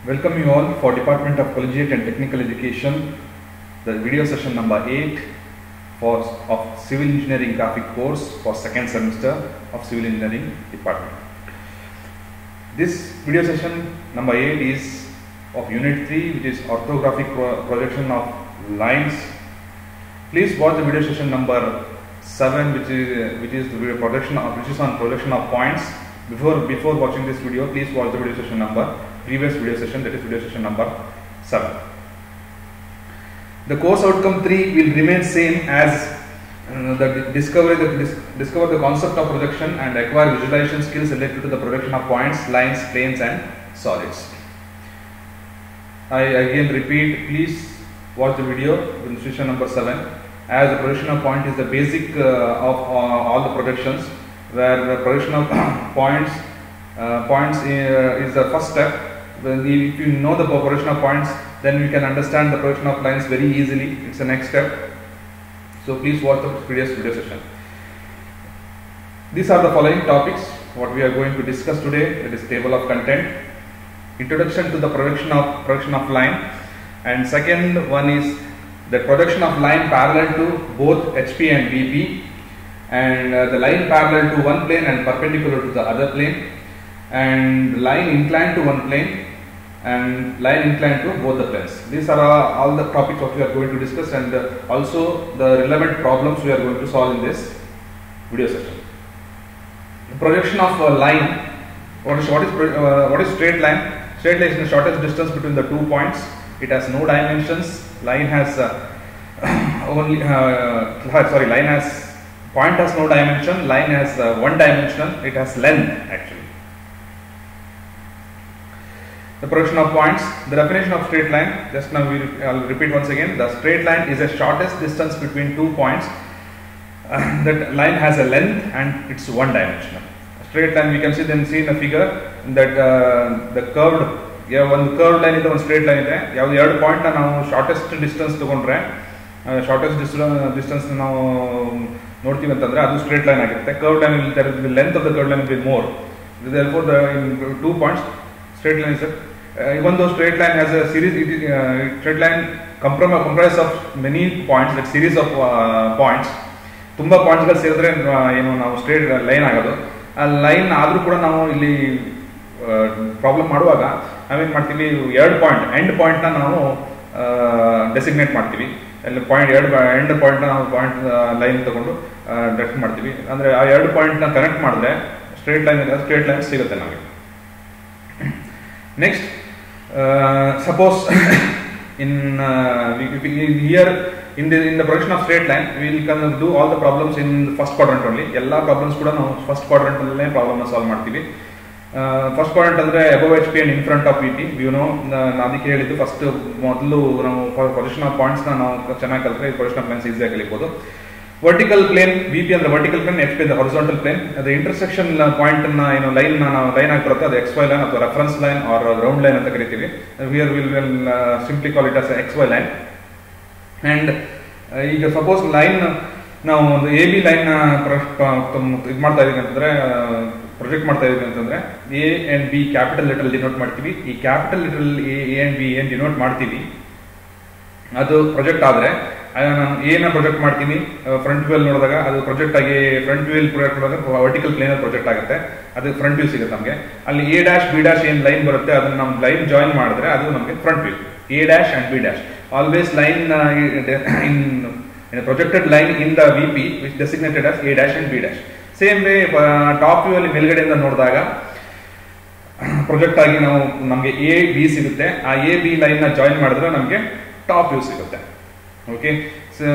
Welcome you all for Department of Collegiate and Technical Education, the video session number 8 for of Civil Engineering Graphic course for second semester of Civil Engineering Department. This video session number 8 is of Unit 3 which is orthographic pro- projection of lines. Please watch the video session number 7 which is which is the video projection of which is on projection of points. Before before watching this video, please watch the video session number previous video session that is video session number 7. The course outcome 3 will remain same as uh, the di- discover the dis- discover the concept of projection and acquire visualization skills related to the projection of points, lines, planes and solids. I again repeat, please watch the video in session number 7 as the projection of point is the basic uh, of uh, all the projections where the projection of points uh, points uh, is the first step when the, if you know the projection of points then you can understand the projection of lines very easily it's the next step so please watch the previous video session these are the following topics what we are going to discuss today that is table of content introduction to the projection of projection of line and second one is the projection of line parallel to both HP and VP and uh, the line parallel to one plane and perpendicular to the other plane and line inclined to one plane and line inclined to both the planes. These are uh, all the topics what we are going to discuss and uh, also the relevant problems we are going to solve in this video session. The projection of a line, what is, what is, pro- uh, what is straight line? Straight line is the shortest distance between the two points. It has no dimensions. Line has uh, only, uh, sorry, line has, point has no dimension. Line has uh, one dimension. It has length actually. The projection of points, the definition of straight line, just now we, I'll repeat once again. The straight line is the shortest distance between two points. Uh, that line has a length and it's one dimensional. Straight line we can see then see in the figure that uh, the curved ಯಾವ ಒಂದು curve line ಇದೆ ಒಂದು straight line ಇದೆ ಯಾವ್ದು ಎರಡು ಪಾಯಿಂಟ್ನ ನಾವು shortest distance ತಗೊಂಡ್ರೆ ಶಾರ್ಟೆಸ್ಟ್ ಡಿಸ್ಟೆನ್ಸ್ ನಾವು ನೋಡ್ತೀವಿ ಅಂತಂದ್ರೆ ಅದು ಸ್ಟ್ರೇಟ್ ಲೈನ್ ಆಗಿರುತ್ತೆ curve line the length of the curve line will more for the two points straight line sir even though straight line has a series it is, uh, straight line comprom- comprised of many points like series of uh, points ತುಂಬಾ ಪಾಯಿಂಟ್ಸ್ಗಳು ಸೇರಿದ್ರೆ ಆ, ಏನು ನಾವು straight line ಆಗೋದು ಆ line ಆದರೂ ಕೂಡ ನಾವು ಇಲ್ಲಿ ಪ್ರಾಬ್ಲಮ್ ಮಾಡುವಾಗ ನಾವೇನು ಮಾಡ್ತೀವಿ ಎರಡು ಪಾಯಿಂಟ್ ಎಂಡ್ ಪಾಯಿಂಟ್ನ ನಾವು ಡೆಸಿಗ್ನೇಟ್ ಮಾಡ್ತೀವಿ ಅಲ್ಲಿ ಪಾಯಿಂಟ್ ಎರಡು ಎಂಡ್ ಪಾಯಿಂಟ್ನ ನಾವು ಪಾಯಿಂಟ್ ಲೈನ್ ತಗೊಂಡು ಡೆಟ್ ಮಾಡ್ತೀವಿ ಅಂದರೆ ಆ ಎರಡು ಪಾಯಿಂಟ್ನ ಕನೆಕ್ಟ್ ಮಾಡಿದ್ರೆ ಸ್ಟ್ರೇಟ್ ಲೈನ್ ಸ್ಟ್ರೇಟ್ ಲೈನ್ ಸಿಗುತ್ತೆ ನಮಗೆ Next, uh, suppose in uh, we, we, here in the in the projection of straight line, we will come do all the problems in the first quadrant only. ಎಲ್ಲ problems ಕೂಡ ನಾವು first quadrant ಅಲ್ಲೇ problem solve ಮಾಡ್ತೀವಿ first quadrant ಅಂದ್ರೆ above H P and in front of V P you know ನಾನು ಅದಕ್ಕೆ ಹೇಳಿದ್ದು first ಮೊದಲು ನಾವು ಪೊಸಿಷನ್ ಆಫ್ ಪಾಯಿಂಟ್ಸ್ ನಾವು ಚೆನ್ನಾಗಿ ಕಲಿತ್ರೆ ಪೊಸಿಷನ್ ಆಫ್ ಲೈನ್ಸ್ ಈಸಿಯಾಗಿ ಕಲಿಬಹುದು ವರ್ಟಿಕಲ್ ಪ್ಲೇನ್ ವಿ ಪಿ ಅಂದ್ರೆ ವರ್ಟಿಕಲ್ ಪ್ಲೇನ್ ಎಚ್ ಪಿ ಅಂದ್ರೆ ಹಾರಿಸಾಂಟಲ್ ಪ್ಲೇನ್ ಅದು ಇಂಟರ್ಸೆಕ್ಷನ್ ಪಾಯಿಂಟ್ ಅನ್ನ ಏನು ಲೈನ್ ನಾವು ಲೈನ್ ಆಗಿ ಬರುತ್ತೆ ಅದು ಎಕ್ಸ್ ವೈ ಲೈನ್ ಅಥವಾ reference line or ground line ಅಂತ ಕರಿತೀವಿ we're will will simply call it as X Y line and ಈಗ ಸಪೋಸ್ ಲೈನ್ ನಾವು ಒಂದು ಎ ಬಿ ಲೈನ್ ಇದು ಮಾಡ್ತಾ ಇದೀವಿ ಅಂತಂದ್ರೆ ಪ್ರೊಜೆಕ್ಟ್ ಮಾಡ್ತಾ ಇದೀವಿ ಅಂತಂದ್ರೆ A and B capital letter denote ಮಾಡ್ತೀವಿ ಈ capital letter A and B ಏನ್ ಡಿನೋಟ್ ಮಾಡ್ತೀವಿ ಅದು ಪ್ರೊಜೆಕ್ಟ್ ಆದ್ರೆ ಆಗ ನಾನು ಏನ ಪ್ರೊಜೆಕ್ಟ್ ಮಾಡ್ತೀನಿ ಫ್ರಂಟ್ ವ್ಯೂಲ್ ನೋಡಿದಾಗ ಅದು ಪ್ರೊಜೆಕ್ಟ್ ಆಗಿ ಫ್ರಂಟ್ ವ್ಯೂಲ್ ಪ್ರೊಜೆಕ್ಟ್ ಮಾಡಿದಾಗ ವರ್ಟಿಕಲ್ ಪ್ಲೇನರ್ ಪ್ರೊಜೆಕ್ಟ್ ಆಗುತ್ತೆ ಅದು ಫ್ರಂಟ್ ವ್ಯೂ ಸಿಗುತ್ತೆ ನಮಗೆ ಅಲ್ಲಿ ಎ ಡ್ಯಾಶ್ ಬಿ ಡ್ಯಾಶ್ ಏನ್ ಲೈನ್ ಬರುತ್ತೆ ಅದನ್ನ ನಮ್ಮ ಲೈನ್ ಜಾಯಿನ್ ಮಾಡಿದ್ರೆ ಅದು ನಮಗೆ front view A dash and B dash always line in projected line in the V P which designated as A dash and B dash same way top view ಅಲ್ಲಿ ಮೇಲ್ಗಡೆಯಿಂದ ನೋಡಿದಾಗ project ಆಗಿ ನಾವು ನಮಗೆ A B ಸಿಗುತ್ತೆ ಆ A B line ನ join ಮಾಡಿದ್ರೆ ನಮಗೆ ಟಾಪ್ ವ್ಯೂ ಸಿಗುತ್ತೆ okay so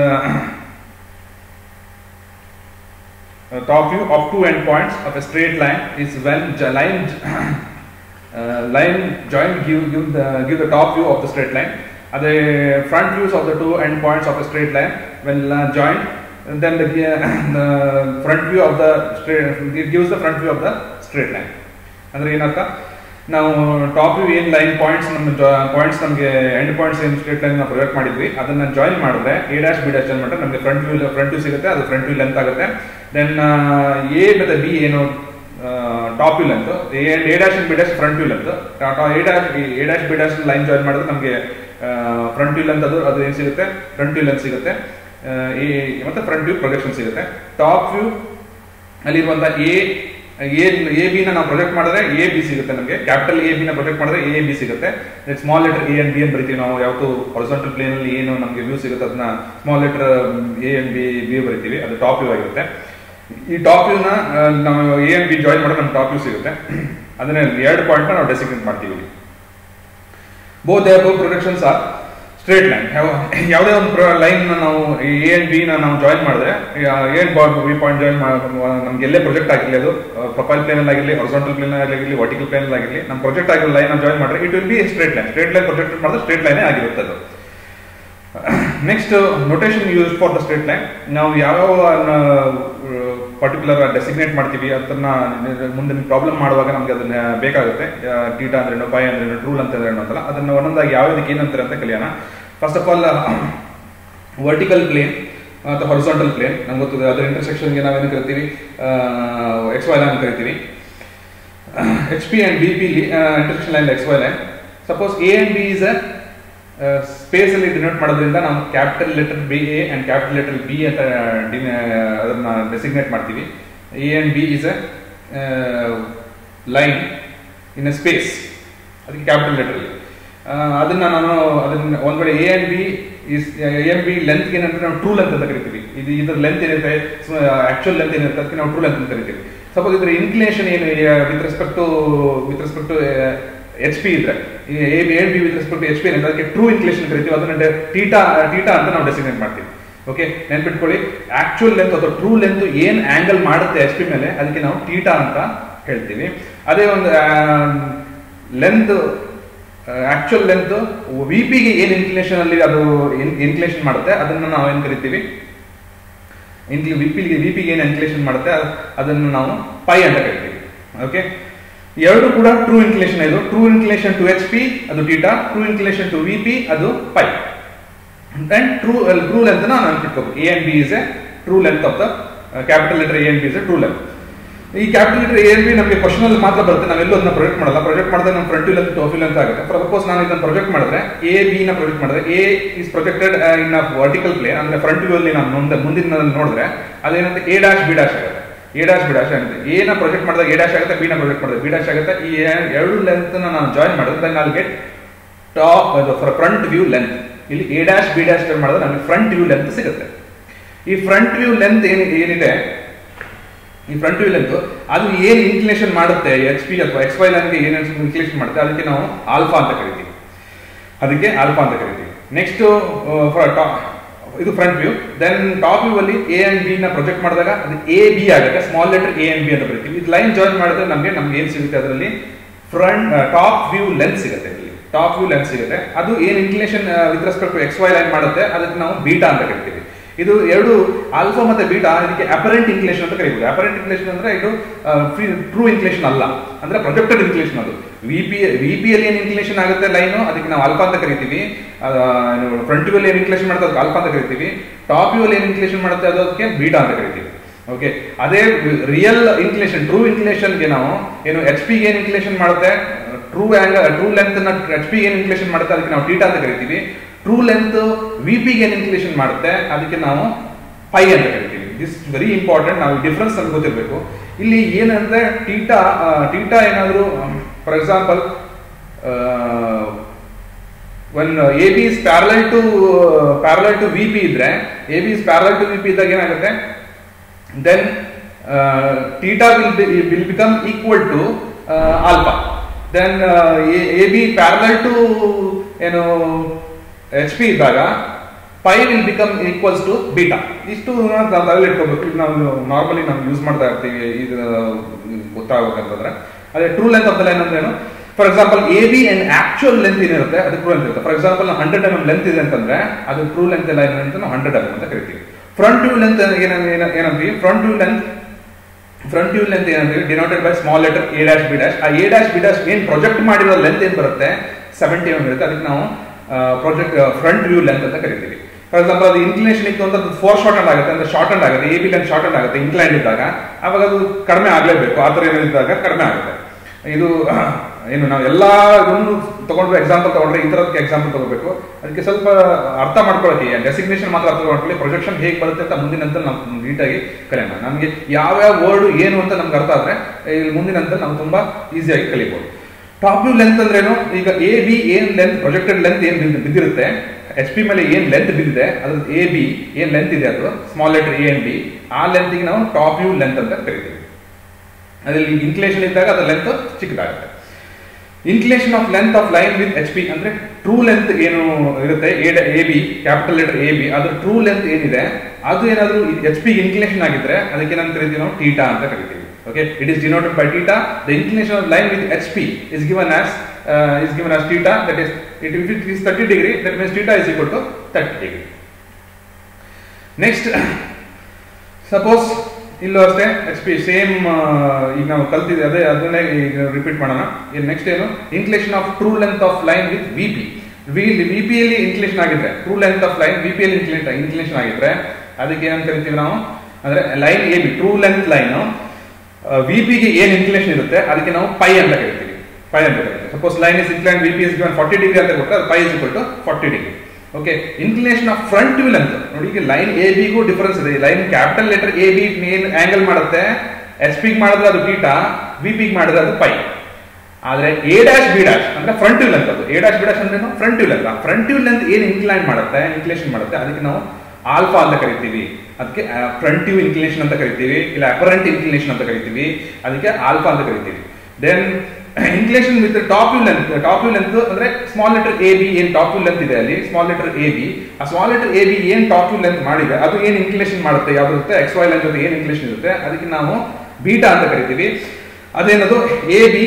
uh, top view of two endpoints of a straight line is when j- line uh, line join give give the give the top view of the straight line and the front views of the two endpoints of a straight line when uh, joined and then the, the front view of the straight it gives the front view of the straight line ಅಂದ್ರೆ ಏನರ್ಥ ನಾವು top view ಏನು line points ನಮ್ಮ points ನಮಗೆ end points ಏನು straight line ನಾವು project ಮಾಡಿದ್ವಿ ಅದನ್ನ ಜಾಯಿನ್ ಮಾಡಿದ್ರೆ A dash B dash join ಮಾಡಿದ್ರೆ ನಮಗೆ ಫ್ರಂಟ್ ವ್ಯೂ ಫ್ರಂಟ್ ವ್ಯೂ ಸಿಗುತ್ತೆ ಅದು ಫ್ರಂಟ್ ವ್ಯೂ ಲೆಂತ್ ಆಗುತ್ತೆ ದೆನ್ ಎ ಮತ್ತೆ ಬಿ ಏನು top view length A dash and B dash front view length A dash A dash B dash line join ಮಾಡಿದ್ರೆ ನಮಗೆ front view length ಅದು ಅದು ಏನು ಸಿಗುತ್ತೆ ಫ್ರಂಟ್ ವ್ಯೂ ಲೆಂತ್ ಸಿಗುತ್ತೆ ಆ, ಈ ಮತ್ತೆ ಫ್ರಂಟ್ ವ್ಯೂ ಪ್ರೊಜೆಕ್ಷನ್ ಸಿಗುತ್ತೆ ಟಾಪ್ ವ್ಯೂ ಅಲ್ಲಿರುವಂತ ಎ ಎ ಎ ಬಿ ನ ನಾವು ಪ್ರೊಜೆಕ್ಟ್ ಮಾಡಿದ್ರೆ ಎ ಬಿ ಸಿಗುತ್ತೆ ನಮಗೆ ಕ್ಯಾಪಿಟಲ್ ಎ ಬಿ ನ ಪ್ರೊಜೆಕ್ಟ್ ಮಾಡಿದ್ರೆ ಎ ಬಿ ಸಿಗುತ್ತೆ small letter A and B ಅಂತ ಬರಿತೀವಿ ನಾವು ಯಾವತ್ತು ಹಾರಿಸಾಂಟಲ್ ಪ್ಲೇನ್ ಅಲ್ಲಿ ಏನು ನಮಗೆ ವ್ಯೂ ಸಿಗುತ್ತೆ ಅದನ್ನ small letter A and B B ಬರಿತೀವಿ ಅದು ಟಾಪ್ ವ್ಯೂ ಆಗಿರುತ್ತೆ ಈ ಟಾಪ್ ವ್ಯೂನ ನಾವು ಎ ಅಂಡ್ ಬಿ ಜಾಯಿನ್ ಮಾಡಿದ್ರೆ ನಮ್ಗೆ ಟಾಪ್ ವ್ಯೂ ಸಿಗುತ್ತೆ ಅದನ್ನ ಎರಡು ಪಾಯಿಂಟ್ ನಾವು ಡೆಸಿಗ್ನೇಟ್ ಮಾಡ್ತೀವಿ ಇಲ್ಲಿ both they both productions are straight line ಯಾವುದೇ ಒಂದು ಲೈನ್ ನಾವು ಎ ಅಂಡ್ ಬಿ ನ ನಾವು ಜಾಯಿನ್ ಮಾಡಿದ್ರೆ ಏನ್ ಬಿ ಪಾಯಿಂಟ್ ಜಾಯಿನ್ ನಮ್ಗೆ ಎಲ್ಲೇ ಪ್ರೊಜೆಕ್ಟ್ ಆಗಿರಲಿ ಅದು ಪ್ರೊಫೈಲ್ ಪ್ಲೇನ್ ಆಗಿರಲಿ ಹೊರಿಸಾಂಟಲ್ ಪ್ಲೇನ್ ಆಗಿರಲಿ ವರ್ಟಿಕಲ್ ಪ್ಲೇನ್ ಆಗಿರಲಿ ನಮ್ಮ ಪ್ರೊಜೆಕ್ಟ್ ಆಗಿರೋ ಲೈನ್ ಜಾಯಿನ್ ಮಾಡಿದ್ರೆ it will be straight line straight line project ಮಾಡಿದ್ರೆ ಸ್ಟ್ರೇಟ್ ಲೈನೇ ಆಗಿರುತ್ತೆ ಅದು next notation use for the straight line ನಾವು ಯಾವ ಪರ್ಟಿಕ್ಯುಲರ್ ಡೆಸಿಗ್ನೇಟ್ ಮಾಡ್ತೀವಿ ಅದನ್ನ ಮುಂದೆ ಪ್ರಾಬ್ಲಮ್ ಮಾಡುವಾಗ ನಮ್ಗೆ ಅದನ್ನ ಬೇಕಾಗುತ್ತೆ ಟೀಟಾ ಅಂದ್ರೇನು ಪೈ ಅಂದ್ರೇನು ಟ್ರೂಲ್ ಅಂತ ಏನು ಅಂತಲ್ಲ ಅದನ್ನ ಒಂದೊಂದಾಗಿ ಯಾವ್ದಕ್ಕೆ ಏನಂತಾರೆ ಅಂತ ಕಲಿಯೋಣ first of all vertical plane ಅಥವಾ ಹೊರಿಸಾಂಟಲ್ ಪ್ಲೇನ್ ನಮ್ಗೆ ಗೊತ್ತಿದೆ ಅದರ ಇಂಟರ್ಸೆಕ್ಷನ್ಗೆ ನಾವೇನು ಕರಿತೀವಿ ಎಕ್ಸ್ ವೈ ಲೈನ್ ಕರಿತೀವಿ H P and B P intersection line X Y line suppose A and B is a space ಅಲ್ಲಿ ಡಿನೋಟ್ ಮಾಡೋದ್ರಿಂದ ನಾವು capital letter B A and capital letter B ಅಂತ ಡಿನ- ಅದನ್ನ ಡೆಸಿಗ್ನೇಟ್ ಮಾಡ್ತೀವಿ A and B is a line in a space ಅದಕ್ಕೆ capital letter ಅದನ್ನ ನಾನು ಅದನ್ನ ಒಂದ್ ವೇಳೆ A and B is A and B length ಏನಂದ್ರೆ ನಾವು ಟ್ರೂ ಲೆಂತ್ ಅಂತ ಕರಿತೀವಿ ಇದು ಇದ್ರ ಲೆಂತ್ ಏನಿರುತ್ತೆ ಆಕ್ಚುಯಲ್ ಲೆಂತ್ ಏನಿರುತ್ತೆ ಅದಕ್ಕೆ ನಾವು ಟ್ರೂ ಲೆಂತ್ ಅಂತ ಕರಿತೀವಿ ಸಪೋಸ್ ಇದ್ರ ಇನ್ಕ್ಲೇಷನ್ ಏನು with respect to with respect to H P ಇದ್ರೆ A B A B with respect to H P ಏನಿದೆ ಅದಕ್ಕೆ ಟ್ರೂ ಇನ್ಕ್ಲೇಷನ್ ಕರಿತೀವಿ ಅದನ್ನ ಟೀಟಾ ಟೀಟಾ ಅಂತ ನಾವು ಡೆಸಿಗ್ನೇಟ್ ಮಾಡ್ತೀವಿ ಓಕೆ ನೆನ್ಪಿಟ್ಕೊಳ್ಳಿ ಆಕ್ಚುಯಲ್ ಲೆಂತ್ ಅಥವಾ ಟ್ರೂ ಲೆಂತ್ ಏನ್ ಆಂಗಲ್ ಮಾಡುತ್ತೆ ಎಚ್ ಪಿ ಮೇಲೆ ಅದಕ್ಕೆ ನಾವು ಟೀಟಾ ಅಂತ ಹೇಳ್ತೀವಿ ಅದೇ ಒಂದು ಲೆಂತ್ ಆಕ್ಚುಯಲ್ ಲೆಂತ್ ವಿ ಪಿಗೆ ಏನ್ ಇನ್ಕ್ಲೇಷನ್ ಅಲ್ಲಿ ಅದು ಇನ್ಕ್ಲೇಷನ್ ಮಾಡುತ್ತೆ ಅದನ್ನ ನಾವು ಏನ್ ಕರಿತೀವಿ ಇನ್ಕ್ಲಿ ವಿಪಿಗೆ ವಿಪಿಗೆ ಏನು ಇನ್ಕ್ಲೇಷನ್ ಮಾಡುತ್ತೆ ಅದ್- ಅದನ್ನು ನಾವು ಪೈ ಅಂತ ಕರಿತೀವಿ ಓಕೆ ಎರಡು ಕೂಡ ಟ್ರೂ ಇನ್ಕ್ಲೇಷನ್ ಇದು true inclination to H P ಅದು theta true inclination to V P ಅದು pi and true true length ನಾವು ನೆನ್ಪಿಟ್ಕೋಬೇಕು A and B is a true length of the capital letter A and B is a true length ಈ capital letter A and B ನಮಗೆ question ಅಲ್ಲಿ ಮಾತ್ರ ಬರುತ್ತೆ ನಾವೆಲ್ಲೂ ಅದನ್ನ project ಮಾಡಲ್ಲ ಪ್ರೊಜೆಕ್ಟ್ ಮಾಡಿದ್ರೆ ನಮ್ಮ ಫ್ರಂಟ್ ಲೆಂತ್ ಟಾಪ್ ಲೆಂತ್ ಆಗುತ್ತೆ ಫಾರ್ ಸಪೋಸ್ ನಾನು ಇದನ್ನ ಪ್ರೊಜೆಕ್ಟ್ ಮಾಡಿದ್ರೆ ಎ ಬಿ ನ ಪ್ರೊಜೆಕ್ಟ್ ಮಾಡಿದ್ರೆ A is projected in vertical plane ಅಂದ್ರೆ ಫ್ರಂಟ್ ವ್ಯೂ ಅಲ್ಲಿ ನಾನು ಮುಂದೆ ಮುಂದಿನ ನೋಡಿದ್ರೆ ಅದೇನಂತೆ ಎ ಡಾಶ್ ಬಿ ಡಾಶ್ ಆಗುತ್ತೆ ಎ ಡಾಶ್ ಬಿ ಡಾಶ್ ಆಗುತ್ತೆ ಎ ನ ಪ್ರೊಜೆಕ್ಟ್ ಮಾಡಿದಾಗ ಎ ಡಾಶ್ ಆಗುತ್ತೆ ಬಿ ನ ಪ್ರೊಜೆಕ್ಟ್ ಮಾಡಿದ್ರೆ ಬಿ ಡಾಶ್ ಆಗುತ್ತೆ ಈ ಎರಡು ಲೆಂತ್ ನಾನು ಜಾಯಿನ್ ಮಾಡಿದ್ರೆ then all get top front view length ಇಲ್ಲಿ ಎ ಡ್ಯಾಶ್ ಬಿ ಡ್ಯಾಶ್ ಮಾಡಿದ್ರೆ ನಮಗೆ ಫ್ರಂಟ್ ವ್ಯೂ ಲೆಂತ್ ಸಿಗುತ್ತೆ ಈ ಫ್ರಂಟ್ ವ್ಯೂ ಲೆಂತ್ ಏನ್ ಏನಿದೆ ಈ ಫ್ರಂಟ್ ವ್ಯೂ ಲೆಂತ್ ಅದು ಏನ್ ಇನ್ಕ್ಲೇಷನ್ ಮಾಡುತ್ತೆ ಎಚ್ ಪಿ ಅಥವಾ ಎಕ್ಸ್ ವೈ ಲೈನ್ಗೆ ಏನ್ ಇನ್ಕ್ಲೇಷನ್ ಮಾಡುತ್ತೆ ಅದಕ್ಕೆ ನಾವು ಆಲ್ಫಾ ಅಂತ ಕರಿತೀವಿ ಅದಕ್ಕೆ ಆಲ್ಫಾ ಅಂತ ಕರಿತೀವಿ ನೆಕ್ಸ್ಟ್ ಇದು front view then top view ಅಲ್ಲಿ ಎ ಅಂಡ್ ಬಿ ನ ಪ್ರೊಜೆಕ್ಟ್ ಮಾಡಿದಾಗ ಅದು ಎ ಬಿ ಆಗುತ್ತೆ small letter A and B ಅಂತ ಬರೀತೀವಿ ಇದು ಲೈನ್ ಜಾಯಿನ್ ಮಾಡಿದ್ರೆ ನಮಗೆ ನಮ್ಗೆ ಏನ್ ಸಿಗುತ್ತೆ ಅದರಲ್ಲಿ ಫ್ರಂಟ್ ಟಾಪ್ ವ್ಯೂ ಲೆಂತ್ ಸಿಗುತ್ತೆ ಇಲ್ಲಿ ಟಾಪ್ ವ್ಯೂ ಲೆಂತ್ ಸಿಗುತ್ತೆ ಅದು ಏನ್ inclination with respect to X Y line ಮಾಡುತ್ತೆ ಅದಕ್ಕೆ ನಾವು ಬೀಟಾ ಅಂತ ಕರಿತೀವಿ ಇದು ಎರಡು ಆಲ್ಫಾ ಮತ್ತೆ ಬೀಟಾ ಇದಕ್ಕೆ ಅಪರೆಂಟ್ ಇನ್ಕ್ಲೇಷನ್ ಅಂತ ಕರೀಬಹುದು ಅಪರೆಂಟ್ ಇನ್ಕ್ಲೇಷನ್ ಅಂದ್ರೆ ಇದು ಟ್ರೂ ಇನ್ಕ್ಲೇಷನ್ ಅಲ್ಲ ಅಂದ್ರೆ ಪ್ರೊಜೆಕ್ಟೆಡ್ ಇನ್ಕ್ಲೇಷನ್ ಅದು ವಿ ಪಿ ವಿ ಪಿ ಅಲ್ಲಿ ಏನ್ ಇನ್ಕ್ಲೇಷನ್ ಆಗುತ್ತೆ ಲೈನ್ ಅದಕ್ಕೆ ನಾವು ಆಲ್ಫಾ ಅಂತ ಕರಿತೀವಿ ಫ್ರಂಟ್ ವ್ಯೂ ಅಲ್ಲಿ ಏನ್ ಇನ್ಕ್ಲೇಷನ್ ಮಾಡುತ್ತೆ ಅದಕ್ಕೆ ಆಲ್ಫಾ ಅಂತ ಕರಿತೀವಿ ಟಾಪ್ ವ್ಯೂ ಅಲ್ಲಿ ಏನ್ ಇನ್ಕ್ಲೇಷನ್ ಮಾಡುತ್ತೆ ಅದಕ್ಕೆ ಬೀಟಾ ಅಂತ ಕರಿತೀವಿ ಓಕೆ ಅದೇ ರಿಯಲ್ ಇನ್ಕ್ಲೇಷನ್ ಟ್ರೂ ಇನ್ಕ್ಲೇಷನ್ಗೆ ನಾವು ಏನು ಎಚ್ ಪಿ ಏನ್ ಇನ್ಕ್ಲೇಷನ್ ಮಾಡುತ್ತೆ true angle true length H P ಏನ್ ಇನ್ಕ್ಲೇಷನ್ ಮಾಡುತ್ತೆ ಅದಕ್ಕೆ ನಾವು ಟೀಟಾ ಅಂತ ಕರಿತೀವಿ ಟ್ರೂ ಲೆಂತ್ ವಿ ಪಿ ಏನ್ ಇನ್ಕ್ಲೇಷನ್ ಮಾಡುತ್ತೆ ಅದಕ್ಕೆ ನಾವು ಪೈ ಅಂತ ಕರಿತೀವಿ ದಿಸ್ ವೆರಿ ಇಂಪಾರ್ಟೆಂಟ್ ನಾವು ಡಿಫ್ರೆನ್ಸ್ ನಮ್ಗೆ ಗೊತ್ತಿರಬೇಕು ಇಲ್ಲಿ ಏನಂದ್ರೆ ಟೀಟಾ ಟೀಟಾ ಏನಾದರೂ for example one A B is parallel to parallel to V P ಇದ್ರೆ A B is parallel to V P ಇದ್ದಾಗ ಏನಾಗುತ್ತೆ then theta will be will become equal to uh, alpha then uh, a, ab parallel to ಏನು H P ಇದ್ದಾಗ phi will become equals to beta ಇಷ್ಟು ನಾವು ತಲೆಯಲ್ಲಿ ಇಟ್ಕೋಬೇಕು ಇದು ನಾವು ನಾರ್ಮಲಿ ನಾವು ಯೂಸ್ ಮಾಡ್ತಾ ಇರ್ತೀವಿ ಇದು ಗೊತ್ತಾಗಬೇಕಂತಂದ್ರೆ ಅದೇ true length of the line ಅಂದ್ರೆ ಏನು for example A B and actual length ಏನಿರುತ್ತೆ ಅದು ಟ್ರೂ ಲೆಂತ್ ಇರುತ್ತೆ ಫಾರ್ ಎಕ್ಸಾಂಪಲ್ ನಾವು ಹಂಡ್ರೆಡ್ ಎಮ್ ಎಂ ಲೆಂತ್ ಇದೆ ಅಂತಂದ್ರೆ ಅದು ಟ್ರೂ ಲೆಂತ್ ಲೈನ್ ಅಂತ ನಾವು ಹಂಡ್ರೆಡ್ ಎಮ್ ಅಂತ ಕರಿತೀವಿ ಫ್ರಂಟ್ ವ್ಯೂ ಲೆಂತ್ ಏನಂತೀವಿ front view length front view length ಏನಂತೀವಿ denoted by small letter A dash B dash ಆ ಎ ಡ್ಯಾಶ್ ಬಿ ಡ್ಯಾಶ್ ಏನ್ ಪ್ರೊಜೆಕ್ಟ್ ಮಾಡಿರೋ ಲೆಂತ್ ಏನ್ ಬರುತ್ತೆ ಸೆವೆಂಟಿ ಎಮ್ ಇರುತ್ತೆ ಅದಕ್ಕೆ ನಾವು ಪ್ರೊಜೆಕ್ಟ್ ಫ್ರಂಟ್ ವ್ಯೂ ಲೆಂತ್ ಅಂತ ಕರಿತೀವಿ ಫಾರ್ ಎಕ್ಸಾಂಪಲ್ ಅದು ಇನ್ಕ್ಲಿನೇಷನ್ ಇತ್ತು ಅಂತ ಅದು ಫೋರ್ ಶಾರ್ಟ್ ಅಂಡ್ ಆಗುತ್ತೆ ಅಂದ್ರೆ ಶಾರ್ಟ್ ಅಂಡ್ ಆಗುತ್ತೆ A B length shorten ಆಗುತ್ತೆ ಇನ್ಕ್ಲೈನ್ ಇದ್ದಾಗ ಅವಾಗ ಅದು ಕಡಿಮೆ ಆಗಲೇಬೇಕು ಆ ಥರ ಏನಿದ್ದಾಗ ಕಡಿಮೆ ಆಗುತ್ತೆ ಇದು ಏನು ನಾವು ಎಲ್ಲ ಒಂದು ತಗೊಂಡ್ರೆ ಎಕ್ಸಾಂಪಲ್ ತಗೊಂಡ್ರೆ ಈ ಥರದಕ್ಕೆ ಎಕ್ಸಾಂಪಲ್ ತಗೋಬೇಕು ಅದಕ್ಕೆ ಸ್ವಲ್ಪ ಅರ್ಥ ಮಾಡ್ಕೊಳ್ಳೋಕೆ ಡೆಸಿಗ್ನೇಷನ್ ಮಾತ್ರ ಅರ್ಥ ಮಾಡ್ಕೊಳ್ಳಿ ಪ್ರೊಜೆಕ್ಷನ್ ಹೇಗೆ ಬರುತ್ತೆ ಅಂತ ಮುಂದಿನಂತ ನಾವು ನೀಟಾಗಿ ಕಲಿಯೋಣ ನಮಗೆ ಯಾವ್ಯಾವ ವರ್ಡ್ ಏನು ಅಂತ ನಮ್ಗೆ ಅರ್ಥ ಆದರೆ ಇಲ್ಲಿ ಮುಂದಿನಂತ ನಾವು ತುಂಬಾ ಈಸಿಯಾಗಿ ಕಲಿಬೋದು ಟಾಪ್ ವ್ಯೂ ಲೆಂತ್ ಅಂದ್ರೇನು ಈಗ ಎ ಬಿ ಏನ್ ಲೆಂತ್ ಪ್ರೊಜೆಕ್ಟೆಡ್ ಲೆಂತ್ ಏನ್ ಬಿದ್ದ- ಬಿದ್ದಿರುತ್ತೆ ಎಚ್ ಪಿ ಮೇಲೆ ಏನ್ ಲೆಂತ್ ಬಿದ್ದಿದೆ ಅದ್ರ ಎ ಬಿ ಏನ್ ಲೆಂತ್ ಇದೆ ಅದು small letter A and B ಆ ಲೆಂತ್ಗೆ ನಾವು ಟಾಪ್ ವ್ಯೂ ಲೆಂತ್ ಅಂತ ಕರಿತೀವಿ ಅದ್ರಲ್ಲಿ ಇನ್ಕ್ಲೇಷನ್ ಇದ್ದಾಗ ಅದರ ಲೆಂತ್ ಚಿಕ್ಕದಾಗುತ್ತೆ inclination of length of line with H P ಅಂದ್ರೆ ಟ್ರೂ ಲೆಂತ್ ಏನು ಇರುತ್ತೆ A B capital letter A B ಅದ್ರ ಟ್ರೂ ಲೆಂತ್ ಏನಿದೆ ಅದು ಏನಾದರೂ ಎಚ್ ಪಿ ಇನ್ಕ್ಲೇಷನ್ ಆಗಿದ್ರೆ ಅದಕ್ಕೆ ಏನಂತ ಕರಿತೀವಿ ನಾವು ಟೀಟಾ ಅಂತ ಕರಿತೀವಿ okay it is denoted by theta the inclination of line with H P is given as is given as theta that is it it is thirty degree that means theta is equal to thirty degree next suppose ಇಲ್ಲೂ ಅಷ್ಟೇ H P same ಈಗ ನಾವು ಕಲ್ತಿದ್ದೆ ಅದೇ ಅದನ್ನೇ ಈಗ repeat ಮಾಡೋಣ ಈಗ next ಏನು inclination of true length of line with V P V V P ಯಲ್ಲಿ ಇನ್ಕ್ಲೇಷನ್ ಆಗಿದ್ರೆ true length of line V P ಯಲ್ಲಿ ಇನ್ಕ್ಲೇಷನ್ ಆಗಿದ್ರೆ ಅದಕ್ಕೆ ಏನಂತ ಕರಿತೀವಿ ನಾವು ಅಂದ್ರೆ line A B true length line V ಪಿಗೆ ಏನ್ ಇನ್ಕ್ಲೇಷನ್ ಇರುತ್ತೆ ಅದಕ್ಕೆ ನಾವು ಪೈ ಅಂತ ಕರಿತೀವಿ ಪೈ ಅಂತ ಕರಿತೀವಿ suppose line is incline V P is given forty degree ಅಂತ ಕೊಟ್ಟರೆ ಅದು phi is equal to forty degree okay inclination of front view length ನೋಡಿ ಈಗ ಲೈನ್ ಎ ಬಿಗೂ ಡಿಫರೆನ್ಸ್ ಇದೆ line capital letter A B ಏನ್ ಆಂಗಲ್ ಮಾಡುತ್ತೆ H ಪಿಗ್ ಮಾಡಿದ್ರೆ ಅದು ಟೀಟಾ ವಿ ಪಿಗ್ ಮಾಡಿದ್ರೆ ಅದು ಪೈ ಆದ್ರೆ ಎ ಡ್ಯಾಶ್ ಬಿ ಡ್ಯಾಶ್ ಅಂದ್ರೆ ಫ್ರಂಟ್ ವ್ಯೂ ಲೆಂತ್ ಅದು ಎ ಡ್ಯಾಶ್ ಬಿ ಡ್ಯಾಶ್ ಅಂದ್ರೆ front view length front view length ಏನ್ ಇನ್ಕ್ಲೈನ್ ಮಾಡುತ್ತೆ ಇನ್ಕ್ಲೇಷನ್ ಮಾಡುತ್ತೆ ಅದಕ್ಕೆ ನಾವು ಆಲ್ಫಾ ಅಂತ ಕರಿತೀವಿ ಅದಕ್ಕೆ ಫ್ರಂಟ್ ವ್ಯೂ ಇನ್ಕ್ಲಿನೇಷನ್ ಅಂತ ಕರಿತೀವಿ ಇಲ್ಲ ಅಪರೆಂಟ್ ಇನ್ಕ್ಲಿನೇಷನ್ ಅಂತ ಕರಿತೀವಿ ಅದಕ್ಕೆ ಆಲ್ಫಾ ಅಂತ ಕರಿತೀವಿ then inclination with top view length top view length ಅಂದ್ರೆ ಸ್ಮಾಲ್ ಲೆಟರ್ ಎ ಬಿ ಏನ್ ಟಾಪ್ ವ್ಯೂ ಲೆಂತ್ ಇದೆ ಅಲ್ಲಿ ಸ್ಮಾಲ್ ಲೆಟರ್ ಎ ಬಿ ಆ ಸ್ಮಾಲ್ ಲೆಟರ್ ಎ ಬಿ ಏನ್ ಟಾಪ್ ವ್ಯೂ ಲೆಂತ್ ಮಾಡಿದೆ ಅದು ಏನ್ ಇನ್ಕ್ಲೇಷನ್ ಮಾಡುತ್ತೆ ಯಾವ್ದು ಇರುತ್ತೆ ಎಕ್ಸ್ ವೈ ಲೆಂತ್ ಜೊತೆ ಏನ್ ಇನ್ಕ್ಲೇಷನ್ ಇರುತ್ತೆ ಅದಕ್ಕೆ ನಾವು ಬೀಟಾ ಅಂತ ಕರಿತೀವಿ ಅದೇನದು ಎ ಬಿ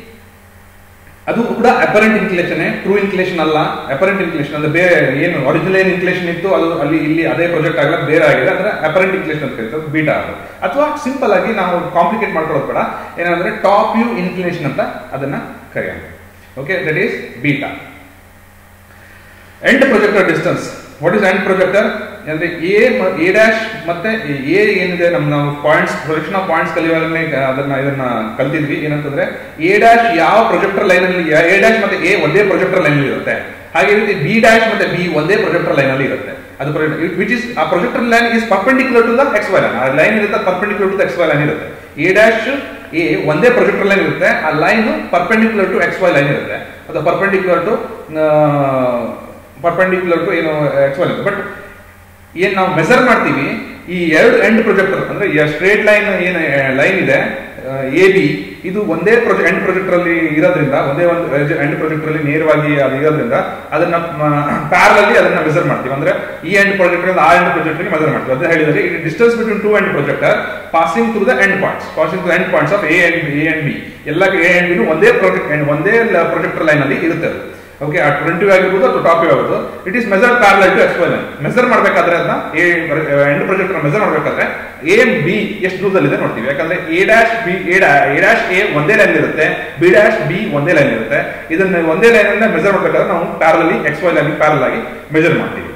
ಅದು ಕೂಡ ಅಪರೆಂಟ್ ಇನ್ಕ್ಲೇಷನ್ ಟ್ರೂ ಇನ್ಕ್ಲೇಷನ್ ಅಲ್ಲ ಅಪರೆಂಟ್ ಇನ್ಕ್ಲೇಷನ್ ಅಂದ್ರೆ ಬೇರೆ ಏನು ಒರಿಜಿನಲ್ ಏನ್ ಇನ್ಕ್ಲೇಷನ್ ಇತ್ತು ಅದು ಅಲ್ಲಿ ಇಲ್ಲಿ ಅದೇ ಪ್ರಾಜೆಕ್ಟ್ ಆಗಲ್ಲ ಬೇರೆ ಆಗಿದೆ ಅಂದ್ರೆ ಅಪರೆಂಟ್ ಇನ್ಕ್ಲೇಷನ್ ಅಂತ ಕರೀತಾರೆ ಬೀಟಾ ಅದು ಅಥವಾ ಸಿಂಪಲ್ ಆಗಿ ನಾವು ಕಾಂಪ್ಲಿಕೇಟ್ ಮಾಡ್ಕೊಳ್ಳೋದು ಬೇಡ ಏನಂದ್ರೆ ಟಾಪ್ ವ್ಯೂ ಇನ್ಕ್ಲಿನೇಷನ್ ಅಂತ ಅದನ್ನ ಕರೆಯೋಣ okay that is beta end projector distance what is end projector ಅಂದ್ರೆ ಎ ಎ ಡ್ಯಾಶ್ ಮತ್ತೆ ಎ ಏನಿದೆ ನಮ್ಮ ನಾವು ಪಾಯಿಂಟ್ಸ್ ಪ್ರೊಜೆಕ್ಷನ್ ಆಫ್ ಪಾಯಿಂಟ್ಸ್ ಕಲಿಯುವಾಗಲೇ ಅದನ್ನ ಇದನ್ನ ಕಲ್ತಿದ್ವಿ ಏನಂತಂದ್ರೆ ಎ ಡ್ಯಾಶ್ ಯಾವ ಪ್ರೊಜೆಕ್ಟರ್ ಲೈನ್ ಅಲ್ಲಿ ಎ ಡ್ಯಾಶ್ ಮತ್ತೆ ಎ ಒಂದೇ ಪ್ರೊಜೆಕ್ಟರ್ ಲೈನ್ ಅಲ್ಲಿ ಇರುತ್ತೆ ಹಾಗೆ ರೀತಿ ಬಿ ಡ್ಯಾಶ್ ಮತ್ತೆ ಬಿ ಒಂದೇ ಪ್ರೊಜೆಕ್ಟರ್ ಲೈನ್ ಅಲ್ಲಿ ಇರುತ್ತೆ ಅದು ವಿಚ್ ಇಸ್ ಆ projector line is perpendicular to the X Y line ಆ ಲೈನ್ ಇರುತ್ತೆ perpendicular to the X Y line ಇರುತ್ತೆ ಎ ಡ್ಯಾಶ್ ಎ ಒಂದೇ ಪ್ರೊಜೆಕ್ಟರ್ ಲೈನ್ ಇರುತ್ತೆ ಆ line perpendicular to X Y line ಇರುತ್ತೆ ಅದು ಪರ್ಪೆಂಡಿಕ್ಯುಲರ್ ಟು ಪರ್ಪೆಂಡಿಕ್ಯುಲರ್ ಟು ಏನು X Y but ಏನ್ ನಾವು ಮೆಸರ್ ಮಾಡ್ತೀವಿ ಈ ಎರಡು ಎಂಡ್ ಪ್ರೊಜೆಕ್ಟರ್ ಅಂದ್ರೆ ಸ್ಟ್ರೇಟ್ ಲೈನ್ ಏನು ಲೈನ್ ಇದೆ ಎ ಬಿ ಇದು ಒಂದೇ ಪ್ರೊಜೆಕ್ಟ್ ಎಂಡ್ ಪ್ರೊಜೆಕ್ಟರ್ ಅಲ್ಲಿ ಇರೋದ್ರಿಂದ ಒಂದೇ ಒಂದು ಎಂಡ್ ಪ್ರೊಜೆಕ್ಟರ್ ಅಲ್ಲಿ ನೇರವಾಗಿ ಅದು ಇರೋದ್ರಿಂದ ಅದನ್ನ ಪ್ಯಾರಲಲ್ಲಿ ಅದನ್ನ ಮೆಸರ್ ಮಾಡ್ತೀವಿ ಅಂದ್ರೆ ಈ ಎಂಡ್ ಪ್ರೊಜೆಕ್ಟರ್ ಆ ಎಂಡ್ ಪ್ರೊಜೆಕ್ಟರ್ ಮೆಸರ್ ಮಾಡ್ತೀವಿ ಅದೇ ಹೇಳಿದ್ರೆ it distance between two end projector passing through the end points passing to end points of A and A and B ಎಲ್ಲ ಎ ಅಂಡ್ ಬಿ ಒಂದೇ ಪ್ರೊಜೆಕ್ಟ್ ಒಂದೇ ಪ್ರೊಜೆಕ್ಟರ್ ಲೈನ್ ಅಲ್ಲಿ ಇರುತ್ತೆ ಅದು ಓಕೆ ಆ ಟ್ವೆಂಟಿ ಆಗಿರ್ಬೋದು ಅಥವಾ ಟಾಪ್ ಆಗಿರ್ಬೋದು it is measure parallel to X line measure ಮಾಡಬೇಕಾದ್ರೆ ಅದನ್ನ ಎ ಎಂಡ್ ಪ್ರೊಜೆಕ್ಟರ್ ಮೆಸರ್ ಮಾಡಬೇಕಾದ್ರೆ ಎ ಬಿ ಎಷ್ಟು ದೂರದಲ್ಲಿದೆ ನೋಡ್ತೀವಿ ಯಾಕಂದ್ರೆ A dash B A dash A ಒಂದೇ ಲೈನ್ ಇರುತ್ತೆ ಬಿ ಡ್ಯಾಶ್ ಬಿ ಒಂದೇ ಲೈನ್ ಇರುತ್ತೆ ಇದನ್ನ ಒಂದೇ ಲೈನ್ ಅನ್ನ ಮೆಸರ್ ಮಾಡಬೇಕಾದ್ರೆ ನಾವು ಪ್ಯಾರಲಲ್ಲಿ ಎಕ್ಸ್ ವೈ ಲೈನ್ ಪ್ಯಾರಲ್ ಆಗಿ ಮೆಜರ್ ಮಾಡ್ತೀವಿ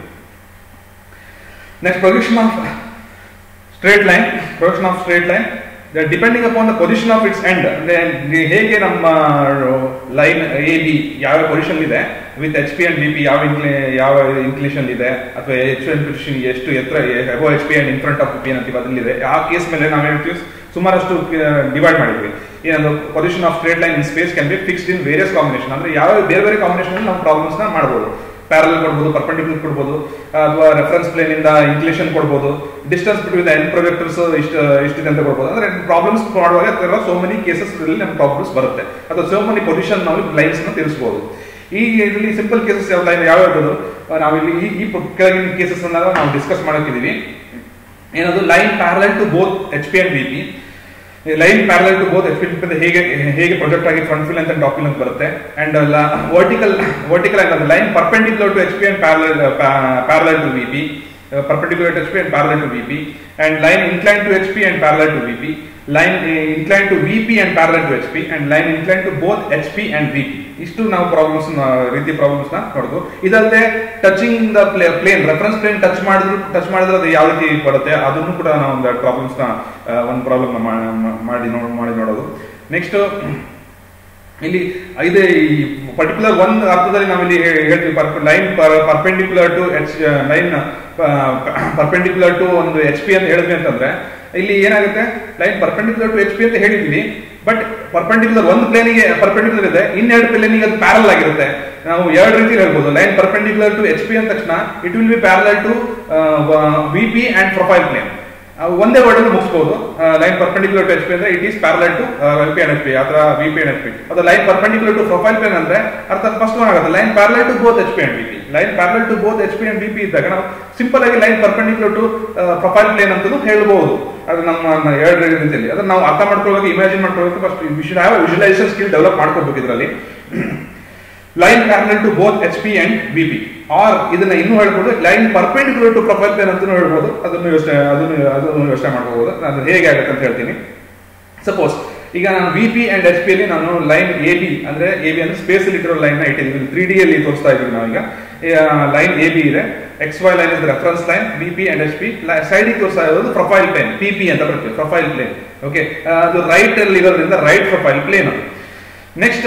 next projection of straight line projection of straight line depending upon the position of it's end ಅಂದ್ರೆ ಹೇಗೆ ನಮ್ಮ ಲೈನ್ ಎ ಬಿ ಯಾವ ಪೊಸಿಷನ್ ಇದೆ with H P and B P ಯಾವ ಇನ್ಕ್ಲೇ ಯಾವ ಇನ್ಕ್ಲೇಷನ್ ಇದೆ ಅಥವಾ ಎಚ್ ಎನ್ ಪೊಸಿಷನ್ ಎಷ್ಟು ಎತ್ತರ above H P and in front of P ಅಂತೀವಿ ಅದ್ರಲ್ಲಿದೆ ಆ ಕೇಸ್ ಮೇಲೆ ನಾವು ಹೇಳ್ತೀವಿ ಸುಮಾರಷ್ಟು ಡಿವೈಡ್ ಮಾಡಿದ್ವಿ ಏನದು position of straight line in space can be fixed in various combination ಅಂದ್ರೆ ಯಾವ ಬೇರೆ ಬೇರೆ ಕಾಂಬಿನೇಷನ್ ನಾವು ಪ್ರಾಬ್ಲಮ್ಸ್ ನ ಮಾಡಬಹುದು ಪ್ಯಾರಲ್ ಕೊಡ್ಬೋದು ಪರ್ಪೆಂಡಿಕ್ಯುಲರ್ ಕೊಡ್ಬೋದು ಅಥವಾ ರೆಫರೆನ್ಸ್ ಪ್ಲೇನ್ ಇಂದ ಇನ್ಕ್ಲೇಷನ್ ಕೊಡ್ಬೋದು ಡಿಸ್ಟೆನ್ಸ್ ಬಿಟ್ವೀನ್ ಎಂಡ್ ಪ್ರೊಜೆಕ್ಟರ್ಸ್ ಇಷ್ಟ ಇಷ್ಟಿದೆ ಅಂತ ಕೊಡ್ಬೋದು ಅಂದ್ರೆ ಪ್ರಾಬ್ಲಮ್ಸ್ ಮಾಡುವಾಗ ಸೋ ಮೆನಿ ಕೇಸಸ್ ನಮ್ಮ ಪ್ರಾಬ್ಲಮ್ಸ್ ಬರುತ್ತೆ ಅಥವಾ ಸೋ ಮೆನಿ ಪೊಸಿಷನ್ ನಾವು ಲೈನ್ಸ್ ನ ತಿಳಿಸಬಹುದು ಈ ಇದರಲ್ಲಿ ಸಿಂಪಲ್ ಕೇಸಸ್ ಯಾವ ಲೈನ್ ಯಾವ್ಯಾವುದು ನಾವಿಲ್ಲಿ ಈ ಈ ಕೆಳಗಿನ ಕೇಸಸ್ ಅನ್ನ ನಾವು ಡಿಸ್ಕಸ್ ಮಾಡಕ್ಕಿದೀವಿ ಏನದು line parallel to both H P and B P line parallel to both H P ಹೇಗೆ ಹೇಗೆ ಪ್ರೊಜೆಕ್ಟ್ ಆಗಿ ಫ್ರಂಟ್ ಫಿಲ್ ಅಂತ ಟಾಪ್ ಫಿಲ್ ಅಂತ ಬರುತ್ತೆ ಅಂಡ್ ವರ್ಟಿಕಲ್ ವರ್ಟಿಕಲ್ ಅಂದ್ರೆ line perpendicular to H P and parallel parallel to V P perpendicular to HP and parallel to VP and line inclined to HP and parallel to VP line incline to V P and parallel to H P and line incline to both H P and V P ಇಷ್ಟು ನಾವು problems ರೀತಿ problems ನ ನೋಡೋದು ಇದಲ್ಲದೆ touching the ಪ್ಲೇ plane reference plane touch ಮಾಡಿದ್ರು touch ಮಾಡಿದ್ರೆ ಅದು ಯಾವ ರೀತಿ ಬರುತ್ತೆ ಅದನ್ನು ಕೂಡ ನಾವು ಒಂದು ಪ್ರಾಬ್ಲಮ್ಸ್ ನ ಒಂದು ಪ್ರಾಬ್ಲಮ್ ಮಾಡಿ ನೋಡ್ ಮಾಡಿ ನೋಡೋದು ನೆಕ್ಸ್ಟ್ ಇಲ್ಲಿ ಇದೆ ಈ ಪರ್ಟಿಕ್ಯುಲರ್ ಒಂದು ಅರ್ಥದಲ್ಲಿ ನಾವಿಲ್ಲಿ ಹೇ- ಹೇಳ್ತೀವಿ line perpendicular to H line perpendicular to ಒಂದು ಎಚ್ ಪಿ ಅಂತ ಹೇಳಿದ್ವಿ ಅಂತಂದ್ರೆ ಇಲ್ಲಿ ಏನಾಗುತ್ತೆ line perpendicular to H P ಅಂತ ಹೇಳಿದ್ವಿ ಬಟ್ ಪರ್ಪೆಂಡಿಕ್ಯುಲರ್ ಒಂದು ಪ್ಲೇನಿಗೆ ಪರ್ಪೆಂಡಿಕ್ಯುಲರ್ ಇದೆ ಇನ್ನೆರಡು ಪ್ಲೇನಿಗೆ ಅದು ಪ್ಯಾರಲ್ ಆಗಿರುತ್ತೆ ನಾವು ಎರಡು ರೀತಿ ಹೇಳ್ಬೋದು line perpendicular to H P ಅಂದ ತಕ್ಷಣ it will be parallel to V P and profile plane ಅವು ಒಂದೇ ವರ್ಡ್ ಅಲ್ಲಿ ಮುಗಿಸಬಹುದು line perpendicular to H P ಅಂದ್ರೆ it is parallel to V P and H P ಅಥವಾ V P and H P ಅದು line perpendicular to profile plane ಅಂದ್ರೆ ಅರ್ಥ first one ಆಗುತ್ತೆ line parallel to both H P and V P line parallel to both H P and V P ಇದ್ದಾಗ ನಾವು simple ಆಗಿ line perpendicular to profile plane ಅಂತಲೂ ಹೇಳ್ಬಹುದು ಅದು ನಮ್ಮ ಎರಡು ರೀತಿಯಲ್ಲಿ ಅದನ್ನ ನಾವು ಅರ್ಥ ಮಾಡ್ಕೊಳ್ಬೇಕು ಇಮ್ಯಾಜಿನ್ ಮಾಡ್ಕೊಳ್ಬೇಕು first we should have visualisation skill develop ಮಾಡ್ಕೋಬೇಕು ಇದರಲ್ಲಿ line parallel to both H P and V P or ಇದನ್ನ ಇನ್ನೂ ಹೇಳ್ಬೋದು line perpendicular to profile plane ಅಂತಲೂ ಹೇಳ್ಬೋದು ಅದನ್ನು ಯೋಚನೆ ಅದನ್ನು ಅದನ್ನು ಯೋಚನೆ ಮಾಡ್ಕೋಬಹುದು ಅದು ಹೇಗೆ ಆಗುತ್ತೆ ಅಂತ ಹೇಳ್ತೀನಿ ಸಪೋಸ್ ಈಗ ನಾನು V P and H P ಅಲ್ಲಿ ನಾನು ಲೈನ್ ಎ ಬಿ ಅಂದ್ರೆ ಎ ಬಿ ಅಂದ್ರೆ ಸ್ಪೇಸ್ ಅಲ್ಲಿ ಇಟ್ಟಿರೋ ಲೈನ್ ನ ಇಟ್ಟಿದ್ದೀವಿ ತ್ರೀ ಡಿ ಅಲ್ಲಿ ತೋರಿಸ್ತಾ ಇದೀವಿ ನಾವೀಗ ಲೈನ್ ಎ ಬಿ ಇದೆ X Y line is reference line V P and H P side ತೋರಿಸ್ತಾ ಇರೋದು ಪ್ರೊಫೈಲ್ ಪ್ಲೇನ್ ಪಿ ಪಿ ಅಂತ ಬರುತ್ತೆ ಪ್ರೊಫೈಲ್ ಪ್ಲೇನ್ ಓಕೆ ಅದು ರೈಟ್ ಅಲ್ಲಿ ಇರೋದ್ರಿಂದ right profile plane next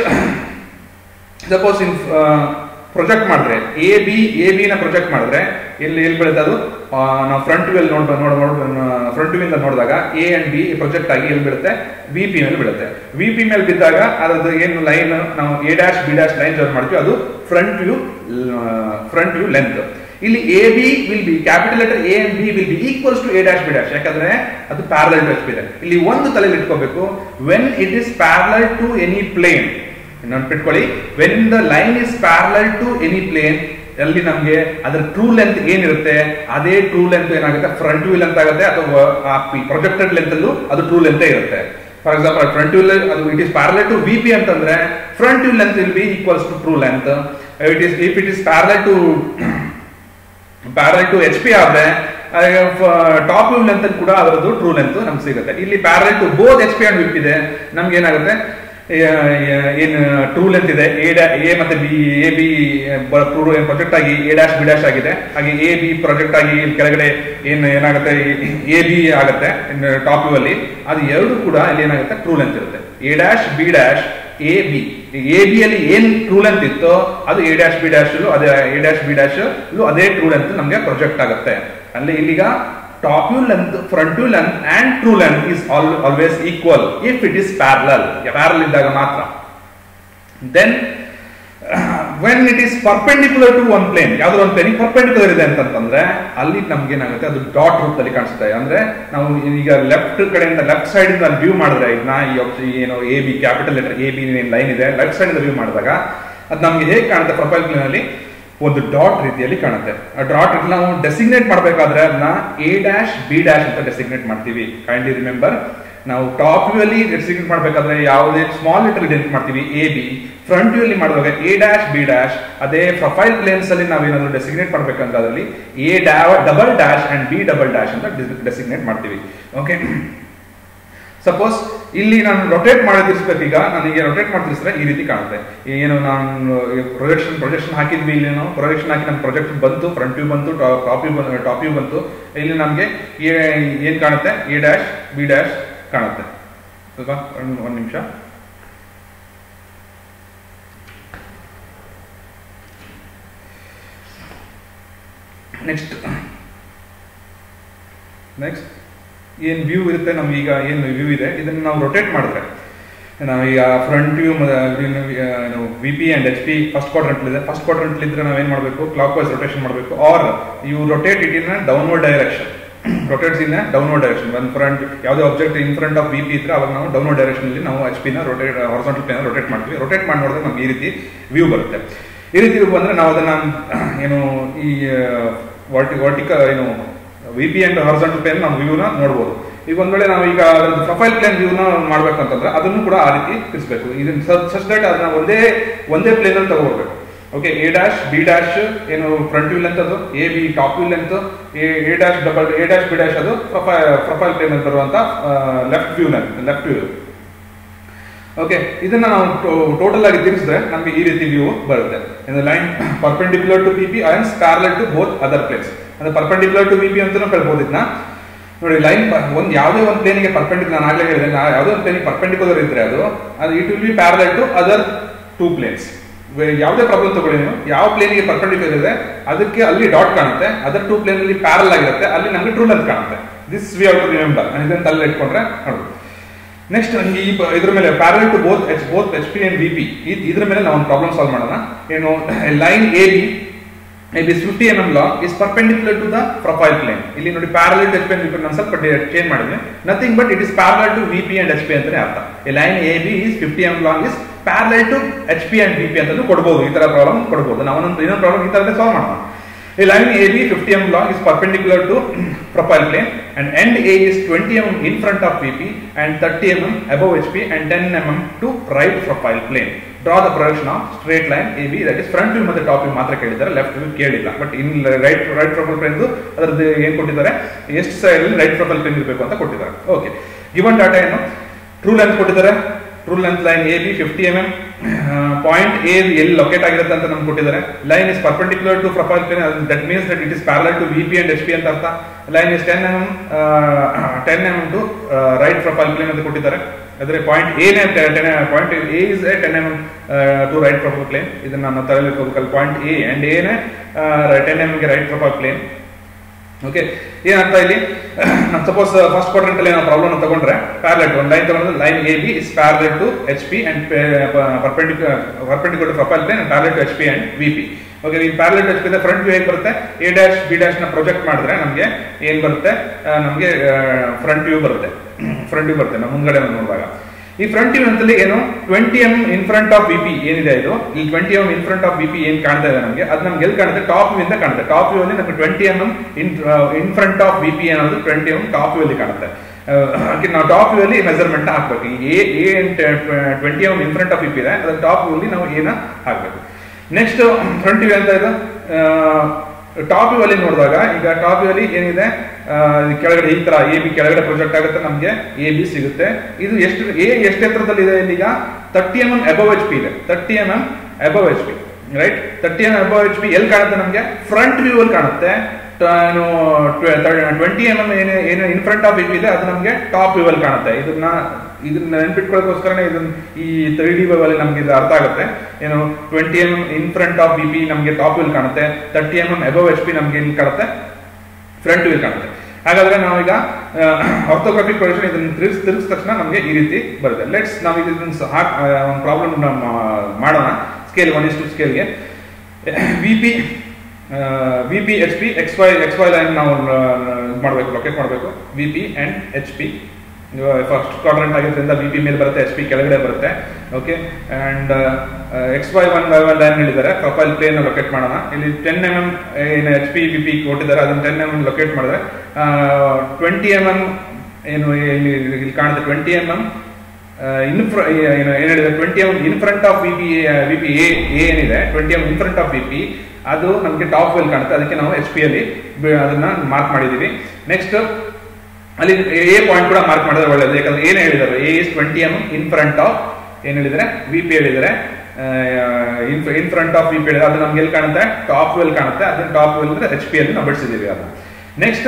suppose in project ಮಾಡಿದ್ರೆ ಎ ಬಿ ಎ ಬಿ ನ project ಮಾಡಿದ್ರೆ ಎಲ್ಲಿ ಎಲ್ಲಿ ಬೀಳುತ್ತೆ ಅದು ಆ, ನಾವು ಫ್ರಂಟ್ ವ್ಯೂ ನೋಡ್ ನೋಡ್ ಫ್ರಂಟ್ ವ್ಯೂ ಇಂದ ನೋಡಿದಾಗ ಎ ಅಂಡ್ ಬಿ ಪ್ರೊಜೆಕ್ಟ್ ಆಗಿ ಎಲ್ಲಿ ಬೀಳುತ್ತೆ ವಿ ಪಿ ಮೇಲೆ ಬೀಳುತ್ತೆ ವಿ ಪಿ ಮೇಲೆ ಬಿದ್ದಾಗ ಅದ್ರದ್ದು ಏನು ಲೈನ್ ನಾವು A dash B dash line join ಮಾಡ್ತೀವಿ ಅದು front view front view length ಇಲ್ಲಿ A B will be capital letter A and B will be equals to A dash B dash ಯಾಕಂದ್ರೆ ಅದು ಪ್ಯಾರಲಲ್ ಟು ಎಚ್ ಇದೆ ಇಲ್ಲಿ ಒಂದು ತಲೆಯಲ್ಲಿ ಇಟ್ಕೋಬೇಕು when it is parallel to any plane ನೆನ್ಪಿಟ್ಕೊಳ್ಳಿ when the line is parallel to any plane ಅಲ್ಲಿ ನಮ್ಗೆ ಅದರ ಟ್ರೂ ಲೆಂತ್ ಏನಿರುತ್ತೆ ಅದೇ ಟ್ರೂ ಲೆಂತ್ ಏನಾಗುತ್ತೆ ಫ್ರಂಟ್ ವ್ಯೂ ಲೆಂತ್ ಆಗುತ್ತೆ ಅಥವಾ ಆ ಪ್ರೊಜೆಕ್ಟೆಡ್ ಲೆಂತ್ ಅಲ್ಲೂ ಅದು ಟ್ರೂ ಲೆಂತ್ ಇರುತ್ತೆ ಫಾರ್ ಎಕ್ಸಾಂಪಲ್ ಫ್ರಂಟ್ ವ್ಯೂ ಅದು it is parallel to V P ಅಂತಂದ್ರೆ front view length will be equals to true length it is if it is parallel to parallel to H P ಆದ್ರೆ top view length ಕೂಡ ಅದರದ್ದು true length ನಮ್ಗೆ ಸಿಗುತ್ತೆ ಇಲ್ಲಿ parallel to both H P and VP ಇದೆ ನಮ್ಗೆ ಏನಾಗುತ್ತೆ ಏನು ಟ್ರೂ ಲೆಂತ್ ಇದೆ ಎ ಎ ಮತ್ತೆ ಬಿ ಎ ಬಿ ಪ್ರೊಜೆಕ್ಟ್ ಆಗಿ ಎ ಡ್ಯಾಶ್ ಬಿ ಡ್ಯಾಶ್ ಆಗಿದೆ ಹಾಗೆ ಎ ಬಿ ಪ್ರೊಜೆಕ್ಟ್ ಆಗಿ ಇಲ್ಲಿ ಕೆಳಗಡೆ ಏನು ಏನಾಗುತ್ತೆ ಎ ಬಿ ಆಗುತ್ತೆ ಟಾಪ್ ವ್ಯೂ ಅಲ್ಲಿ ಅದು ಎರಡು ಕೂಡ ಇಲ್ಲಿ ಏನಾಗುತ್ತೆ ಟ್ರೂ ಲೆಂತ್ ಇರುತ್ತೆ A dash B dash A B A B ಅಲ್ಲಿ ಏನ್ ಟ್ರೂ ಲೆಂತ್ ಇತ್ತೋ ಅದು ಎ ಡ್ಯಾಶ್ ಬಿ ಡ್ಯಾಶ್ ಅದೇ ಎ ಡ್ಯಾಶ್ ಬಿ ಡ್ಯಾಶ್ ಅದೇ ಟ್ರೂ ಲೆಂತ್ ನಮಗೆ ಪ್ರೊಜೆಕ್ಟ್ ಆಗುತ್ತೆ ಅಲ್ಲಿ ಇಲ್ಲಿಗ top view length front view length and true length is always equal if it is parallel parallel ಇದ್ದಾಗ ಮಾತ್ರ then when it is perpendicular to one plane ಯಾವ್ದೋ ಒಂದು plane perpendicular ಇದೆ ಅಂತಂದ್ರೆ ಅಲ್ಲಿ ನಮ್ಗೆ ಏನಾಗುತ್ತೆ ಅದು ಡಾಟ್ ರೂಪದಲ್ಲಿ ಕಾಣಿಸುತ್ತೆ ಅಂದ್ರೆ ನಾವು ಈಗ ಲೆಫ್ಟ್ ಕಡೆಯಿಂದ ಲೆಫ್ಟ್ ಸೈಡ್ ಇಂದ ವ್ಯೂ ಮಾಡಿದ್ರೆ ಇದನ್ನ ಈ option ಏನು A B capital letter A B line ಇದೆ ಲೆಫ್ಟ್ ಸೈಡ್ ಇಂದ ವ್ಯೂ ಮಾಡಿದಾಗ ಅದು ನಮ್ಗೆ ಹೇಗೆ ಕಾಣುತ್ತೆ ಪ್ರೊಫೈಲ್ ಪ್ಲೇನ್ ಅಲ್ಲಿ ಒಂದು ಡಾಟ್ ರೀತಿಯಲ್ಲಿ ಕಾಣುತ್ತೆ ಆ ಡಾಟ್ ನಾವು ಡೆಸಿಗ್ನೇಟ್ ಮಾಡಬೇಕಾದ್ರೆ ಅದನ್ನ ಎ ಡ್ಯಾಶ್ ಬಿ ಡ್ಯಾಶ್ ಅಂತ ಡೆಸಿಗ್ನೇಟ್ ಮಾಡ್ತೀವಿ ಕೈಂಡ್ಲಿ ರಿಮೆಂಬರ್ ನಾವು ಟಾಪ್ ವ್ಯೂ ಅಲ್ಲಿ ಡೆಸಿಗ್ನೇಟ್ ಮಾಡಬೇಕಾದ್ರೆ ಯಾವುದೇ ಸ್ಮಾಲ್ ಲೆಟರ್ ಡೆಸಿಗ್ನೇಟ್ ಮಾಡ್ತೀವಿ ಎ ಬಿ ಫ್ರಂಟ್ ವ್ಯೂ ಅಲ್ಲಿ ಮಾಡುವಾಗ ಎ ಡ್ಯಾಶ್ ಬಿ ಡ್ಯಾಶ್ ಅದೇ ಪ್ರೊಫೈಲ್ ಪ್ಲೇನ್ಸ್ ಅಲ್ಲಿ ನಾವೇನಾದ್ರೂ ಡೆಸಿಗ್ನೇಟ್ ಮಾಡ್ಬೇಕಂದ್ರೆ ಅದರಲ್ಲಿ ಎ ಡಾ double dash and B double dash ಅಂತ ಡೆಸಿಗ್ನೇಟ್ ಮಾಡ್ತೀವಿ ಓಕೆ ಸಪೋಸ್ ಇಲ್ಲಿ ನಾನು ರೊಟೇಟ್ ಮಾಡಿ ತಿರ್ಸ್ಬೇಕೀಗ ನನಗೆ ರೊಟೇಟ್ ಮಾಡಿ ತಿರ್ಸಿದ್ರೆ ಈ ರೀತಿ ಕಾಣುತ್ತೆ ಏನು ನಾನು ಪ್ರೊಜೆಕ್ಷನ್ ಪ್ರೊಜೆಕ್ಷನ್ ಹಾಕಿದ್ವಿ ಇಲ್ಲಿ ನಾವು ಪ್ರೊಜೆಕ್ಷನ್ ಹಾಕಿ ನಮ್ಮ ಪ್ರೊಜೆಕ್ಟ್ ಬಂತು ಫ್ರಂಟ್ ವ್ಯೂ ಬಂತು ಟಾಪ್ ವ್ಯೂ ಬಂತು ಟಾಪ್ ವ್ಯೂ ಬಂತು ಇಲ್ಲಿ ನಮಗೆ ಏನ್ ಕಾಣುತ್ತೆ ಎ ಡ್ಯಾಶ್ ಬಿ ಡ್ಯಾಶ್ ಕಾಣುತ್ತೆ ಅಲ್ವಾ ಒಂದು ಒಂದು ನಿಮಿಷ ನೆಕ್ಸ್ಟ್ ನೆಕ್ಸ್ಟ್ ಏನ್ ವ್ಯೂ ಇರುತ್ತೆ ನಮ್ಗೆ ಈಗ ಏನು ವ್ಯೂ ಇದೆ ಇದನ್ನ ನಾವು ರೊಟೇಟ್ ಮಾಡಿದ್ರೆ ನಾವೀಗ front view V P and H P first quadrant ಇದೆ ಫಸ್ಟ್ ಕ್ವಾಡ್ರೆಂಟ್ ಇದ್ರೆ ನಾವೇನ್ ಮಾಡಬೇಕು ಕ್ಲಾಕ್ ವೈಸ್ ರೊಟೇಷನ್ ಮಾಡಬೇಕು are you rotate it in downward direction rotates in downward direction one front ಯಾವುದೇ object in front of V P ಇದ್ರೆ ಅವಾಗ ನಾವು downward direction ಅಲ್ಲಿ ನಾವು ಎಚ್ ಪಿನ ರೊಟೇಟ್ ಹಾರಿಸಾಂಟಲ್ ಪ್ಲೇನ್ ರೊಟೇಟ್ ಮಾಡ್ತೀವಿ ರೊಟೇಟ್ ಮಾಡಿ ನೋಡಿದ್ರೆ ನಮ್ಗೆ ಈ ರೀತಿ ವ್ಯೂ ಬರುತ್ತೆ ಈ ರೀತಿ ವ್ಯೂ ಬಂದ್ರೆ ನಾವು ಅದನ್ನ ಏನು ಈ ವರ್ಟಿ ವರ್ಟಿಕ ಏನು V P and horizontal plane ನಾವು ವ್ಯೂನ ನೋಡ್ಬೋದು ಈಗ ಒಂದ್ ವೇಳೆ ನಾವು ಈಗ ಪ್ರೊಫೈಲ್ ಪ್ಲೇನ್ ವ್ಯೂನ ಮಾಡ್ಬೇಕಂತಂದ್ರೆ ಅದನ್ನು ಕೂಡ ಆ ರೀತಿ ತಿಳಿಸ್ಬೇಕು ಇದನ್ನ ಸಚ್ ದಟ್ ಅದನ್ನ ಒಂದೇ ಒಂದೇ ಪ್ಲೇನ್ ಅಲ್ಲಿ ತಗೋಬೇಕು okay A dash B dash ಏನು ಫ್ರಂಟ್ ವ್ಯೂ ಲೆಂತ್ ಅದು A B top view length A dash double A dash B dash ಅದು ಪ್ರೊಫೈಲ್ ಪ್ರೊಫೈಲ್ ಪ್ಲೇನ್ ಅಲ್ಲಿ ಬರುವಂತ left view length left view okay ಇದನ್ನ ನಾವು ಟೋಟಲ್ ಆಗಿ ತಿರ್ಗಿಸಿದ್ರೆ ನಮಗೆ ಈ ರೀತಿ ವ್ಯೂ ಬರುತ್ತೆ line perpendicular to P P and scarlet to both other planes ಅಂದ್ರೆ ಪರ್ಪೆಂಡಿಕ್ಯುಲರ್ ಟು ವಿ ಪಿ ಅಂತಾನು ಹೇಳ್ಬೋದು ಇದನ್ನ ನೋಡಿ ಲೈನ್ ಒಂದು ಯಾವುದೇ ಒಂದು ಪ್ಲೇನಿಗೆ ಪರ್ಪೆಂಡಿಕ್ಯುಲರ್ ನಾನು ಆಗ್ಲೇ ಹೇಳಿದೆ ನಾ- ಯಾವುದೇ ಒಂದು ಪ್ಲೇನಿಗೆ ಪರ್ಪೆಂಡಿಕ್ಯುಲರ್ ಇದ್ರೆ ಅದು ಅದು it will be parallel to other two planes ಯಾವುದೇ ಪ್ರಾಬ್ಲಮ್ ತಗೊಳ್ಳಿ ನೀವು ಯಾವ ಪ್ಲೇನಿಗೆ ಪರ್ಪೆಂಡಿಕ್ಯುಲರ್ ಇದೆ ಅದಕ್ಕೆ ಅಲ್ಲಿ ಡಾಟ್ ಕಾಣುತ್ತೆ ಅದರ್ ಟೂ ಪ್ಲೇನ್ ಅಲ್ಲಿ ಪ್ಯಾರಲ್ ಆಗಿರುತ್ತೆ ಅಲ್ಲಿ ನಮಗೆ ಟ್ರೂ ಲೆಂತ್ ಕಾಣುತ್ತೆ this we how to remember ಇದನ್ನ ತಲೆ ಇಟ್ಕೊಂಡ್ರೆ ನೋಡು ನೆಕ್ಸ್ಟ್ ಈ ಬ- ಇದ್ರ ಮೇಲೆ parallel to both H both H P and V P ಇದ್ರ ಮೇಲೆ ನಾವು ಒಂದು ಪ್ರಾಬ್ಲಮ್ ಸಾಲ್ವ್ ಮಾಡೋಣ ಏನು line A B it is 50 mm long is perpendicular to the profile plane ಇಲ್ಲಿ ನೋಡಿ parallel to HP and VP ನಾನು ಸ್ವಲ್ಪ ಚೇಂಜ್ ಮಾಡಿದ್ವಿ nothing but it is parallel to VP and HP ಅಂತಾನೆ ಅರ್ಥ ಈ line A B is fifty M long is parallel to H P and VP ಅಂತಲೂ ಕೊಡ್ಬೋದು ಈ ತರ ಪ್ರಾಬ್ಲಮ್ ಕೊಡ್ಬೋದು ನಾವು ಒಂದೊಂದು ಇನ್ನೊಂದು ಪ್ರಾಬ್ಲಮ್ ಈ ತರನೇ ಸಾಲ್ವ್ ಮಾಡೋಣ A line AB 50 mm long is perpendicular to profile plane and end A is 20 mm in front of VP and 30 mm above HP and 10 mm to right profile plane. Draw the projection of straight line AB that is front view ಮತ್ತೆ top view ಮಾತ್ರ ಕೇಳಿದ್ದಾರೆ left view ಕೇಳಿಲ್ಲ but in right right profile plane ಅದರದ್ದು ಏನ್ ಕೊಟ್ಟಿದ್ದಾರೆ ಎಷ್ಟು side right profile plane ಇರಬೇಕು ಅಂತ ಕೊಟ್ಟಿದ್ದಾರೆ ಓಕೆ ಗಿವನ್ ಡಾಟಾ ಏನು ಟ್ರೂ ಲೆಂತ್ ಕೊಟ್ಟಿದ್ದಾರೆ true length line A B fifty M M point A ಎಲ್ಲಿ ಲೊಕೇಟ್ ಆಗಿರುತ್ತೆ ಅಂತ ನಮ್ಗೆ ಕೊಟ್ಟಿದ್ದಾರೆ line is perpendicular to profile plane that means that it is parallel to V P and H P ಅಂತ ಅರ್ಥ line is ten M ten M to right profile plane ಅಂತ ಕೊಟ್ಟಿದ್ದಾರೆ ಅಂದ್ರೆ point A point A is a ten M to right profile plane ಇದನ್ನ ನಾವು ತರಲಿಕ್ಕೆ point A and ಎನೆ ten M ಗೆ ರೈಟ್ ಪ್ರೊಫೈಲ್ ಪ್ಲೇನ್ ಓಕೆ ಏನಂತ ಇಲ್ಲಿ ಸಪೋಸ್ ಫಸ್ಟ್ ಕ್ವಾಡ್ರೆಂಟ್ ಅಲ್ಲಿ ನಾವು ಪ್ರಾಬ್ಲಮ್ ತಗೊಂಡ್ರೆ ಪ್ಯಾರಲೆಟ್ ಒಂದು ಲೈನ್ ತಗೊಂಡ್ರೆ line A B is parallel to H P and perpendicular perpendicular profile plane parallel to H P and V P okay ಈ parallel H P front view ಹೇಗೆ ಬರುತ್ತೆ A dash B dash ನ project ಮಾಡಿದ್ರೆ ನಮಗೆ ಏನ್ ಬರುತ್ತೆ ನಮಗೆ front view ಬರುತ್ತೆ ಫ್ರಂಟ್ ವ್ಯೂ ಬರುತ್ತೆ ನಾವು ಮುಂದ್ಗಡೆ ನೋಡುವಾಗ ಈ ಫ್ರಂಟ್ ವ್ಯೂ ಅಂತಲ್ಲಿ ಏನು twenty M in front of B P ಏನಿದೆ ಇದು ಈ twenty M in front of B P ಏನ್ ಕಾಣ್ತಾ ಇದೆ ನಮಗೆ ಅದು ನಮ್ಗೆ ಎಲ್ಲಿ ಕಾಣುತ್ತೆ ಟಾಪ್ ವ್ಯೂ ಇಂದ ಕಾಣುತ್ತೆ ಟಾಪ್ ವ್ಯೂ ಅಲ್ಲಿ ನಮಗೆ twenty M in in front of B P ಅನ್ನೋದು ಟ್ವೆಂಟಿ ಎಂ ಟಾಪ್ ವ್ಯೂ ಅಲ್ಲಿ ಕಾಣುತ್ತೆ ಅಹ್, ನಾವು ಟಾಪ್ ವ್ಯೂ ಅಲ್ಲಿ ಮೆಜರ್ಮೆಂಟ್ ಹಾಕ್ಬೇಕು ಈಗ A A twenty M in front of B P ಇದೆ ಅದ್ರ ಟಾಪ್ ವ್ಯೂ ಅಲ್ಲಿ ನಾವು ಏನ ಹಾಕ್ಬೇಕು ನೆಕ್ಸ್ಟ್ ಫ್ರಂಟ್ ವ್ಯೂ ಅಂತ ಇದು ಟಾಪ್ ವ್ಯೂ ಅಲ್ಲಿ ನೋಡಿದಾಗ ಈಗ ಟಾಪ್ ವ್ಯೂ ಅಲ್ಲಿ ಏನಿದೆ ಆ, ಇದು ಕೆಳಗಡೆ ಈ ತರ ಎ ಬಿ ಕೆಳಗಡೆ ಪ್ರೊಜೆಕ್ಟ್ ಆಗುತ್ತೆ ನಮಗೆ ಎ ಬಿ ಸಿಗುತ್ತೆ ಇದು ಎಷ್ಟು ಎ ಎಷ್ಟು ಎತ್ತರದಲ್ಲಿ ಇದೆ ಇಲ್ಲಿಗ thirty M M above H P ಇದೆ thirty M M above H P right thirty M above H P ಎಲ್ಲಿ ಕಾಣುತ್ತೆ ನಮಗೆ ಫ್ರಂಟ್ ವ್ಯೂ ಅಲ್ಲಿ ಕಾಣುತ್ತೆ ಟ್ವೆಂಟಿ ಎಂ ಎಂ ಏನು ಏನು ಇನ್ ಫ್ರಂಟ್ ಆಫ್ ಇದೆ ಅದು ನಮಗೆ ಟಾಪ್ ವ್ಯೂ ಅಲ್ಲಿ ಕಾಣುತ್ತೆ ಇದನ್ನ ಇದನ್ನ ನೆನ್ಪಿಟ್ಕೊಳ್ಳೋಕೋಸ್ಕರನೇ ಇದನ್ನ ಈ ತ್ರೀ ಡಿ ಅಲ್ಲಿ ನಮ್ಗೆ ಇದು ಅರ್ಥ ಆಗುತ್ತೆ ಏನು twenty M in front of B P ನಮಗೆ ಟಾಪ್ ವ್ಯೂ ಕಾಣುತ್ತೆ thirty M M above H P ನಮ್ಗೆ ಇಲ್ಲಿ ಕಾಣುತ್ತೆ ಫ್ರಂಟ್ ವ್ಯೂ ಕಾಣುತ್ತೆ ಹಾಗಾದ್ರೆ ನಾವೀಗ ಆರ್ಥೋಗ್ರಾಫಿಕ್ ಪ್ರೊಜೆಕ್ಷನ್ ಇದನ್ನ ತಿರುಗಿಸ್ ತಿರುಗಿದ ತಕ್ಷಣ ನಮಗೆ ಈ ರೀತಿ ಬರುತ್ತೆ ಲೆಟ್ಸ್ ನಾವು ಇದನ್ನ ಸ- ಹಾಕ್ ಒಂದು ಪ್ರಾಬ್ಲಮ್ ಮಾಡೋಣ ಸ್ಕೇಲ್ ಒನ್ ಇಸ್ ಟು ಸ್ಕೇಲ್ಗೆ V P V P H P X Y X Y line ನಾವು ಮಾಡಬೇಕು ಲೊಕೇಟ್ ಮಾಡಬೇಕು V P and H P first quadrant ಆಗಿದ್ರಿಂದ ವಿ ಪಿ ಮೇಲೆ ಬರುತ್ತೆ ಎಚ್ ಪಿ ಕೆಳಗಡೆ ಬರುತ್ತೆ okay and X Y one Y one line ಹೇಳಿದ್ದಾರೆ profile plane locate ಮಾಡೋಣ ಇಲ್ಲಿ ಟೆನ್ ಎಮ್ ಎಂ ಏನು ಎಚ್ ಪಿ ವಿ ಪಿ ಕೊಟ್ಟಿದ್ದಾರೆ ಅದನ್ನ ಟೆನ್ ಎಮ್ ಎಂ ಲೊಕೇಟ್ ಮಾಡಿದ್ರೆ ಟ್ವೆಂಟಿ ಎಮ್ ಎಂ ಏನು ಇಲ್ಲಿ ಇಲ್ಲಿ ಕಾಣುತ್ತೆ ಟ್ವೆಂಟಿ ಎಮ್ ಎಂ ಇನ್ ಏನು ಏನ್ ಹೇಳಿದ್ರೆ twenty M in front of V P V P A ಏನಿದೆ twenty M in front of V P ಅದು ನಮಗೆ ಟಾಪ್ ವೆಲ್ ಕಾಣುತ್ತೆ ಅದಕ್ಕೆ ನಾವು ಎಚ್ ಪಿ ಅಲ್ಲಿ ಬ- ಅದನ್ನ ಮಾರ್ಕ್ ಮಾಡಿದೀವಿ ನೆಕ್ಸ್ಟ್ ಅಲ್ಲಿ ಎ ಪಾಯಿಂಟ್ ಕೂಡ ಮಾರ್ಕ್ ಮಾಡಿದ್ರೆ ಒಳ್ಳೇದು ಯಾಕಂದ್ರೆ ಏನ್ ಹೇಳಿದ್ದಾರೆ A is twenty M in front of ಏನ್ ಹೇಳಿದ್ರೆ ವಿ ಪಿ ಹೇಳಿದ್ದಾರೆ in front of V P ಹೇಳಿದ್ರೆ ಅದು ನಮ್ಗೆ ಎಲ್ಲಿ ಕಾಣುತ್ತೆ ಟಾಪ್ ವೆಲ್ ಕಾಣುತ್ತೆ ಅದನ್ನ ಟಾಪ್ ವೆಲ್ ಅಂದ್ರೆ ಎಚ್ ಪಿ ಅಲ್ಲಿ ನಾವು ಬಿಡಿಸಿದೀವಿ ಅದನ್ನ ನೆಕ್ಸ್ಟ್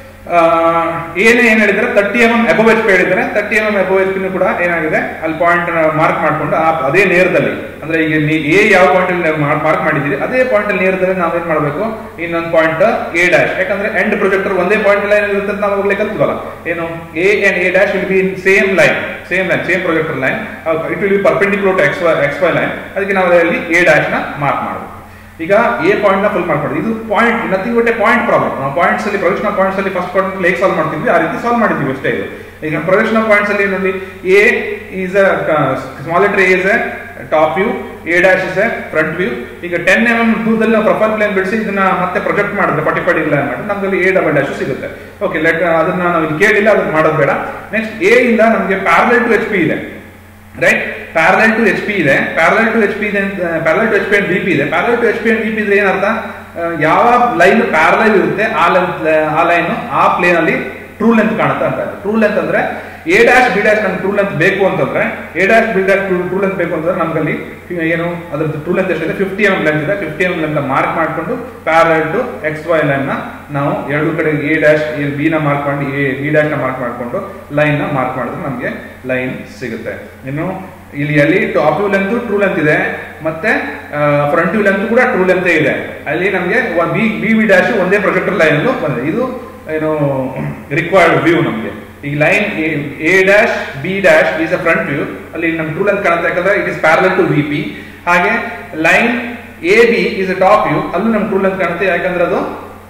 ಏನೇ ಏನ್ ಹೇಳಿದ್ರೆ thirty M M above H P ಹೇಳಿದ್ದಾರೆ thirty M M above H P ಕೂಡ ಏನಾಗಿದೆ ಅಲ್ಲಿ ಪಾಯಿಂಟ್ ಮಾರ್ಕ್ ಮಾಡ್ಕೊಂಡು ಆ ಅದೇ ನೇರದಲ್ಲಿ ಅಂದ್ರೆ ಈಗ ನೀ- ಎ ಯಾವ ಪಾಯಿಂಟ್ ಅಲ್ಲಿ ಮಾರ್ಕ್ ಮಾಡಿದ್ದೀರಿ ಅದೇ ಪಾಯಿಂಟ್ ಅಲ್ಲಿ ನೇರದಲ್ಲಿ ನಾವೇನ್ ಮಾಡಬೇಕು ಇನ್ನೊಂದು ಪಾಯಿಂಟ್ ಎ ಡ್ಯಾಶ್ ಯಾಕಂದ್ರೆ ಎಂಡ್ ಪ್ರೊಜೆಕ್ಟರ್ ಒಂದೇ ಪಾಯಿಂಟ್ ಲೈನ್ ಇರುತ್ತೆ ಅಂತ ನಾವು ಹೋಗ್ಲಿ ಕಲ್ತ್ವಲ್ಲ ಏನು A and A dash will be in same line same line same projector line it will be perpendicular to X Y X Y line ಅದಕ್ಕೆ ನಾವು ಅಲ್ಲಿ ಎ ಡ್ಯಾಶ್ ನ ಮಾರ್ಕ್ ಮಾಡಬೇಕು ಈಗ ಎ ಪಾಯಿಂಟ್ ನ ಫುಲ್ ಮಾಡ್ಕೊಳ್ಳಿ ಇದು point nothing but a point problem ನಾವು ಪಾಯಿಂಟ್ಸ್ ಅಲ್ಲಿ ಪ್ರೊಜೆಕ್ಷನ್ ಪಾಯಿಂಟ್ಸ್ ಅಲ್ಲಿ ಫಸ್ಟ್ ಪಾಯಿಂಟ್ ಹೇಗೆ ಸಾಲ್ವ್ ಮಾಡ್ತಿದ್ವಿ ಆ ರೀತಿ ಸಾಲ್ವ್ ಮಾಡಿದ್ವಿ ಅಷ್ಟೇ ಇದು ಈಗ ಪ್ರೊಜೆಕ್ಷನ್ ಪಾಯಿಂಟ್ಸ್ ಅಲ್ಲಿ ನೋಡಿ A is a small letter A is a top view A dash is a front view ಈಗ ಟೆನ್ ಎಂ ಎಂ ದೂರದಲ್ಲಿ ನಾವು ಪ್ರೊಫೈಲ್ ಪ್ಲೇನ್ ಬಿಡಿಸಿ ಇದನ್ನ ಮತ್ತೆ ಪ್ರೊಜೆಕ್ಟ್ ಮಾಡಿದ್ರೆ ಫಾರ್ಟಿ ಫೈವ್ ಡಿಗ್ರಿ ಮಾಡಿ ನಮ್ದಲ್ಲಿ ಎ ಡಬಲ್ ಡ್ಯಾಶ್ ಸಿಗುತ್ತೆ ಓಕೆ ಲೆಟ್ ಅದನ್ನ ನಾವು ಇಲ್ಲಿ ಕೇಳಿಲ್ಲ ಅದನ್ನ ಮಾಡೋದು ಬೇಡ ನೆಕ್ಸ್ಟ್ ಎ ಇಂದ ನಮಗೆ ಪ್ಯಾರಲಲ್ ಟು ಎಚ್ ಪಿ ಇದೆ right parallel to H P ಇದೆ ಪ್ಯಾರಲಲ್ ಟು ಎಚ್ ಪಿ ಇದೆ parallel to H P and V P ಇದೆ parallel to H P and V P ಇದ್ರೆ ಏನರ್ಥ ಆ, ಯಾವ ಲೈನ್ ಪ್ಯಾರಲಲ್ ಇರುತ್ತೆ ಆ ಲೆಂತ್ ಆ ಲೈನ್ ಆ ಪ್ಲೇನ್ ಅಲ್ಲಿ ಟ್ರೂ ಲೆಂತ್ ಕಾಣುತ್ತೆ ಅಂತ ಟ್ರೂ ಲೆಂತ್ ಅಂದ್ರೆ ಎ ಡ್ಯಾಶ್ ಬಿ ಡ್ಯಾಶ್ ನಮ್ಗೆ ಟ್ರೂ ಲೆಂತ್ ಬೇಕು ಅಂತಂದ್ರೆ A dash B dash true length ಬೇಕು ಅಂತಂದ್ರೆ ನಮ್ಗಲ್ಲಿ ಏನು ಅದ್ರದ್ದು ಟ್ರೂ ಲೆಂತ್ ಎಷ್ಟಿದೆ ಫಿಫ್ಟಿ ಎಂ ಲೆಂತ್ ಇದೆ ಫಿಫ್ಟಿ ಎಂ ಲೆಂತ್ ಮಾರ್ಕ್ ಮಾಡ್ಕೊಂಡು parallel to X Y line ನ ನಾವು ಎರಡು ಕಡೆ ಎ ಡ್ಯಾಶ್ ಬಿ ನ ಮಾರ್ಕ್ ಮಾಡಿ ಎ ಬಿ ಡ್ಯಾಶ್ ನ ಮಾರ್ಕ್ ಮಾಡ್ಕೊಂಡು ಲೈನ್ ನ ಮಾರ್ಕ್ ಮಾಡಿದ್ರೆ ನಮಗೆ ಲೈನ್ ಸಿಗುತ್ತೆ ಇನ್ನು ಇಲ್ಲಿ ಅಲ್ಲಿ top view length true length ಇದೆ ಮತ್ತೆ ಫ್ರಂಟ್ ವ್ಯೂ ಲೆಂತ್ ಕೂಡ ಟ್ರೂ ಲೆಂತ್ ಇದೆ ಅಲ್ಲಿ ನಮಗೆ ಬಿ ಬಿ ವಿ ಡ್ಯಾಶ್ ಒಂದೇ ಪ್ರೊಜೆಕ್ಟರ್ ಲೈನ್ ಬಂದಿದೆ ಇದು ಏನು ರಿಕ್ವೈರ್ಡ್ ವ್ಯೂ ನಮಗೆ ಈ line A dash B dash is a front view ಅಲ್ಲಿ ನಮ್ ಟೂ ಲೆಂತ್ ಕಾಣುತ್ತೆ ಯಾಕಂದ್ರೆ it is parallel to V P ಹಾಗೆ line A B is a top view ಅಲ್ಲೂ ನಮ್ ಟೂ ಲೆಂತ್ ಕಾಣುತ್ತೆ ಯಾಕಂದ್ರೆ ಅದು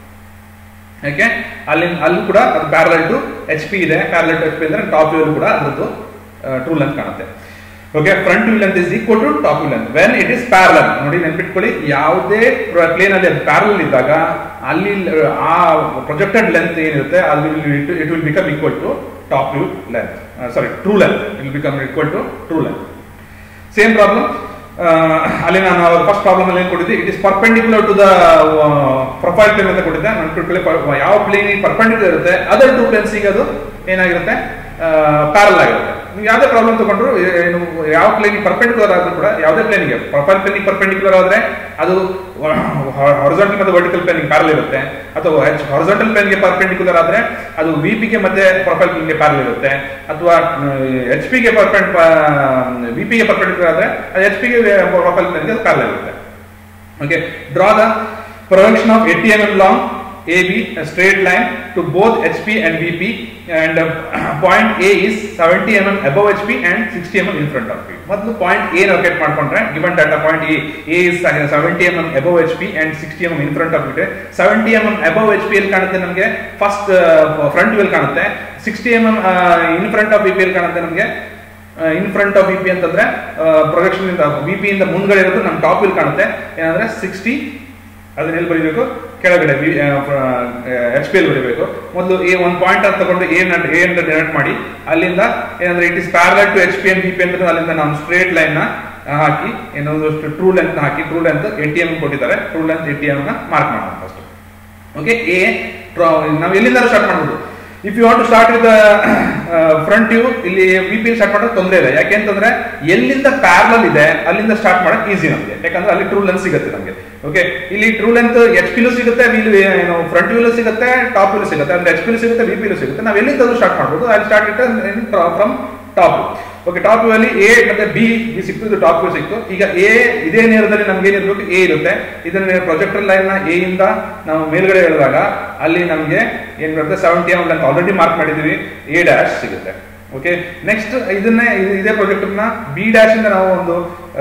ಯಾಕೆ ಅಲ್ಲಿ ಅಲ್ಲಿ ಕೂಡ ಅದು ಪ್ಯಾರಲಲ್ ಟು ಎಚ್ ಪಿ ಇದೆ ಪ್ಯಾರಲಲ್ ಟು ಎಚ್ ಪಿ ಅಂದ್ರೆ ಟಾಪ್ ವ್ಯೂ ಕೂಡ ಅದ್ರದ್ದು ಟ್ರೂ ಲೆಂತ್ ಕಾಣುತ್ತೆ okay front view length is equal to top view length when it is parallel ನೋಡಿ ನೆನ್ಪಿಟ್ಕೊಳ್ಳಿ ಯಾವುದೇ ಪ್ಲೇನ್ ಅಲ್ಲಿ ಅದು ಪ್ಯಾರಲಲ್ ಇದ್ದಾಗ ಅಲ್ಲಿ ಆ ಪ್ರೊಜೆಕ್ಟೆಡ್ ಲೆಂತ್ ಏನಿರುತ್ತೆ ಅಲ್ಲಿ it will become equal to top view length sorry true length it will become equal to true length same problem ಅಲ್ಲಿ ನಾನು ಫಸ್ಟ್ ಪ್ರಾಬ್ಲಮ್ ಅಲ್ಲಿ ಏನ್ ಕೊಟ್ಟಿದ್ದೆ it is perpendicular to the profile plane ಅಂತ ಕೊಟ್ಟಿದ್ದೆ ನೆನ್ಪಿಟ್ಕೊಳ್ಳಿ ಪ- ಯಾವ ಪ್ಲೇನ್ ಪರ್ಪೆಂಡಿಕ್ಯುಲರ್ ಇರುತ್ತೆ ಅದರ್ ಟೂ ಪ್ಲೇನ್ಸಿಗೆ ಅದು ಏನಾಗಿರುತ್ತೆ ಪ್ಯಾರಲ್ ಆಗಿರುತ್ತೆ ನೀವು ಯಾವುದೇ ಪ್ರಾಬ್ಲಮ್ ತಗೊಂಡ್ರು ಏನು ಯಾವ ಪ್ಲೇನ್ ಪರ್ಪೆಂಡಿಕ್ಯುಲರ್ ಆದ್ರೂ ಕೂಡ ಯಾವುದೇ ಪ್ಲೇನ್ಗೆ ಪ್ರೊಫೈಲ್ ಪ್ಲೇನಿಗೆ ಪರ್ಪೆಂಡಿಕ್ಯುಲರ್ ಆದ್ರೆ ಅದು ಹಾರಿಜಾಂಟಲ್ ಮತ್ತೆ ವರ್ಟಿಕಲ್ ಪ್ಲೇನಿಗೆ ಪ್ಯಾರಲ್ ಇರುತ್ತೆ ಅಥವಾ ಹಾರಿಜಾಂಟಲ್ ಪ್ಲೇನ್ಗೆ ಪರ್ಪೆಂಡಿಕ್ಯುಲರ್ ಆದ್ರೆ ಅದು ವಿ ಪಿಗೆ ಮತ್ತೆ ಪ್ರೊಫೈಲ್ ಪ್ಲೇನ್ಗೆ ಪ್ಯಾರಲ್ ಇರುತ್ತೆ ಅಥವಾ ಎಚ್ ಪಿಗೆ ಪರ್ಪೆಂಡ್ ವಿ ಪಿಗೆ ಪರ್ಪೆಂಡಿಕ್ಯುಲರ್ ಆದ್ರೆ ಅದು ಎಚ್ ಪಿಗೆ ಪ್ರೊಫೈಲ್ ಪ್ಲೇನ್ಗೆ ಅದು ಪ್ಯಾರಲ್ ಇರುತ್ತೆ Okay, draw the projection of 80 mm long AB a straight line to both HP and VP and uh, point A is 70 mm above HP and 60 mm in front of it. ಮೊದಲು point A locate ಮಾಡ್ಕೊಂಡ್ರೆ given data point A A is seventy M M above H P and sixty M in front of it seventy M M above H P ಎಲ್ಲಿ ಕಾಣುತ್ತೆ ನಮಗೆ first front ವ್ಯೂಲ್ ಕಾಣುತ್ತೆ sixty M M in front of B P ಎಲ್ಲಿ ಕಾಣುತ್ತೆ ನಮಗೆ in front of V P ಅಂತಂದ್ರೆ projection ಇಂದ ವಿ ಪಿ ಇಂದ ಮುಂದ್ಗಡೆ ಇರೋದು ನಮ್ಮ ಟಾಪ್ ವಿಲ್ ಕಾಣುತ್ತೆ ಏನಂದ್ರೆ ಸಿಕ್ಸ್ಟಿ ಅದನ್ನ ಎಲ್ಲಿ ಬರೀಬೇಕು ಕೆಳಗಡೆ ಎಚ್ ಪಿ ಎಲ್ ಬರೀಬೇಕು ಮೊದಲು ಎ ಒಂದು ಪಾಯಿಂಟ್ ಅಂತ ತಗೊಂಡು ಎ ನಟ್ ಎ ಅಂತ ಡಿನಟ್ ಮಾಡಿ ಅಲ್ಲಿಂದ ಏನಂದ್ರೆ it is parallel to H P and V P ಅಂತ ಅಲ್ಲಿಂದ ನಾವು ಸ್ಟ್ರೇಟ್ ಲೈನ್ ನ ಹಾಕಿ ಏನೊಂದಷ್ಟು ಟ್ರೂ ಲೆಂತ್ ಹಾಕಿ ಟ್ರೂ ಲೆಂತ್ ಎಟಿ ಎಂ ಕೊಟ್ಟಿದ್ದಾರೆ ಟ್ರೂ ಲೆಂತ್ ಎಟಿ ಎಂ ನ ಮಾರ್ಕ್ ಮಾಡೋಣ ಫಸ್ಟ್ ಓಕೆ ಎ ನಾವು ಎಲ್ಲಿಂದ ಸ್ಟಾರ್ಟ್ ಮಾಡ್ಬೋದು if you want to start with front view ಇಲ್ಲಿ ವಿ ಪಿ ಸ್ಟಾರ್ಟ್ ಮಾಡೋದು ತೊಂದರೆ ಇಲ್ಲ ಯಾಕೆ ಅಂತಂದ್ರೆ ಎಲ್ಲಿಂದ ಪ್ಯಾರಲಲ್ ಇದೆ ಅಲ್ಲಿಂದ ಸ್ಟಾರ್ಟ್ ಮಾಡಕ್ ಈಸಿ ನಮಗೆ ಯಾಕಂದ್ರೆ ಅಲ್ಲಿ ಟ್ರೂ ಲೆಂತ್ ಸಿಗುತ್ತೆ ನಮಗೆ ಓಕೆ ಇಲ್ಲಿ ಟ್ರೂ ಲೆಂತ್ ಎಚ್ ಪಿಲು ಸಿಗುತ್ತೆ ವಿಲ್ ಏನು ಫ್ರಂಟ್ ವ್ಯೂಲು ಸಿಗುತ್ತೆ ಟಾಪ್ ವ್ಯೂಲು ಸಿಗುತ್ತೆ ಅಂದ್ರೆ ಎಚ್ ಪಿಲು ಸಿಗುತ್ತೆ ವಿ ಪಿಲು ಸಿಗುತ್ತೆ ನಾವು ಎಲ್ಲಿಂದ ಸ್ಟಾರ್ಟ್ ಮಾಡ್ಬೋದು ಅಲ್ಲಿ start it from top okay top view ಅಲ್ಲಿ ಎ ಮತ್ತೆ ಬಿ ಬಿ ಸಿಕ್ತು ಇದು ಟಾಪ್ ವ್ಯೂ ಸಿಕ್ತು ಈಗ ಎ ಇದೇ ನೇರದಲ್ಲಿ ನಮ್ಗೆ ಏನಿರ್ಬೇಕು ಎ ಇರುತ್ತೆ ಇದನ್ನ ಪ್ರೊಜೆಕ್ಟರ್ ಲೈನ್ ನ ಎ ಇಂದ ನಾವು ಮೇಲ್ಗಡೆ ಹೇಳಿದಾಗ ಅಲ್ಲಿ ನಮ್ಗೆ ಏನ್ ಬರುತ್ತೆ seventy M length already mark ಮಾಡಿದೀವಿ ಎ ಡ್ಯಾಶ್ ಸಿಗುತ್ತೆ ಓಕೆ ನೆಕ್ಸ್ಟ್ ಇದನ್ನೇ ಇದು- ಇದೇ ಪ್ರೊಜೆಕ್ಟರ್ ನ ಬಿ ಡ್ಯಾಶ್ ಇಂದ ನಾವು ಒಂದು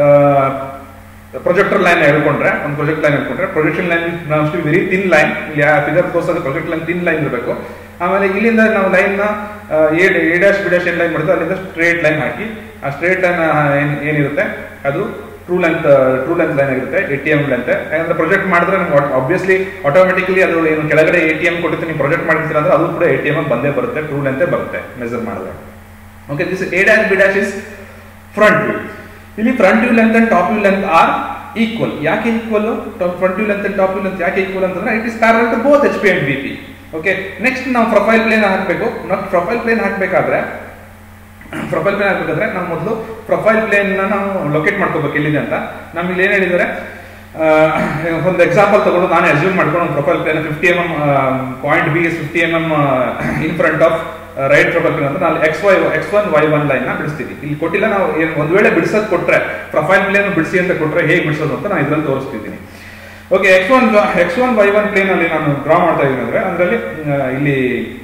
ಪ್ರೊಜೆಕ್ಟರ್ ಲೈನ್ ಹೇಳ್ಕೊಂಡ್ರೆ ಒಂದು ಪ್ರೊಜೆಕ್ಟ್ ಲೈನ್ ಹೇಳ್ಕೊಂಡ್ರೆ ಪ್ರೊಜೆಕ್ಷನ್ ಲೈನ್ ನಾವು ವೆರಿ ತಿನ್ ಲೈನ್ ಇಲ್ಲಿ ಫಿಗರ್ ತೋರಿಸೋದು ಪ್ರೊಜೆಕ್ಟ್ ಲೈನ್ ತಿನ್ ಲೈನ್ ಇರಬೇಕು ಆಮೇಲೆ ಇಲ್ಲಿಂದ ನಾವು ಲೈನ್ ನ A A dash B dash ಏನ್ ಲೈನ್ ಮಾಡಿದ್ರೆ ಅಲ್ಲಿಂದ ಸ್ಟ್ರೇಟ್ ಲೈನ್ ಹಾಕಿ ಆ ಸ್ಟ್ರೇಟ್ ಲೈನ್ ಏನಿರುತ್ತೆ ಅದು true length true length line ಆಗಿರುತ್ತೆ ಎ ಟಿ ಎಂ ಲೆಂತ್ ಯಾಕಂದ್ರೆ ಪ್ರೊಜೆಕ್ಟ್ ಮಾಡಿದ್ರೆ ನಮ್ಗೆ ಆಬ್ವಿಯಸ್ಲಿ ಆಟೋಮೆಟಿಕಲಿ ಅದು ಏನು ಕೆಳಗಡೆ ಎ ಟಿ ಎಂ ಕೊಟ್ಟಿರ್ತೀನಿ ನೀವು ಪ್ರೊಜೆಕ್ಟ್ ಮಾಡಿರ್ತೀರ ಅಂದ್ರೆ ಅದು ಕೂಡ ಎ ಟಿ ಎಂ ಬಂದೇ ಬರುತ್ತೆ ಟ್ರೂ ಲೆಂತೆ ಬರುತ್ತೆ ಮೆಜರ್ ಮಾಡಿದ್ರೆ okay this A dash B dash is front view ಇಲ್ಲಿ front view length and top view length are equal ಯಾಕೆ equal front view length and top view length ಯಾಕೆ equal ಅಂತಂದ್ರೆ it is parallel to both H P and B P okay next ನಾವು profile plane ಹಾಕಬೇಕು ನಾವು profile plane ಹಾಕಬೇಕಾದ್ರೆ profile plane ಹಾಕ್ಬೇಕಾದ್ರೆ ನಾವು ಮೊದಲು ಪ್ರೊಫೈಲ್ ಪ್ಲೇನ್ ನಾವು ಲೊಕೇಟ್ ಮಾಡ್ಕೋಬೇಕು ಎಲ್ಲಿದೆ ಅಂತ ನಮ್ಗೆ ಇಲ್ಲಿ ಏನ್ ಹೇಳಿದ್ದಾರೆ ಆ, ಒಂದು ಎಕ್ಸಾಂಪಲ್ ತಗೊಂಡು ನಾನು ಅಸ್ಯೂಮ್ ಮಾಡ್ಕೊಂಡು ಒಂದು profile plane fifty M M point B is fifty M M in front of right profile plane ಅಂತ ನಾನು X Y X one Y one line ನ ಬಿಡಿಸ್ತೀವಿ ಇಲ್ಲಿ ಕೊಟ್ಟಿಲ್ಲ ನಾವು ಏನ್ ಒಂದ್ ವೇಳೆ ಬಿಡಿಸೋದು ಕೊಟ್ರೆ ಪ್ರೊಫೈಲ್ ಪ್ಲೇನ್ ಬಿಡಿಸಿ ಅಂತ ಕೊಟ್ರೆ ಹೇಗೆ ಬಿಡಿಸೋದು ಅಂತ ನಾನು ಇದ್ರಲ್ಲಿ ತೋರಿಸ್ತಿದ್ದೀನಿ okay X one X one Y one plane ಅಲ್ಲಿ ನಾನು ಡ್ರಾ ಮಾಡ್ತಾ ಇದ್ದೀನಿ ಅಂದ್ರೆ ಅದರಲ್ಲಿ ಇಲ್ಲಿ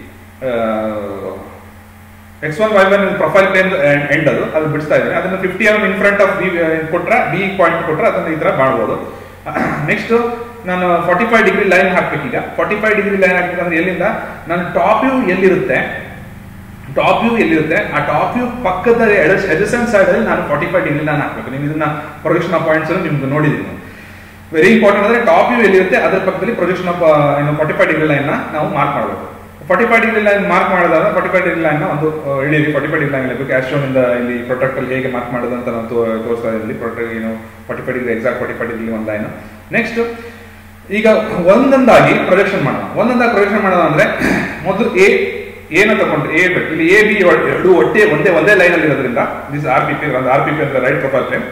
X one Y one profile plane and ಅದು ಅದು ಬಿಡಿಸ್ತಾ ಇದ್ದಾರೆ ಅದನ್ನ fifty M in front of B ಕೊಟ್ರೆ ಬಿ ಪಾಯಿಂಟ್ ಕೊಟ್ರೆ ಅದನ್ನ ಈ ತರ ಮಾಡ್ಬೋದು ನೆಕ್ಸ್ಟ್ ನಾನು ಫಾರ್ಟಿ ಫೈವ್ ಡಿಗ್ರಿ ಲೈನ್ ಹಾಕ್ಬೇಕೀಗ ಫಾರ್ಟಿ ಫೈವ್ ಡಿಗ್ರಿ ಲೈನ್ ಹಾಕ್ಬೇಕಂದ್ರೆ ಎಲ್ಲಿಂದ ನನ್ನ ಟಾಪ್ ವ್ಯೂ ಎಲ್ಲಿರುತ್ತೆ ಟಾಪ್ ವ್ಯೂ ಎಲ್ಲಿರುತ್ತೆ ಆ ಟಾಪ್ ವ್ಯೂ ಪಕ್ಕದ ಎಜಸೆಂಟ್ ಸೈಡ್ ಅಲ್ಲಿ ನಾನು ಫಾರ್ಟಿ ಫೈವ್ ಡಿಗ್ರಿ ಲೈನ್ ಹಾಕ್ಬೇಕು ನೀವು ಇದನ್ನ ಪ್ರೊಜೆಕ್ಷನ್ ಆಫ್ ಪಾಯಿಂಟ್ಸ್ ನಿಮ್ಗೆ ನೋಡಿದ್ದೀನಿ ವೆರಿ ಇಂಪಾರ್ಟೆಂಟ್ ಅಂದ್ರೆ ಟಾಪ್ ವ್ಯೂ ಎಲ್ಲಿರುತ್ತೆ ಅದರ ಪಕ್ಕದಲ್ಲಿ ಪ್ರೊಜೆಕ್ಷನ್ ಆಫ್ ಏನು ಫಾರ್ಟಿ ಫೈವ್ ಡಿಗ್ರಿ ಲೈನ್ ನಾವು ಮಾರ್ಕ್ ಮಾಡಬೇಕು forty five degree line mark ಮಾಡೋದಾದ್ರೆ ಫಾರ್ಟಿ ಫೈವ್ ಡಿಗ್ರಿ ಲೈನ್ ಒಂದು ಇಡೀರಿ ಫಾರ್ಟಿ ಫೈವ್ ಡಿಗ್ರಿ ಲೈನ್ ಇರಬೇಕು ಆಸ್ಟ್ರೋನ್ ಇಂದ ಇಲ್ಲಿ ಪ್ರೊಟೆಕ್ಟ್ ಅಲ್ಲಿ ಹೇಗೆ ಮಾರ್ಕ್ ಮಾಡೋದು ಅಂತ ನಾನು ತೋ- ತೋರಿಸ್ತಾ ಇದ್ದೀನಿ ಪ್ರೊಟೆಕ್ಟ್ ಏನು forty five degree exact forty five degree ಒಂದು ಲೈನ್ ನೆಕ್ಸ್ಟ್ ಈಗ ಒಂದೊಂದಾಗಿ ಪ್ರೊಜೆಕ್ಷನ್ ಮಾಡೋಣ ಒಂದೊಂದಾಗಿ ಪ್ರೊಜೆಕ್ಷನ್ ಮಾಡೋಣ ಅಂದ್ರೆ ಮೊದಲು ಎ ಏನ ತಗೊಂಡ್ರೆ ಎ ಇಲ್ಲಿ ಎ ಬಿ ಎರಡು ಒಟ್ಟೆ ಒಂದೇ ಒಂದೇ ಲೈನ್ ಅಲ್ಲಿ ಇರೋದ್ರಿಂದ this R P P R P P ಅಂತ ರೈಟ್ ಪ್ರೊಫೈಲ್ ಪ್ಲೇನ್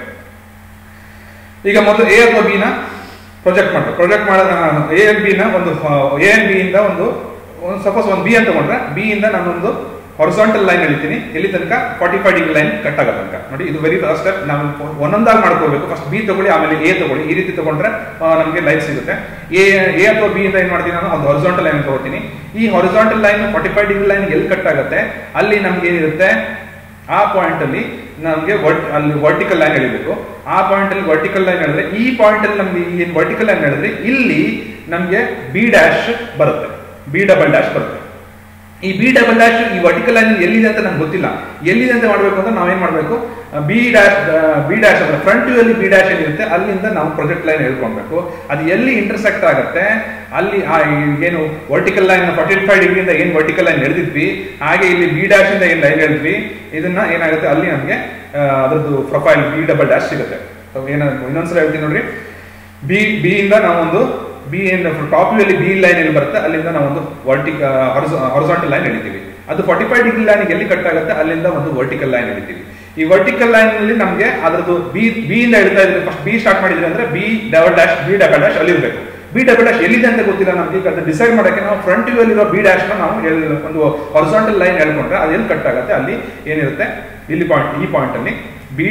ಈಗ ಮೊದಲು ಎ ಅಥವಾ ಬಿ ನ ಪ್ರೊಜೆಕ್ಟ್ ಮಾಡ್ತಾರೆ ಪ್ರೊಜೆಕ್ಟ್ ಮಾಡ ಎ ಎನ್ ಬಿ ನ ಒಂದು ಎ ಎನ್ ಬಿ ಇಂದ ಒಂದು ಸಪೋಸ್ ಒಂದು ಬಿ ಅಂತ ತಗೊಂಡ್ರೆ ಬಿ ಇಂದ ನಾನೊಂದು ಹೊರಿಸಾಂಟಲ್ ಲೈನ್ ಎಳಿತೀನಿ ಎಲ್ಲಿ ತನಕ forty five degree line cut ಆಗೋ ತನಕ ನೋಡಿ ಇದು ವೆರಿ ಫಸ್ಟ್ ಸ್ಟೆಪ್ ನಾವು ಒಂದೊಂದಾಗಿ ಮಾಡ್ಕೋಬೇಕು ಫಸ್ಟ್ ಬಿ ತಗೊಳ್ಳಿ ಆಮೇಲೆ ಎ ತಗೊಳ್ಳಿ ಈ ರೀತಿ ತಗೊಂಡ್ರೆ ಆ, ನಮಗೆ ಲೈನ್ ಸಿಗುತ್ತೆ ಎ ಎ ಅಥವಾ ಬಿ ಇಂದ ಏನ್ ಮಾಡ್ತೀನಿ ನಾನು ಒಂದು ಹೊರಿಸಾಂಟಲ್ ಲೈನ್ ತಗೋತೀನಿ ಈ horizontal line forty five degree line ಎಲ್ಲಿ ಕಟ್ ಆಗುತ್ತೆ ಅಲ್ಲಿ ನಮ್ಗೆ ಏನಿರುತ್ತೆ ಆ ಪಾಯಿಂಟ್ ಅಲ್ಲಿ ನಮಗೆ ಅಲ್ಲಿ ವರ್ಟಿಕಲ್ ಲೈನ್ ಎಳಿಬೇಕು ಆ ಪಾಯಿಂಟ್ ಅಲ್ಲಿ ವರ್ಟಿಕಲ್ ಲೈನ್ ಹೇಳಿದ್ರೆ ಈ ಪಾಯಿಂಟ್ ಅಲ್ಲಿ ನಮ್ಗೆ ಏನ್ ವರ್ಟಿಕಲ್ ಲೈನ್ ಹೇಳಿದ್ರೆ ಇಲ್ಲಿ ನಮ್ಗೆ ಬಿ ಡ್ಯಾಶ್ ಬರುತ್ತೆ ಬಿ ಡಬಲ್ ಡ್ಯಾಶ್ ಬರುತ್ತೆ ಈ ಬಿ ಡಬಲ್ ಡ್ಯಾಶ್ ಈ ವರ್ಟಿಕಲ್ ಲೈನ್ ಎಲ್ಲಿದೆ ಅಂತ ನಂಗೆ ಗೊತ್ತಿಲ್ಲ ಎಲ್ಲಿದೆ ಅಂತ ಮಾಡಬೇಕು ಅಂತ ನಾವೇನ್ ಮಾಡಬೇಕು ಬಿ ಡ್ಯಾಶ್ ಬಿ ಡ್ಯಾಶ್ ಅಂದ್ರೆ ಫ್ರಂಟ್ ವ್ಯೂ ಅಲ್ಲಿ ಬಿ ಡ್ಯಾಶ್ ಏನಿರುತ್ತೆ ಅಲ್ಲಿಂದ ನಾವು ಪ್ರೊಜೆಕ್ಟ್ ಲೈನ್ ಹೇಳ್ಕೊಳ್ಬೇಕು ಅದು ಎಲ್ಲಿ ಇಂಟರ್ಸೆಕ್ಟ್ ಆಗುತ್ತೆ ಅಲ್ಲಿ ಆ ಏನು ವರ್ಟಿಕಲ್ ಲೈನ್ ಫಾರ್ಟಿ ಫೈವ್ ಡಿಗ್ರಿಯಿಂದ ಏನು ವರ್ಟಿಕಲ್ ಲೈನ್ ಎಳೆದಿದ್ವಿ ಹಾಗೆ ಇಲ್ಲಿ ಬಿ ಡ್ಯಾಶ್ ಇಂದ ಏನು ಲೈನ್ ಎಳೆದ್ವಿ ಇದನ್ನ ಏನಾಗುತ್ತೆ ಅಲ್ಲಿ ನಮಗೆ ಅದರದ್ದು ಪ್ರೊಫೈಲ್ ಬಿ ಡಬಲ್ ಡ್ಯಾಶ್ ಸಿಗುತ್ತೆ So ಏನ ಇನ್ನೊಂದ್ಸಲ ಹೇಳ್ತೀನಿ ನೋಡ್ರಿ ಬಿ ಬಿ ಇಂದ ನಾವೊಂದು ಬಿ ಇಂದ ಟಾಪ್ ಅಲ್ಲಿ ಬಿ ಲೈನ್ ಎಲ್ಲಿ ಬರುತ್ತೆ ಅಲ್ಲಿಂದ ನಾವೊಂದು ವರ್ಟಿಕ ಹೊರಸಾಂಟಲ್ ಲೈನ್ ಎಳಿತೀವಿ ಅದು ಫಾರ್ಟಿ ಫೈವ್ ಡಿಗ್ರಿ ಲೈನ್ ಎಲ್ಲಿ ಕಟ್ ಆಗುತ್ತೆ ಅಲ್ಲಿಂದ ಒಂದು ವರ್ಟಿಕಲ್ ಲೈನ್ ಎಳಿತೀವಿ ಈ ವರ್ಟಿಕಲ್ ಲೈನ್ ಅಲ್ಲಿ ನಮಗೆ ಅದರದ್ದು ಬಿ ಬಿ ಇಂದ ಎಳಿತಾ ಇದ್ರೆ ಫಸ್ಟ್ ಬಿ ಸ್ಟಾರ್ಟ್ ಮಾಡಿದ್ರೆ ಅಂದ್ರೆ B double dash B double dash ಅಲ್ಲಿ ಇರಬೇಕು ಬಿ ಡಬಲ್ ಡ್ಯಾಶ್ ಎಲ್ಲಿದೆ ಅಂತ ಗೊತ್ತಿಲ್ಲ ನಮ್ಗೆ ಈಗ ಅದು ಡಿಸೈಡ್ ಮಾಡಕ್ಕೆ ನಾವು ಫ್ರಂಟ್ ವ್ಯೂ ಅಲ್ಲಿರೋ ಬಿ ಡ್ಯಾಶ್ ನಾವು ಎಲ್- ಒಂದು ಹೊರಸಾಂಟಲ್ ಲೈನ್ ಹೇಳ್ಕೊಂಡ್ರೆ ಅದು ಎಲ್ಲಿ ಕಟ್ ಆಗುತ್ತೆ ಅಲ್ಲಿ ಏನಿರುತ್ತೆ ಇಲ್ಲಿ ಪಾಯಿಂಟ್ ಈ ಪಾಯಿಂಟ್ ಅಲ್ಲಿ ಬಿ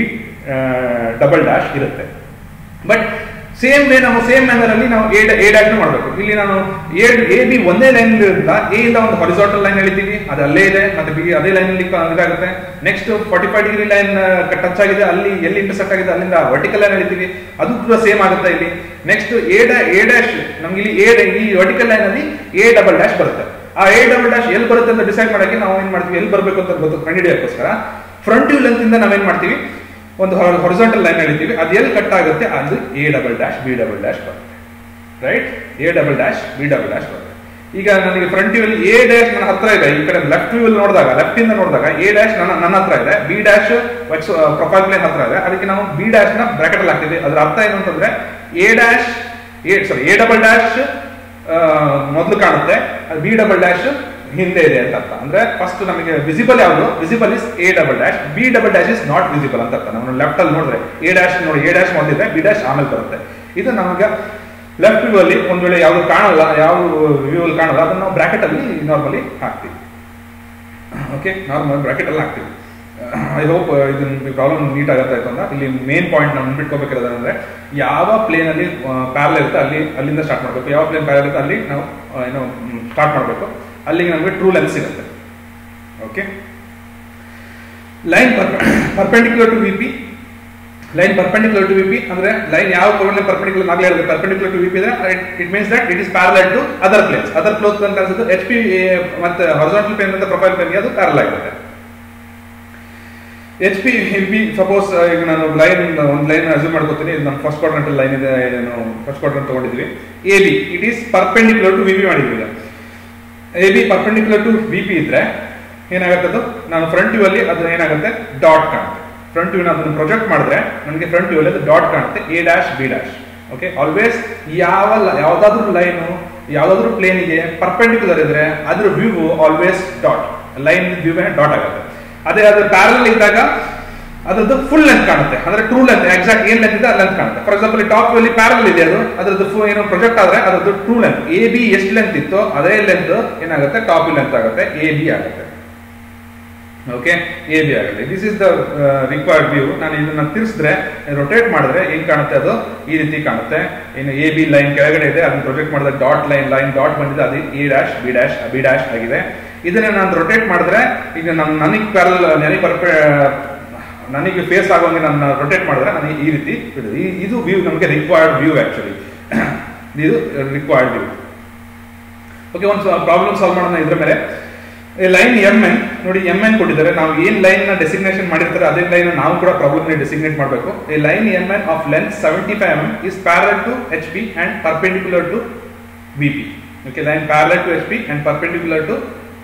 ಡಬಲ್ ಡ್ಯಾಶ್ ಇರುತ್ತೆ ಬಟ್ ಸೇಮ್ ವೇ ನಾವು ಸೇಮ್ ಮ್ಯಾನರ್ ಅಲ್ಲಿ ನಾವು ಎ ಎ ಡ್ಯಾಶ್ ಮಾಡಬೇಕು ಇಲ್ಲಿ ನಾನು ಎ ಎ ಬಿ ಒಂದೇ ಲೈನ್ ಇರೋದ್ರಿಂದ ಎ ಇಂದ ಒಂದು ಹೊರಿಸಾಟಲ್ ಲೈನ್ ಎಳಿತೀವಿ ಅದು ಅಲ್ಲೇ ಇದೆ ಮತ್ತೆ ಬಿ ಅದೇ ಲೈನ್ ಅಲ್ಲಿ ಕ- ಇದಾಗುತ್ತೆ next forty five degree line touch ಆಗಿದೆ ಅಲ್ಲಿ ಎಲ್ಲಿ ಇಂಟರ್ಸೆಕ್ಟ್ ಆಗಿದೆ ಅಲ್ಲಿಂದ ವರ್ಟಿಕಲ್ ಲೈನ್ ಎಳಿತೀವಿ ಅದು ಕೂಡ ಸೇಮ್ ಆಗುತ್ತೆ ಇಲ್ಲಿ ನೆಕ್ಸ್ಟ್ ಎ ಡ್ಯಾ ಎ ಡ್ಯಾಶ್ ನಮ್ಗೆ ಇಲ್ಲಿ ಎ ಈ ವರ್ಟಿಕಲ್ ಲೈನ್ ಅಲ್ಲಿ ಎ ಡಬಲ್ ಡ್ಯಾಶ್ ಬರುತ್ತೆ ಆ ಎ ಡಬಲ್ ಡ್ಯಾಶ್ ಎಲ್ಲಿ ಬರುತ್ತೆ ಅಂತ ಡಿಸೈಡ್ ಮಾಡಕ್ಕೆ ನಾವು ಏನ್ ಮಾಡ್ತೀವಿ ಎಲ್ಲಿ ಬರಬೇಕು ಅಂತ ಗೊತ್ತು ಕಂಡುಹಿಡಿಯೋಕ್ಕೋಸ್ಕರ ಫ್ರಂಟ್ ವ್ಯೂ ಲೆಂತ್ ಇಂದ ನಾವೇನ್ ಮಾಡ್ತೀವಿ ಒಂದು ಹೊರಿಸಾಂಟಲ್ ಲೈನ್ ಎಳಿತೀವಿ ಅದು ಎಲ್ಲಿ ಕಟ್ ಆಗುತ್ತೆ ಅದು A double dash B double dash ಬರುತ್ತೆ right A double dash B double dash ಬರುತ್ತೆ ಈಗ ನನಗೆ ಫ್ರಂಟ್ ವ್ಯೂ ಅಲ್ಲಿ ಎ ಡ್ಯಾಶ್ ನನ್ನ ಹತ್ರ ಇದೆ ಈ ಕಡೆ ಲೆಫ್ಟ್ ವ್ಯೂ ನೋಡಿದಾಗ ಲೆಫ್ಟ್ ಇಂದ ನೋಡಿದಾಗ ಎ ಡ್ಯಾಶ್ ನನ್ನ ನನ್ನ ಹತ್ರ ಇದೆ ಬಿ ಡ್ಯಾಶ್ ಪ್ರೊಫೈಲ್ ಪ್ಲೇನ್ ಹತ್ರ ಇದೆ ಅದಕ್ಕೆ ನಾವು ಬಿ ಡ್ಯಾಶ್ ನ ಬ್ರಾಕೆಟ್ ಅಲ್ಲಿ ಹಾಕ್ತೀವಿ ಅದ್ರ ಅರ್ಥ ಏನು ಅಂತಂದ್ರೆ A dash A sorry A double dash ಮೊದಲು ಕಾಣುತ್ತೆ ಬಿ ಡಬಲ್ ಡ್ಯಾಶ್ ಹಿಂದೆ ಇದೆ ಅಂತ ಅರ್ಥ ಅಂದ್ರೆ ಫಸ್ಟ್ ನಮಗೆ ವಿಸಿಬಲ್ ಯಾವುದು visible is A double dash B double dash is not visible ಅಂತ ಅರ್ಥ ನಾವು ಲೆಫ್ಟ್ ಅಲ್ಲಿ ನೋಡಿದ್ರೆ ಎ ಡ್ಯಾಶ್ ನೋಡಿ ಎ ಡ್ಯಾಶ್ ಮೊದಲಿದೆ ಬಿ ಡ್ಯಾಶ್ ಆಮೇಲೆ ಬರುತ್ತೆ ಇದು ನಮಗೆ ಲೆಫ್ಟ್ ವ್ಯೂ ಅಲ್ಲಿ ಒಂದ್ ವೇಳೆ ಯಾವ್ದು ಕಾಣಲ್ಲ ಯಾವ ವ್ಯೂ ಅಲ್ಲಿ ಕಾಣಲ್ಲ ಅದನ್ನ ನಾವು ಬ್ರಾಕೆಟ್ ಅಲ್ಲಿ ನಾರ್ಮಲಿ ಹಾಕ್ತೀವಿ ಓಕೆ ನಾರ್ಮಲ್ ಬ್ರಾಕೆಟ್ ಅಲ್ಲಿ ಹಾಕ್ತೀವಿ ಐ ಹೋಪ್ ಇದನ್ನ ಪ್ರಾಬ್ಲಮ್ ನೀಟ್ ಆಗುತ್ತೆ ಆಯ್ತು ಅಂತ ಇಲ್ಲಿ ಮೇನ್ ಪಾಯಿಂಟ್ ನಾವು ನೆನ್ಪಿಟ್ಕೋಬೇಕಿರೋದಂದ್ರೆ ಯಾವ ಪ್ಲೇನ್ ಅಲ್ಲಿ ಪ್ಯಾರಲ್ ಇರುತ್ತೆ ಅಲ್ಲಿ ಅಲ್ಲಿಂದ ಸ್ಟಾರ್ಟ್ ಮಾಡಬೇಕು ಯಾವ ಪ್ಲೇನ್ ಪ್ಯಾರಲ್ ಇರುತ್ತೆ ಅಲ್ಲಿ ನಾವು ಆ, ಏನೋ ಸ್ಟಾರ್ಟ್ ಮಾಡಬೇಕು ಅಲ್ಲಿಗೆ ನಮಗೆ ಟ್ರೂ ಲೆನ್ಸ್ ಸಿಗುತ್ತೆ okay line perpendicular to V P line perpendicular to V P ಅಂದ್ರೆ ಲೈನ್ ಯಾವ ಪರ್ಪೆಂಡಿಕ್ಯುಲರ್ ಪರ್ಪೆಂಡಿಕ್ಯುಲರ್ ಆಗಲೇ ಹೇಳಿದ್ರೆ ಪರ್ಪೆಂಡಿಕ್ಯುಲರ್ ಟು ವಿ ಪಿ ಅಂದ್ರೆ it means that it is parallel to other planes other planes ಅಂತ ಅನ್ಸುತ್ತೆ H P ಮತ್ತೆ horizontal plane ಅಂತ profile plane ಅದು ಪ್ಯಾರಲ್ ಆಗಿರುತ್ತೆ ಎಚ್ ಪಿ ಬಿ ಸಪೋಸ್ ಈಗ ನಾನು ಲೈನ್ ಒಂದು ಲೈನ್ ಅಸ್ಯೂಮ್ ಮಾಡ್ಕೋತೀನಿ ಇದು ನಮ್ಮ ಫಸ್ಟ್ ಕ್ವಾಡ್ರಂಟಲ್ ಲೈನ್ ಇದೆ ನಾವು ಫಸ್ಟ್ ಕ್ವಾಡ್ರಂಟ್ ತಗೊಂಡಿದ್ವಿ A B it is perpendicular to V P ಮಾಡಿದ್ವಿ ಈಗ A B perpendicular to V P ಇದ್ರೆ ಏನಾಗುತ್ತೆ ಅದು ನಾನು ಫ್ರಂಟ್ ವ್ಯೂ ಅಲ್ಲಿ ಅದು ಏನಾಗುತ್ತೆ ಡಾಟ್ ಕಾಣುತ್ತೆ ಫ್ರಂಟ್ ವ್ಯೂ ಅದನ್ನು ಪ್ರೊಜೆಕ್ಟ್ ಮಾಡಿದ್ರೆ ನನಗೆ ಫ್ರಂಟ್ ವ್ಯೂ ಅಲ್ಲಿ ಅದು ಡಾಟ್ ಕಾಣುತ್ತೆ A dash B dash okay always ಯಾವ ಯಾವ್ದಾದ್ರು ಲೈನು ಯಾವ್ದಾದ್ರು ಪ್ಲೇನಿಗೆ ಪರ್ಪೆಂಡಿಕ್ಯುಲರ್ ಇದ್ರೆ ಅದ್ರ view always dot line view dot ಆಗುತ್ತೆ ಅದೇ ಅದು ಪ್ಯಾರಲ್ ಇದ್ದಾಗ ಅದ್ರದ್ದು ಫುಲ್ ಲೆಂತ್ ಕಾಣುತ್ತೆ ಅಂದ್ರೆ ಟ್ರೂ ಲೆಂತ್ ಎಕ್ಸಾಕ್ಟ್ ಏನ್ ಲೆಂತ್ ಇದೆ ಆ ಲೆಂತ್ ಕಾಣುತ್ತೆ ಫಾರ್ ಎಕ್ಸಾಂಪಲ್ ಟಾಪ್ ಅಲ್ಲಿ ಪ್ಯಾರಲ್ ಇದೆ ಅದು ಅದ್ರದ್ದು ಫು- ಏನೋ ಪ್ರೊಜೆಕ್ಟ್ ಆದ್ರೆ ಅದ್ರದ್ದು ಟ್ರೂ ಲೆಂತ್ ಎ ಬಿ ಎಷ್ಟು ಲೆಂತ್ ಇತ್ತು ಅದೇ ಲೆಂತ್ ಏನಾಗುತ್ತೆ ಟಾಪ್ ಲೆಂತ್ ಆಗುತ್ತೆ ಎ ಬಿ ಆಗುತ್ತೆ ಓಕೆ ಎ ಬಿ ಆಗುತ್ತೆ this is the required view ನಾನು ಇದನ್ನ ತಿರ್ಸಿದ್ರೆ ರೊಟೇಟ್ ಮಾಡಿದ್ರೆ ಏನ್ ಕಾಣುತ್ತೆ ಅದು ಈ ರೀತಿ ಕಾಣುತ್ತೆ ಇನ್ನು ಎ ಬಿ ಲೈನ್ ಕೆಳಗಡೆ ಇದೆ ಅದನ್ನ ಪ್ರೊಜೆಕ್ಟ್ ಮಾಡಿದ್ರೆ ಡಾಟ್ ಲೈನ್ ಲೈನ್ ಡಾಟ್ ಬಂದಿದೆ ಅದು A dash B dash B dash ಆಗಿದೆ ಇದನ್ನ ನಾನು ರೊಟೇಟ್ ಮಾಡಿದ್ರೆ ಈಗ ನನ್ನ ನನಗೆ ಪ್ಯಾರಲ್ ನನಗೆ ಪರ್ಪೆ ನನಗೆ ಫೇಸ್ ಆಗೋಂಗೆ ನನ್ನ ರೊಟೇಟ್ ಮಾಡಿದ್ರೆ ನನಗೆ ಈ ರೀತಿ ಬಿಡುದು. ಈ- ಇದು ವ್ಯೂ ನಮಗೆ ರಿಕ್ವೈರ್ಡ್ ವ್ಯೂ ಆಕ್ಚುಲಿ ಇದು ರಿಕ್ವೈರ್ಡ್ ವ್ಯೂ ಓಕೆ ಒಂದು ಪ್ರಾಬ್ಲಮ್ ಸಾಲ್ವ್ ಮಾಡೋಣ ಇದ್ರ ಮೇಲೆ ಲೈನ್ ಎಂ ಎನ್ ನೋಡಿ ಎಂ ಎನ್ ಕೊಟ್ಟಿದ್ದಾರೆ ನಾವು ಏನ್ ಲೈನ್ ನ ಡೆಸಿಗ್ನೇಷನ್ ಮಾಡಿರ್ತಾರೆ ಅದೇ ಲೈನ್ ನಾವು ಕೂಡ ಪ್ರಾಬ್ಲಮ್ ಡೆಸಿಗ್ನೇಟ್ ಮಾಡಬೇಕು a line M N of length seventy five M is parallel to H P and perpendicular to V P okay line parallel to H P and perpendicular to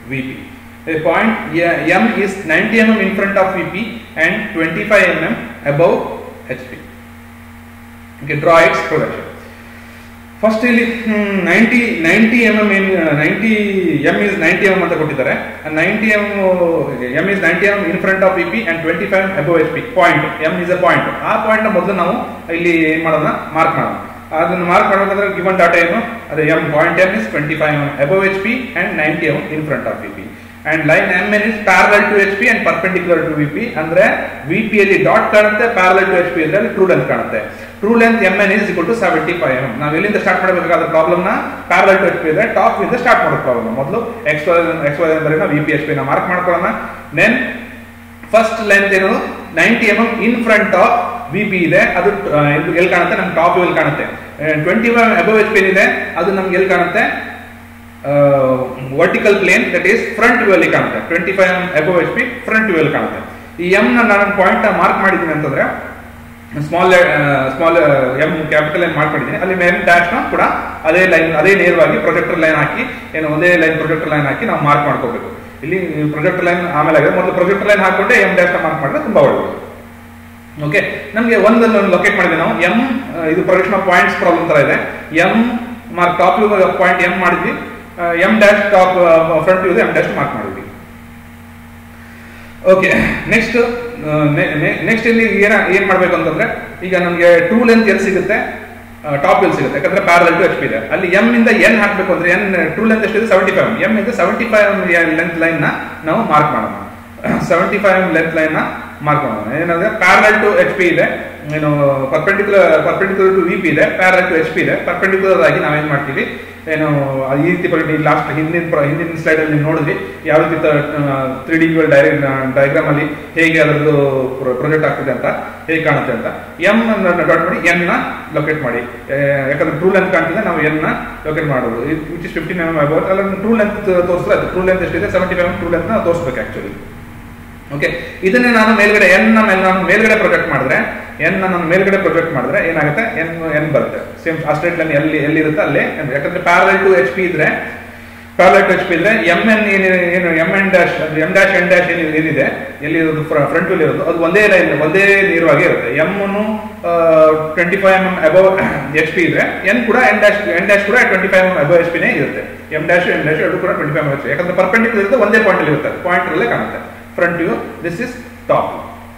V P point M is ninety M M in front of V P and twenty five M M above H P okay draw its production first ಇಲ್ಲಿ ninety ninety M M ಏನ್ ninety M is ninety M ಅಂತ ಕೊಟ್ಟಿದ್ದಾರೆ ninety M M is ninety M in front of E P and twenty five above H P point M is a point ಆ point ಮೊದಲು ನಾವು ಇಲ್ಲಿ ಏನ್ ಮಾಡೋಣ mark ಮಾಡೋಣ ಅದನ್ನು ಮಾರ್ಕ್ ಮಾಡಬೇಕಂದ್ರೆ ಗಿವನ್ ಡಾಟಾ ಏನು ಅದೇ M point M is twenty five M above H P and ninety M in front of E P and line M N is parallel to H P and perpendicular to V P ಅಂದ್ರೆ V P ಅಲ್ಲಿ dot ಕಾಣುತ್ತೆ parallel to H P ಅಂದ್ರೆ true length ಕಾಣುತ್ತೆ true length M N is equal to seventy five M ನಾವು ಎಲ್ಲಿಂದ start ಮಾಡಬೇಕಾದ problem ನ parallel to H P ಇದೆ ಟಾಪ್ ಇಂದ ಸ್ಟಾರ್ಟ್ ಮಾಡೋ ಪ್ರಾಬ್ಲಮ್ ಮೊದಲು ಎಕ್ಸ್ ಎಕ್ಸ್ ವೈ ಅಂದ್ರೆ ವಿ ಪಿ ಎಚ್ ಪಿ ನ ಮಾರ್ಕ್ ಮಾಡ್ಕೊಳ್ಳೋಣ ದೆನ್ ಫಸ್ಟ್ ಲೆಂತ್ ಏನು ninety M M in front of V P ಇದೆ ಅದು ಎಲ್ಲಿ ಕಾಣುತ್ತೆ ನಮ್ಗೆ ಟಾಪ್ ಎಲ್ಲಿ ಕಾಣುತ್ತೆ twenty five above H P ಇದೆ ಅದು ನಮ್ಗೆ ಎಲ್ಲಿ ಕಾಣುತ್ತೆ vertical plane that is front view ಅಲ್ಲಿ ಕಾಣುತ್ತೆ twenty five above H P front view ಅಲ್ಲಿ ಕಾಣುತ್ತೆ ಈ ಎಂ ನ ನಾನು ಪಾಯಿಂಟ್ ಮಾರ್ಕ್ ಮಾಡಿದ್ದೀನಿ ಅಂತಂದ್ರೆ small small M capital line mark ಮಾಡಿದ್ದೀನಿ ಅಲ್ಲಿ ಮೇಲ್ ಡ್ಯಾಶ್ ನ ಕೂಡ ಅದೇ ಲೈನ್ ಅದೇ ನೇರವಾಗಿ ಪ್ರೊಜೆಕ್ಟರ್ ಲೈನ್ ಹಾಕಿ ಏನು ಒಂದೇ ಲೈನ್ ಪ್ರೊಜೆಕ್ಟರ್ ಲೈನ್ ಹಾಕಿ ನಾವು ಮಾರ್ಕ್ ಮಾಡ್ಕೋಬೇಕು ಇಲ್ಲಿ ಪ್ರೊಜೆಕ್ಟರ್ ಲೈನ್ ಆಮೇಲೆ ಆಗಿದೆ ಮೊದಲು ಪ್ರೊಜೆಕ್ಟರ್ ಲೈನ್ ಹಾಕೊಂಡೆ ಎಂ ಡ್ಯಾಶ್ ನ ಮಾರ್ಕ್ ಮಾಡಿದ್ರೆ ತುಂಬಾ ಒಳ್ಳೆಯದು ಓಕೆ ನಮಗೆ ಒಂದನ್ನು ಲೊಕೇಟ್ ಮಾಡಿದ್ವಿ ನಾವು ಎಂ ಇದು ಪ್ರೊಜೆಕ್ಷನ್ ಆಫ್ ಪಾಯಿಂಟ್ಸ್ ಪ್ರಾಬ್ಲಮ್ ತರ ಇದೆ M mark top point M ಮಾಡಿದ್ವಿ M dash top front view M dash mark ಮಾಡಿದ್ವಿ ಓಕೆ ನೆಕ್ಸ್ಟ್ ನೆಕ್ಸ್ಟ್ ಇಲ್ಲಿ ಏನ ಏನ್ ಮಾಡ್ಬೇಕು ಅಂತಂದ್ರೆ ಈಗ ನಮಗೆ ಟೂ ಲೆಂತ್ ಎಲ್ಲಿ ಸಿಗುತ್ತೆ ಟಾಪ್ ಎಲ್ಲಿ ಸಿಗುತ್ತೆ ಯಾಕಂದ್ರೆ ಪ್ಯಾರಲ್ ಟು ಎಚ್ ಪಿ ಇದೆ ಅಲ್ಲಿ ಎಂ ಇಂದ ಎನ್ ಹಾಕ್ಬೇಕು ಅಂದ್ರೆ ಎನ್ ಟೂ ಲೆಂತ್ ಎಷ್ಟಿದೆ ಸೆವೆಂಟಿ ಫೈವ್ ಎಂ ಇಂದ ಸೆವೆಂಟಿ ಫೈವ್ ಲೆಂತ್ ಲೈನ್ ನ ನಾವು ಮಾರ್ಕ್ ಮಾಡೋಣ ಸೆವೆಂಟಿ ಫೈವ್ ಲೆಂತ್ ಲೈನ್ ನ ಮಾರ್ಕ್ ಮಾಡೋಣ ಏನಂದ್ರೆ ಪ್ಯಾರಲ್ ಟು ಎಚ್ ಪಿ ಇದೆ ಏನು perpendicular perpendicular to V P ಇದೆ ಪ್ಯಾರಲ್ ಟು ಎಚ್ ಪಿ ಇದೆ ಪರ್ಪೆಂಡಿಕ್ಯುಲರ್ ಆಗಿ ನಾವೇನ್ ಮಾಡ್ತೀವಿ ಏನು ಈ ರೀತಿ ಲಾಸ್ಟ್ ಹಿಂದಿನ ಹಿಂದಿನ ಸ್ಲೈಡ್ ಅಲ್ಲಿ ನೋಡಿದ್ವಿ ಯಾವ ರೀತಿ ತ್ರೀ ಡಿ ಡಯಾಗ್ರಾಮ್ ಅಲ್ಲಿ ಹೇಗೆ ಅದರದ್ದು ಪ್ರೊಜೆಕ್ಟ್ ಆಗ್ತದೆ ಅಂತ ಹೇಗೆ ಕಾಣುತ್ತೆ ಅಂತ ಎಂ ಡಾಟ್ ಮಾಡಿ ಎನ್ ನ ಲೊಕೇಟ್ ಮಾಡಿ ಯಾಕಂದ್ರೆ ಟ್ರೂ ಲೆಂತ್ ಕಾಣ್ತಿದೆ ನಾವು ಎನ್ ನ ಲೊಕೇಟ್ ಮಾಡೋದು which is fifteen M about ಅಲ್ಲ ಟ್ರೂ ಲೆಂತ್ ತೋರಿಸಿದ್ರೆ ಅದು ಟ್ರೂ ಲೆಂತ್ ಎಷ್ಟಿದೆ ಸೆವೆಂಟಿ ಫೈವ್ ಟ್ರೂ ಲೆಂತ್ ನ ತೋರಿಸ್ಬೇಕು ಆಕ್ಚುಲಿ ಓಕೆ ಇದನ್ನೇ ನಾನು ಮೇಲ್ಗಡೆ ಎನ್ ನ ಮೇಲೆ ನಾನು ಮೇಲ್ಗಡೆ ಪ್ರೊಜೆಕ್ಟ್ ಮಾಡಿದ್ರೆ ಎನ್ ನಾನು ಮೇಲ್ಗಡೆ ಪ್ರೊಜೆಕ್ಟ್ ಮಾಡಿದ್ರೆ ಏನಾಗುತ್ತೆ ಎನ್ ಎನ್ ಬರುತ್ತೆ ಸೇಮ್ ಆ ಸ್ಟ್ರೇಟ್ ಲೈನ್ ಎಲ್ಲಿ ಎಲ್ಲಿರುತ್ತೆ ಅಲ್ಲೇ ಯಾಕಂದ್ರೆ ಪ್ಯಾರಲ್ ಟು ಎಚ್ ಪಿ ಇದ್ರೆ ಪ್ಯಾರಲ್ ಟು ಎಚ್ ಪಿ ಇದ್ರೆ ಎಂ ಎನ್ ಏನು M N dash M dash N dash ಏನು ಏನಿದೆ ಎಲ್ಲಿ ಇರೋದು ಫ್ರಂಟ್ ಅಲ್ಲಿ ಇರೋದು ಅದು ಒಂದೇ ಲೈನ್ ಒಂದೇ ನೇರವಾಗಿ ಇರುತ್ತೆ M twenty five M above H P ಇದ್ರೆ ಎನ್ ಕೂಡ ಎನ್ ಡ್ಯಾಶ್ ಎನ್ ಡ್ಯಾಶ್ ಕೂಡ twenty five M above H ಪಿನೇ ಇರುತ್ತೆ ಎಂ ಡ್ಯಾಶ್ ಎನ್ ಡ್ಯಾಶ್ ಎರಡು ಕೂಡ ಟ್ವೆಂಟಿ ಫೈವ್ ಎಚ್ ಯಾಕಂದ್ರೆ ಪರ್ಪೆಂಡಿಕ್ಯುಲರ್ ಇರುತ್ತೆ ಒಂದೇ ಪಾಯಿಂಟ್ ಅಲ್ಲಿ ಇರುತ್ತೆ ಪಾಯಿಂಟ್ ಅಲ್ಲೇ ಕಾಣುತ್ತೆ front view this is top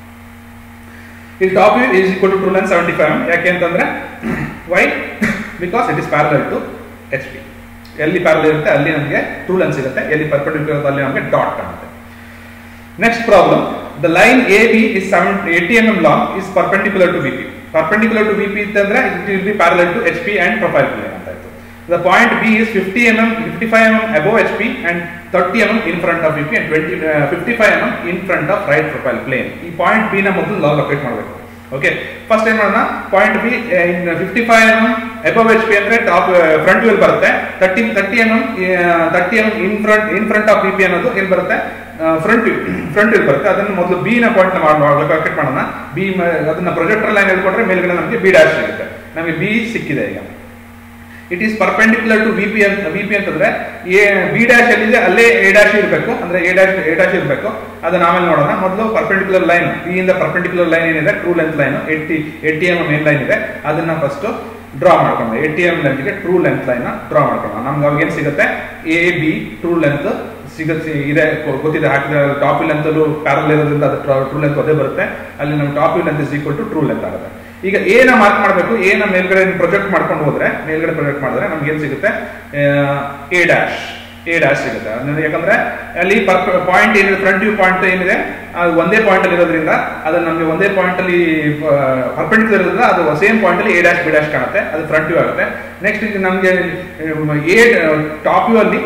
ಈ top view is equal to true length seventy five ಯಾಕೆ ಅಂತಂದ್ರೆ why because it is parallel to H P ಎಲ್ಲಿ ಪ್ಯಾರಲ್ ಇರುತ್ತೆ ಅಲ್ಲಿ ನಮಗೆ ಟೂ ಲೆನ್ ಸಿಗುತ್ತೆ ಎಲ್ಲಿ ಪರ್ಪೆಂಡಿಕ್ಯುಲರ್ ಅಲ್ಲಿ ನಮಗೆ ಡಾಟ್ ಕಾಣುತ್ತೆ next problem the line A B is seven eighty M M long is perpendicular to V P perpendicular to V P ಅಂತಂದ್ರೆ it will be parallel to H P and profile plane ಅಂತ ಆಯ್ತು the point B is fifty M M fifty five M M above H P and thirty M M in front of V P and twenty fifty five M M in front of right profile plane ಈ point B ನ ಮೊದಲು ನಾವು locate ಮಾಡಬೇಕು okay first ಏನ್ ಮಾಡೋಣ point B fifty five M M above H P ಅಂದ್ರೆ top front view ಬರುತ್ತೆ thirty thirty M M thirty M in front in front of V P ಅನ್ನೋದು ಏನ್ ಬರುತ್ತೆ ಫ್ರಂಟ್ ವ್ಯೂ ಫ್ರಂಟ್ ವ್ಯೂ ಬರುತ್ತೆ ಅದನ್ನು ಮೊದಲು ಬಿ ನ ಪಾಯಿಂಟ್ ಲೊಕೇಟ್ ಮಾಡೋಣ ಬಿ ಅದನ್ನ ಪ್ರೊಜೆಕ್ಟರ್ ಲೈನ್ ಹೇಳ್ಕೊಂಡ್ರೆ ಮೇಲ್ಗಡೆ ನಮಗೆ ಬಿ ಡ್ಯಾಶ್ ಸಿಗುತ್ತೆ ನಮಗೆ ಬಿ ಸಿಕ್ಕಿದೆ ಈಗ it is perpendicular to VP ಅಂತ ವಿಪಿ ಅಂತಂದ್ರೆ ಎ ಬಿ ಡ್ಯಾಶ್ ಎಲ್ಲಿದೆ ಅಲ್ಲೇ ಎ ಡ್ಯಾಶ್ ಇರಬೇಕು ಅಂದ್ರೆ ಎ ಡ್ಯಾಶ್ ಎ ಡ್ಯಾಶ್ ಇರಬೇಕು ಅದನ್ನ ಆಮೇಲೆ ನೋಡೋಣ ಮೊದಲು ಪರ್ಪೆಂಡಿಕ್ಯುಲರ್ ಲೈನ್ ಬಿ ಇಂದ ಪರ್ಪೆಂಡಿಕ್ಯುಲರ್ ಲೈನ್ ಏನಿದೆ true length line eighty eighty M main line ಇದೆ ಅದನ್ನ ಫಸ್ಟ್ ಡ್ರಾ ಮಾಡ್ಕೊಂಡು ಎ ಟಿ ಎಂ ಲೆಂತ್ಗೆ ಟ್ರೂ ಲೆಂತ್ ಲೈನ್ ಡ್ರಾ ಮಾಡ್ಕೊಂಡು ನಮ್ಗೆ ಅವಾಗ ಏನ್ ಸಿಗುತ್ತೆ ಎ ಬಿ ಟ್ರೂ ಲೆಂತ್ ಸಿಗುತ್ತೆ ಇದೆ ಗೊತ್ತಿದೆ ಹಾಕಿದ ಟಾಪ್ ಲೆಂತ್ ಪ್ಯಾರಲ್ ಇರೋದ್ರಿಂದ ಅದು ಟ್ರೂ ಲೆಂತ್ ಅದೇ ಬರುತ್ತೆ ಅಲ್ಲಿ ನಮ್ಮ top length is equal to true length ಆಗುತ್ತೆ ಈಗ ಏನ ಮಾರ್ಕ್ ಮಾಡಬೇಕು ಏನ ಮೇಲ್ಗಡೆ ಪ್ರೊಜೆಕ್ಟ್ ಮಾಡ್ಕೊಂಡು ಹೋದ್ರೆ ಮೇಲ್ಗಡೆ ಪ್ರೊಜೆಕ್ಟ್ ಮಾಡಿದ್ರೆ ನಮ್ಗೆ ಏನ್ ಸಿಗುತ್ತೆ ಎ ಡ್ಯಾಶ್ ಎ ಡ್ಯಾಶ್ ಸಿಗುತ್ತೆ ಅಂದ್ರೆ ಯಾಕಂದ್ರೆ ಅಲ್ಲಿ ಪಾಯಿಂಟ್ ಏನಿದೆ ಫ್ರಂಟ್ ವ್ಯೂ ಪಾಯಿಂಟ್ ಏನಿದೆ ಅದು ಒಂದೇ ಪಾಯಿಂಟ್ ಅಲ್ಲಿ ಇರೋದ್ರಿಂದ ಅದು ನಮಗೆ ಒಂದೇ ಪಾಯಿಂಟ್ ಅಲ್ಲಿ ಪರ್ಪೆಂಡಿಕ್ಯುಲರ್ ಇರೋದ್ರಿಂದ ಅದು ಸೇಮ್ ಪಾಯಿಂಟ್ ಅಲ್ಲಿ ಎ ಡ್ಯಾಶ್ ಬಿ ಡ್ಯಾಶ್ ಕಾಣುತ್ತೆ ಅದು ಫ್ರಂಟ್ ವ್ಯೂ ಆಗುತ್ತೆ ನೆಕ್ಸ್ಟ್ ನಮಗೆ ಎ ಟಾಪ್ ವ್ಯೂ ಅಲ್ಲಿ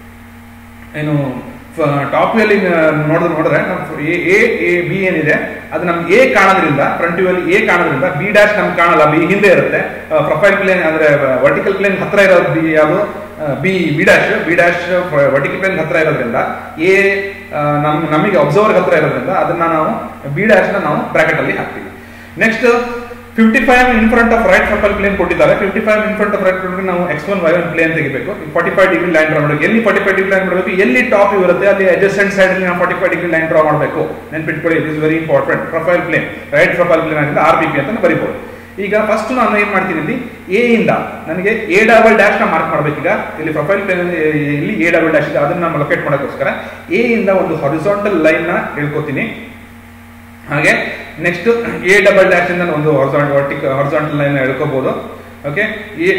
ಏನು ಟಾಪ್ ವ್ಯೂ ಅಲ್ಲಿ ನೋಡಿದ್ರೆ ನೋಡಿದ್ರೆ ಎ ಎ ಬಿ ಏನಿದೆ ಅದು ನಮ್ಗೆ ಎ ಕಾಣೋದ್ರಿಂದ ಫ್ರಂಟ್ ವ್ಯೂ ಅಲ್ಲಿ ಎ ಕಾಣೋದ್ರಿಂದ ಬಿ ಡ್ಯಾಶ್ ನಮ್ಗೆ ಕಾಣಲ್ಲ ಬಿ ಹಿಂದೆ ಇರುತ್ತೆ ಪ್ರೊಫೈಲ್ ಪ್ಲೇನ್ ಅಂದ್ರೆ ವರ್ಟಿಕಲ್ ಪ್ಲೇನ್ ಹತ್ರ ಇರೋದು ಬಿ ಯಾವುದು B B dash B dash vertical plane ಹತ್ರ ಇರೋದ್ರಿಂದ ಎ ನಮ್ ನಮಗೆ ಅಬ್ಸರ್ವರ್ ಹತ್ರ ಇರೋದ್ರಿಂದ ಅದನ್ನ ನಾವು ಬಿ ಡ್ಯಾಶ್ ನ ನಾವು ಬ್ರಾಕೆಟ್ ಅಲ್ಲಿ ಹಾಕ್ತೀವಿ next fifty five in front of right profile plane ಕೊಟ್ಟಿದ್ದಾರೆ fifty five in front of right plane ನಾವು X one Y one plane ತೆಗಿಬೇಕು forty five degree line draw ಮಾಡಬೇಕು ಎಲ್ಲಿ ಫಾರ್ಟಿ ಫೈವ್ ಡಿಗ್ರಿ ಲೈನ್ ಮಾಡಬೇಕು ಎಲ್ಲಿ top ಇರುತ್ತೆ ಅಲ್ಲಿ adjacent side ಅಲ್ಲಿ ನಾವು forty five degree line draw ಮಾಡಬೇಕು ನೆನ್ಪಿಟ್ಕೊಳ್ಳಿ it is very important profile plane right profile plane ಆಗಿದ್ರೆ ಆರ್ ಬಿ ಪಿ ಅಂತ ಬರಿಬಹುದು ಈಗ ಫಸ್ಟ್ ನಾನು ಏನ್ ಮಾಡ್ತೀನಿ ಇಲ್ಲಿ ಎ ಇಂದ ನನಗೆ ಎ ಡಬಲ್ ಡ್ಯಾಶ್ ನ ಮಾರ್ಕ್ ಮಾಡ್ಬೇಕೀಗ ಇಲ್ಲಿ ಪ್ರೊಫೈಲ್ ಪ್ಲೇನ್ ಇಲ್ಲಿ ಎ ಡಬಲ್ ಡ್ಯಾಶ್ ಇದೆ ಅದನ್ನ ನಾನು ಲೊಕೇಟ್ ಮಾಡೋಕ್ಕೋಸ್ಕರ ಎ ಇಂದ ಒಂದು ಹಾರಿಸಾಂಟಲ್ ಲೈನ್ ನ ಹೇಳ್ಕೊತೀನಿ ಹಾಗೆ ನೆಕ್ಸ್ಟ್ ಎ ಡಬಲ್ ಡ್ಯಾಶ್ ಇಂದ ಒಂದು ವರ್ಟಿಕ್ ಹಾರಿಸಾಂಟಲ್ ಲೈನ್ ಹೇಳ್ಕೋಬಹುದು ಓಕೆ ಎ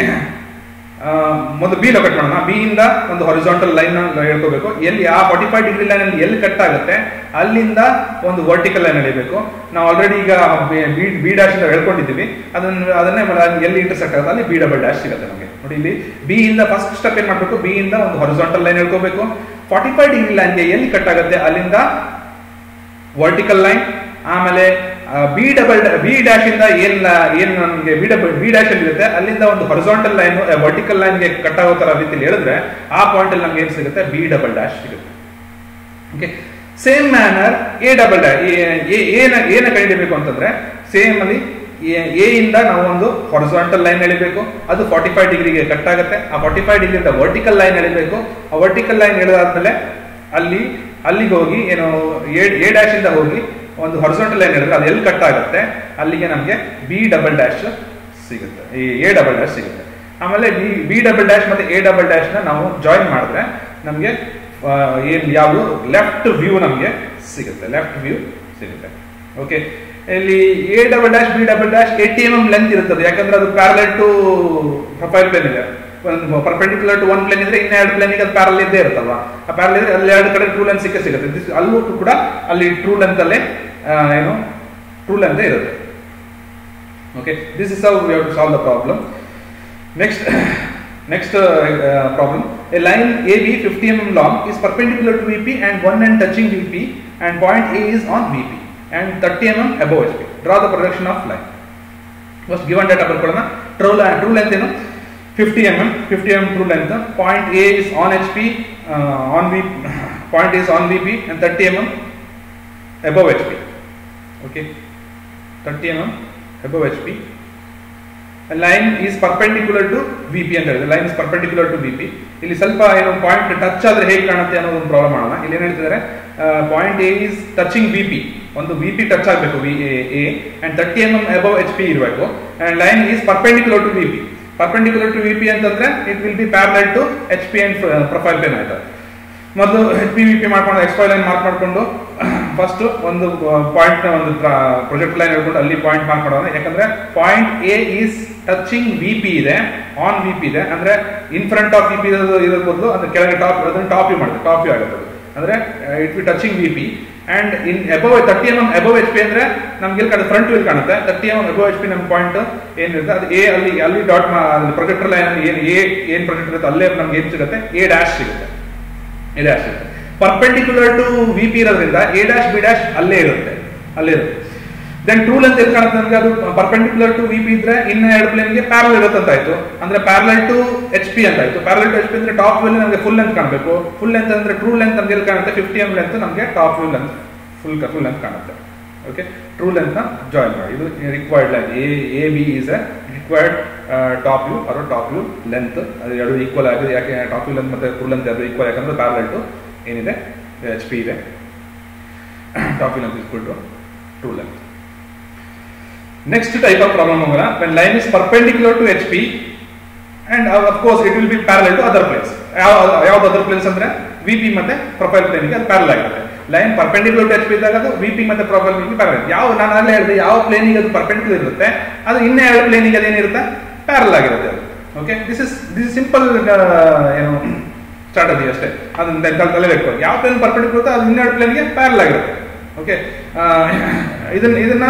ಮೊದಲು ಬಿ ಲೊಕೇಟ್ ಮಾಡೋಣ ಬಿ ಇಂದ ಒಂದು ಹಾರಿಸಾಂಟಲ್ ಲೈನ್ ಹೇಳ್ಕೋಬೇಕು ಎಲ್ಲಿ ಆ ಫಾರ್ಟಿ ಫೈವ್ ಡಿಗ್ರಿ ಲೈನ್ ಅಲ್ಲಿ ಎಲ್ಲಿ ಕಟ್ ಆಗುತ್ತೆ ಅಲ್ಲಿಂದ ಒಂದು ವರ್ಟಿಕಲ್ ಲೈನ್ ಎಳಿಬೇಕು ನಾವು ಆಲ್ರೆಡಿ ಈಗ ಬಿ ಡ್ಯಾಶ್ ಅಂತ ಹೇಳ್ಕೊಂಡಿದ್ದೀವಿ ಅದನ್ನ ಅದನ್ನೇ ಎಲ್ಲಿ ಇಂಟರ್ಸೆಕ್ಟ್ ಆಗುತ್ತೆ ಅಲ್ಲಿ ಬಿ ಡಬಲ್ ಡ್ಯಾಶ್ ಸಿಗುತ್ತೆ ನಮಗೆ ನೋಡಿ ಇಲ್ಲಿ ಬಿ ಇಂದ ಫಸ್ಟ್ ಸ್ಟೆಪ್ ಏನ್ ಮಾಡಬೇಕು ಬಿ ಇಂದ ಒಂದು ಹಾರಿಸಾಂಟಲ್ ಲೈನ್ ಹೇಳ್ಕೋಬೇಕು ಫಾರ್ಟಿ ಫೈವ್ ಡಿಗ್ರಿ ಲೈನ್ಗೆ ಎಲ್ಲಿ ಕಟ್ ಆಗುತ್ತೆ ಅಲ್ಲಿಂದ ವರ್ಟಿಕಲ್ ಲೈನ್ ಆಮೇಲೆ ಬಿ ಡಬಲ್ ಬಿ ಡ್ಯಾಶ್ ಇಂದ ಏನ್ ಏನ್ ನಮಗೆ ಬಿ ಡಬಲ್ ಬಿ ಡ್ಯಾಶ್ ಅಲ್ಲಿ ಇರುತ್ತೆ ಅಲ್ಲಿಂದ ಒಂದು ಹೊರಿಸಾಂಟಲ್ ಲೈನ್ ವರ್ಟಿಕಲ್ ಲೈನ್ಗೆ ಕಟ್ ಆಗೋ ತರ ರೀತಿಯಲ್ಲಿ ಹೇಳಿದ್ರೆ ಆ ಪಾಯಿಂಟ್ ಅಲ್ಲಿ ನಮ್ಗೆ ಏನ್ ಸಿಗುತ್ತೆ ಬಿ ಡಬಲ್ ಡ್ಯಾಶ್ ಸಿಗುತ್ತೆ okay same manner A double dash ಏನ ಏನ ಕಂಡಿಡಿಬೇಕು ಅಂತಂದ್ರೆ ಸೇಮ್ ಅಲ್ಲಿ ಎ ಇಂದ ನಾವು ಒಂದು ಹಾರಿಸಾಂಟಲ್ ಲೈನ್ ಎಳಿಬೇಕು ಅದು ಫಾರ್ಟಿ ಫೈವ್ ಡಿಗ್ರಿಗೆ ಕಟ್ ಆಗುತ್ತೆ ಆ ಫಾರ್ಟಿ ಫೈವ್ ಡಿಗ್ರಿಯಿಂದ ವರ್ಟಿಕಲ್ ಲೈನ್ ಎಳಿಬೇಕು ಆ ವರ್ಟಿಕಲ್ ಲೈನ್ ಎಳೆದಾದ್ಮೇಲೆ ಅಲ್ಲಿ ಅಲ್ಲಿಗೆ ಹೋಗಿ ಏನು ಎ ಡ್ಯಾಶ್ ಇಂದ ಹೋಗಿ ಒಂದು ಹಾರಿಸಾಂಟಲ್ ಲೈನ್ ಹೇಳಿದ್ರೆ ಅದು ಎಲ್ಲಿ ಕಟ್ ಆಗುತ್ತೆ ಅಲ್ಲಿಗೆ ನಮಗೆ ಬಿ ಡಬಲ್ ಡ್ಯಾಶ್ ಸಿಗುತ್ತೆ ಈ ಎ ಡಬಲ್ ಡ್ಯಾಶ್ ಸಿಗುತ್ತೆ ಆಮೇಲೆ ಬಿ ಬಿ ಡಬಲ್ ಡ್ಯಾಶ್ ಮತ್ತೆ ಎ ಡಬಲ್ ಡ್ಯಾಶ್ ನ ನಾವು ಜಾಯಿನ್ ಮಾಡಿದ್ರೆ ನಮಗೆ ಏನ್ ಯಾವುದು ಲೆಫ್ಟ್ ವ್ಯೂ ನಮಗೆ ಸಿಗುತ್ತೆ ಲೆಫ್ಟ್ ವ್ಯೂ ಸಿಗುತ್ತೆ ಓಕೆ ಇಲ್ಲಿ A double dash B double dash eighty M M length ಇರುತ್ತದೆ ಯಾಕಂದ್ರೆ ಅದು ಪ್ಯಾರಲಲ್ ಟು ಪ್ರೊಫೈಲ್ ಪ್ಲೇನ್ ಇದೆ ಒಂದು ಪರ್ಪೆಂಡಿಕ್ಯುಲರ್ ಟು ಒನ್ ಪ್ಲೇನ್ ಇದ್ರೆ ಇನ್ನೆರಡು ಪ್ಲೇನಿಗೆ ಅದು ಪ್ಯಾರಲ್ ಇದ್ದೇ ಇರುತ್ತಲ್ವಾ ಆ ಪ್ಯಾರಲ್ ಇದ್ರೆ ಅಲ್ಲಿ ಎರಡು ಕಡೆ ಟ್ರೂ ಲೆಂತ್ ಸಿಕ್ಕೇ ಸಿಗುತ್ತೆ This- ಅಲ್ಲೂ ಕೂಡ ಅಲ್ಲಿ ಟ್ರೂ ಲೆಂತ್ ಅಲ್ಲೇ ಆ, ಏನು ಟ್ರೂ ಲೆಂತ್ ಇರುತ್ತೆ okay this is how we have to solve the problem next next problem a line A B fifty M M long is perpendicular to V P and one and touching V P and point A is on V P and thirty M M above H P draw the production of line first given data ಬರ್ಕೊಳ್ಳೋಣ true true length ಏನು fifty M M fifty M true length point A is on H P on V point is on V P and thirty M M above H P okay thirty M M above H P line is perpendicular to V P ಅಂತ ಹೇಳಿದ್ರೆ line is perpendicular to V P ಇಲ್ಲಿ ಸ್ವಲ್ಪ ಏನು point touch ಆದ್ರೆ ಹೇಗೆ ಕಾಣುತ್ತೆ ಅನ್ನೋದು ಒಂದು ಪ್ರಾಬ್ಲಮ್ ಮಾಡೋಣ ಇಲ್ಲಿ ಏನ್ ಹೇಳ್ತಿದ್ದಾರೆ point A is touching V P ಒಂದು ವಿ ಪಿ ಟಚ್ ಆಗಬೇಕು V A and thirty M M above H P ಇರಬೇಕು and line is perpendicular to V P perpendicular to V P ಅಂತಂದ್ರೆ it will be parallel to H P and profile plane ಆಯ್ತು ಮೊದಲು H P V P ಮಾಡ್ಕೊಂಡು X line mark ಮಾಡ್ಕೊಂಡು first ಒಂದು point ಒಂದು project line ಹೇಳ್ಕೊಂಡು ಅಲ್ಲಿ point mark ಮಾಡೋಣ ಯಾಕಂದ್ರೆ point A is touching V P ಇದೆ ಆನ್ ವಿ ಪಿ ಇದೆ ಅಂದ್ರೆ in front of V P ಇರೋದ್ ಬದಲು ಅಂದ್ರೆ ಕೆಳಗೆ ಟಾಪ್ ಅದನ್ನ ಟಾಪ್ ಯು ಮಾಡುತ್ತೆ ಟಾಪ್ ಯು ಆಗುತ್ತೆ ಅದು. ಅಂದ್ರೆ it be touching V P and in above thirty M M above H P ಅಂದ್ರೆ ನಮ್ಗೆ ಇಲ್ಲಿ ಕಾಣುತ್ತೆ ಫ್ರಂಟ್ ವ್ಯೂ ಕಾಣುತ್ತೆ thirty M above H P ನಮ್ಮ ಪಾಯಿಂಟ್ ಏನಿರುತ್ತೆ ಅದು ಎ ಅಲ್ಲಿ ಅಲ್ಲಿ ಡಾಟ್ ಪ್ರೊಜೆಕ್ಟರ್ ಲೈನ್ ಏನು ಎ ಏನ್ ಪ್ರೊಜೆಕ್ಟ್ ಇರುತ್ತೆ ಅಲ್ಲೇ ನಮ್ಗೆ ಏನ್ ಸಿಗುತ್ತೆ ಎ ಡ್ಯಾಶ್ ಸಿಗುತ್ತೆ ಎ ಡ್ಯಾಶ್ ಸಿಗುತ್ತೆ ಪರ್ಪೆಂಡಿಕ್ಯುಲರ್ ಟು ವಿ ಪಿ ಇರೋದ್ರಿಂದ ಎ ಡ್ಯಾಶ್ ಬಿ ಡ್ಯಾಶ್ ಅಲ್ಲೇ ಇರುತ್ತೆ ಅಲ್ಲೇ ಇರುತ್ತೆ ದೆನ್ ಟ್ರೂ ಲೆಂತ್ ಎಲ್ಲಿ ಕಾಣುತ್ತೆ ನಮಗೆ ಅದು ಪರ್ಪೆಂಡಿಕ್ಯುಲರ್ ಟು ವಿ ಪಿ ಇದ್ರೆ ಇನ್ನ ಎರಡು ಪ್ಲೇನ್ಗೆ ಪ್ಯಾರಲ್ ಇರುತ್ತೆ ಅಂತ ಆಯ್ತು ಅಂದ್ರೆ ಪ್ಯಾರಲಲ್ ಟು ಎಚ್ ಪಿ ಅಂತ ಆಯ್ತು ಪ್ಯಾರಲಲ್ ಟು ಎಚ್ ಪಿ ಅಂದ್ರೆ ಟಾಪ್ ವ್ಯೂ ನಮಗೆ ಫುಲ್ ಲೆಂತ್ ಕಾಣಬೇಕು ಫುಲ್ ಲೆಂತ್ ಅಂದ್ರೆ ಟ್ರೂ ಲೆಂತ್ ನಮ್ಗೆ ಎಲ್ಲಿ ಕಾಣುತ್ತೆ ಫಿಫ್ಟಿ ಎಂ ಲೆಂತ್ ನಮಗೆ top view length full full length ಕಾಣುತ್ತೆ ಓಕೆ ಟ್ರೂ ಲೆಂತ್ ನ ಜಾಯಿನ್ ಮಾಡಿ ಇದು required line A A B is a required top view ಅಥವಾ ಟಾಪ್ ವ್ಯೂ ಲೆಂತ್ ಅದು ಎರಡು ಈಕ್ವಲ್ ಆಗಿದೆ ಯಾಕೆ ಟಾಪ್ ವ್ಯೂ ಲೆಂತ್ ಮತ್ತೆ ಟ್ರೂ ಲೆಂತ್ ಎರಡು ಈಕ್ವಲ್ ಯಾಕಂದ್ರೆ ಪ್ಯಾರಲಲ್ ಟು ಏನಿದೆ ಎಚ್ ಪಿ ಇದೆ top view length equal to true length next type of problem ಹೋಗೋಣ when line is perpendicular to HP and uh, of course it will be parallel to other planes ಯಾವ ಯಾವ್ದು other planes ಅಂದ್ರೆ V P ಮತ್ತೆ profile ಪ್ಲೇನ್ಗೆ ಅದು parallel ಆಗುತ್ತೆ line perpendicular to H P ಇದ್ದಾಗ ಅದು ವಿ ಪಿ ಮತ್ತೆ ಪ್ರೊಫೈಲ್ ಪ್ಲೇನ್ಗೆ ಪ್ಯಾರಲ್ ಯಾವ ನಾನು ಆಗಲೇ ಹೇಳಿದೆ ಯಾವ ಪ್ಲೇನಿಗೆ ಅದು ಪರ್ಪೆಂಡಿಕ್ಯುಲರ್ ಇರುತ್ತೆ ಅದು ಇನ್ನೇ ಎರಡು ಪ್ಲೇನಿಗೆ ಅದೇನಿರುತ್ತೆ ಪ್ಯಾರಲ್ ಆಗಿರುತ್ತೆ ಅದು okay this is this simple ಏನು ಸ್ಟ್ರಾಟಜಿ ಅಷ್ಟೇ ಅದನ್ನ ತಲೆ ಬೇಕು ಯಾವ ಪ್ಲೇನ್ ಪರ್ಪೆಂಡಿಕ್ಯುಲರ್ ಇರುತ್ತೆ ಅದು ಇನ್ನೆರಡು ಪ್ಲೇನ್ಗೆ ಪ್ಯಾರಲ್ ಆಗಿರುತ್ತೆ ಓಕೆ ಇದನ್ನ ಇದನ್ನ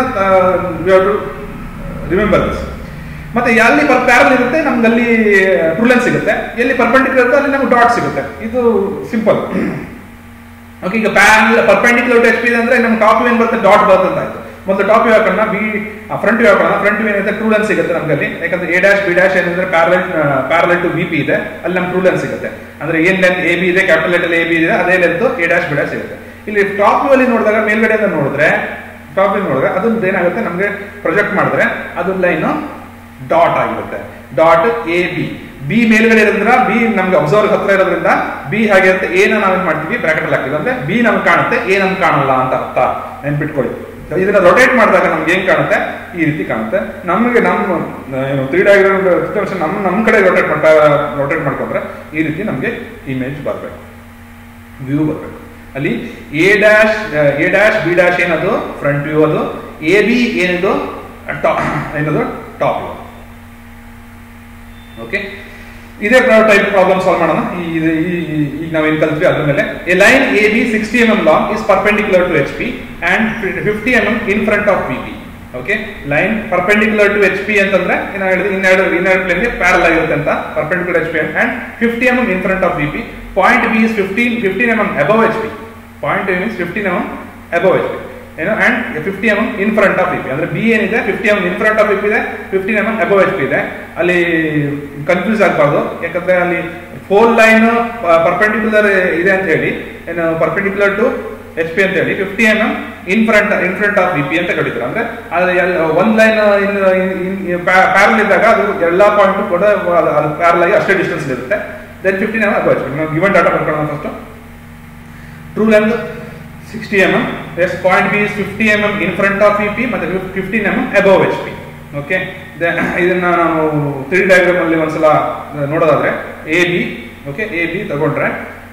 ರಿಮೆಂಬರ್ ದಿಸ್ ಮತ್ತೆ ಎಲ್ಲಿ ಪ್ಯಾರಲ್ ಇರುತ್ತೆ ನಮ್ಗೆ ಅಲ್ಲಿ ಟ್ರೂಲೆನ್ ಸಿಗುತ್ತೆ ಎಲ್ಲಿ ಪರ್ಪೆಂಡಿಕ್ಯುಲರ್ ಇರುತ್ತೆ ಅಲ್ಲಿ ನಮ್ಗೆ ಡಾಟ್ ಸಿಗುತ್ತೆ ಇದು ಸಿಂಪಲ್ ಓಕೆ ಈಗ parallel perpendicular to H P ಅಂದ್ರೆ ನಮ್ಗೆ ಟಾಪ್ ಏನ್ ಬರುತ್ತೆ ಡಾಟ್ ಬರುತ್ತೆ ಅಂತ ಆಯ್ತು ಮೊದಲು ಟಾಪ್ ವ್ಯೂ ಹಾಕೋಣ ಬಿ ಫ್ರಂಟ್ ವ್ಯೂ ಹಾಕೋಣ ಫ್ರಂಟ್ ವ್ಯೂ ಏನಿದೆ ಟ್ರೂ ಲೆನ್ ಸಿಗುತ್ತೆ ನಮ್ಗೆ ಅಲ್ಲಿ ಯಾಕಂದ್ರೆ ಎ ಡ್ಯಾಶ್ ಬಿ ಡ್ಯಾಶ್ ಏನಂದ್ರೆ parallel parallel to B P ಇದೆ ಅಲ್ಲಿ ನಮ್ಗೆ ಟ್ರೂ ಲೆನ್ ಸಿಗುತ್ತೆ ಅಂದ್ರೆ ಏನ್ ಲೆಂತ್ ಎ ಬಿ ಇದೆ ಕ್ಯಾಪಿಟಲ್ ಲೆಟರ್ ಎ ಬಿ ಇದೆ ಅದೇ length A dash B dash ಸಿಗುತ್ತೆ ಇಲ್ಲಿ ಟಾಪ್ ವ್ಯೂ ಅಲ್ಲಿ ನೋಡಿದಾಗ ಮೇಲ್ಗಡೆಯಿಂದ ನೋಡಿದ್ರೆ ಟಾಪ್ ವ್ಯೂ ನೋಡಿದ್ರೆ ಅದು ಏನಾಗುತ್ತೆ ನಮಗೆ ಪ್ರೊಜೆಕ್ಟ್ ಮಾಡಿದ್ರೆ ಅದು ಲೈನ್ ಡಾಟ್ ಆಗಿರುತ್ತೆ ಡಾಟ್ ಎ ಬಿ ಬಿ ಮೇಲ್ಗಡೆ ಇರೋದ್ರಿಂದ ಬಿ ನಮ್ಗೆ ಅಬ್ಸರ್ವ್ ಹತ್ರ ಇರೋದ್ರಿಂದ ಬಿ ಹಾಗಿರುತ್ತೆ ಎ ನ ನಾವೇನ್ ಮಾಡ್ತೀವಿ ಬ್ರಾಕೆಟ್ ಅಲ್ಲಿ ಹಾಕ್ತೀವಿ ಅಂದ್ರೆ ಬಿ ನಮ್ಗೆ ಕಾಣುತ್ತೆ ಎ ನಮ್ಗೆ ಕಾಣಲ್ಲ ಅಂತ ಅರ್ಥ ನೆನ್ಪಿಟ್ಕೊಳ್ಳಿ ಇದನ್ನ ರೊಟೇಟ್ ಮಾಡಿದಾಗ ನಮ್ಗೆ ಏನ್ ಕಾಣುತ್ತೆ ಈ ರೀತಿ ಕಾಣುತ್ತೆ ನಮಗೆ ನಮ್ಮ ಏನು ತ್ರೀ ಡಯಾಗ್ರಾಮ್ ನಮ್ಮ ನಮ್ಮ ಕಡೆ ರೊಟೇಟ್ ಮಾಡ್ತಾ ರೊಟೇಟ್ ಮಾಡ್ಕೊಂಡ್ರೆ ಈ ರೀತಿ ನಮಗೆ ಇಮೇಜ್ ಬರಬೇಕು ವ್ಯೂ ಬರಬೇಕು ಅಲ್ಲಿ A dash A dash B dash ಏನದು ಫ್ರಂಟ್ ವ್ಯೂ ಅದು ಎ ಬಿ ಏನಿದು ಟಾಪ್ ಏನದು ಟಾಪ್ ವ್ಯೂ ಓಕೆ ಇದೇ ಟೈಪ್ ಪ್ರಾಬ್ಲಮ್ ಸಾಲ್ವ್ ಮಾಡೋಣ ಈ ಇದು- ಈ- ಈ- ಈಗ ನಾವೇನ್ ಕಲ್ತ್ವಿ ಅದ್ರ ಮೇಲೆ A line A B sixty M M long is perpendicular to H P and fifty M M in front of P P okay line perpendicular to H P ಅಂತಂದ್ರೆ ಏನ ಹೇಳಿದ್ರೆ ಇನ್ನೆರಡು ಇನ್ನೆರಡು ಪ್ಲೇನ್ಗೆ ಪ್ಯಾರಲ್ ಆಗಿರುತ್ತೆ ಅಂತ perpendicular H P and fifty M M in front of P P point B is fifteen fifteen M M above H P point means fifteen M M above H P ಏನು and fifty M M in front of P ಅಂದ್ರೆ B ಏನಿದೆ fifty M in front of ಇದೆ fifteen M M above H P ಇದೆ ಅಲ್ಲಿ confuse ಆಗಬಾರ್ದು ಯಾಕಂದ್ರೆ ಅಲ್ಲಿ four line perpendicular ಇದೆ ಅಂತ ಹೇಳಿ ಏನು ಪರ್ಪೆಂಡಿಕ್ಯುಲರ್ ಟು ಎಚ್ ಪಿ ಅಂತ ಹೇಳಿ fifty M M in front in front of B P ಅಂತ ಕರೀತಾರೆ ಅಂದ್ರೆ ಅದು ಎಲ್ಲ ಒಂದ್ ಲೈನ್ ಪ್ಯಾರಲ್ ಇದ್ದಾಗ ಅದು ಎಲ್ಲಾ ಪಾಯಿಂಟ್ ಕೂಡ ಅದು- ಅದು ಪ್ಯಾರಲ್ ಆಗಿ ಅಷ್ಟೇ ಡಿಸ್ಟೆನ್ಸ್ ಇರುತ್ತೆ then fifteen M above H P ನಾವು ಗಿವನ್ ಡಾಟಾ ಬರ್ಕೊಳ್ಳೋಣ first true length sixty M M S point B is fifty M M in front of E P ಮತ್ತೆ fifteen M M above H P okay ಇದನ್ನ ನಾವು three diagram ಅಲ್ಲಿ ಒಂದ್ಸಲ ನೋಡೋದಾದ್ರೆ A B okay A B ತಗೊಂಡ್ರೆ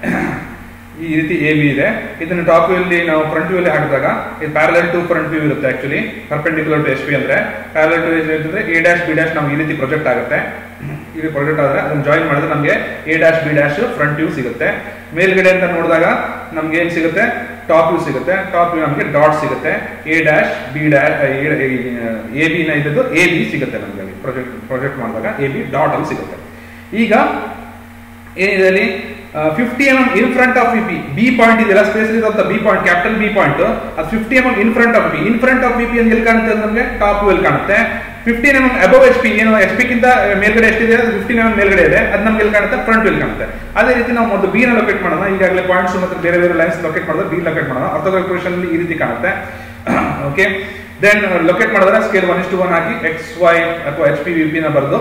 ಈ ರೀತಿ A B ಇದೆ ಇದನ್ನ ಟಾಪ್ ವ್ಯೂ ಅಲ್ಲಿ ನಾವು ಫ್ರಂಟ್ ವ್ಯೂ ಅಲ್ಲಿ ಹಾಕಿದಾಗ ಇದು ಪ್ಯಾರಲಲ್ ಟು ಫ್ರಂಟ್ ವ್ಯೂ ಇರುತ್ತೆ actually perpendicular to S P ಅಂದ್ರೆ ಪ್ಯಾರಲಲ್ ಟು ಅಂತಂದ್ರೆ ಎ ಡ್ಯಾಶ್ ಬಿ ಡ್ಯಾಶ್ ನಮ್ಗೆ ಈ ರೀತಿ ಪ್ರೊಜೆಕ್ಟ್ ಆಗುತ್ತೆ ಇದು ಪ್ರೊಜೆಕ್ಟ್ ಆದ್ರೆ ಅದನ್ನ ಜಾಯಿನ್ ಮಾಡಿದ್ರೆ ನಮಗೆ A dash B dash front view ಸಿಗುತ್ತೆ ಮೇಲ್ಗಡೆ ಅಂತ ನೋಡಿದಾಗ ನಮ್ಗೆ ಏನ್ ಸಿಗುತ್ತೆ ಟಾಪ್ ವ್ಯೂ ಸಿಗುತ್ತೆ ಟಾಪ್ ವ್ಯೂ ನಮಗೆ ಡಾಟ್ ಸಿಗುತ್ತೆ A dash B dash A B ನ ಇದ್ದದ್ದು ಎ ಬಿ ಸಿಗುತ್ತೆ ನಮಗೆ ಅಲ್ಲಿ ಪ್ರೊಜೆಕ್ಟ್ ಪ್ರೊಜೆಕ್ಟ್ ಮಾಡಿದಾಗ ಎ ಬಿ ಡಾಟ್ ಅಲ್ಲಿ ಸಿಗುತ್ತೆ ಈಗ ಏನಿದೆ ಅಲ್ಲಿ fifty M M in front of P B point ಇದೆಯಲ್ಲ ಸ್ಪೇಸ್ ಇರುವಂತ B point capital B point ಅದು fifty M M in front of P in front of P P ಅಂತ ಎಲ್ಲಿ ಕಾಣುತ್ತೆ ಅಂದ್ರೆ ನಮಗೆ ಟಾಪ್ ಎಲ್ಲಿ ಕಾಣುತ್ತೆ fifteen M M above H P ಏನು ಎಚ್ ಪಿಗಿಂತ ಮೇಲ್ಗಡೆ ಎಷ್ಟಿದೆ ಅದು ಫಿಫ್ಟೀನ್ ಎಂ ಎಂ ಮೇಲ್ಗಡೆ ಇದೆ ಅದು ನಮ್ಗೆ ಎಲ್ಲಿ ಕಾಣುತ್ತೆ ಫ್ರಂಟ್ ಎಲ್ಲಿ ಕಾಣುತ್ತೆ ಅದೇ ರೀತಿ ನಾವು ಮೊದಲು ಬಿ ನ ಲೊಕೇಟ್ ಮಾಡೋಣ ಈಗಾಗಲೇ ಪಾಯಿಂಟ್ಸ್ ಮತ್ತೆ ಬೇರೆ ಬೇರೆ ಲೈನ್ಸ್ ಲೊಕೇಟ್ ಮಾಡಿದ್ರೆ ಬಿ ಲೊಕೇಟ್ ಮಾಡೋಣ ಅರ್ಥೋಗ್ರಾಫಿಕೇಶನ್ ಅಲ್ಲಿ ಈ ರೀತಿ ಕಾಣುತ್ತೆ ಓಕೆ ದೆನ್ ಲೊಕೇಟ್ ಮಾಡಿದ್ರೆ scale one is to one ಹಾಕಿ ಎಕ್ಸ್ ವೈ ಅಥವಾ ಎಚ್ ಪಿ ವಿ ಪಿ ನ ಬರೆದು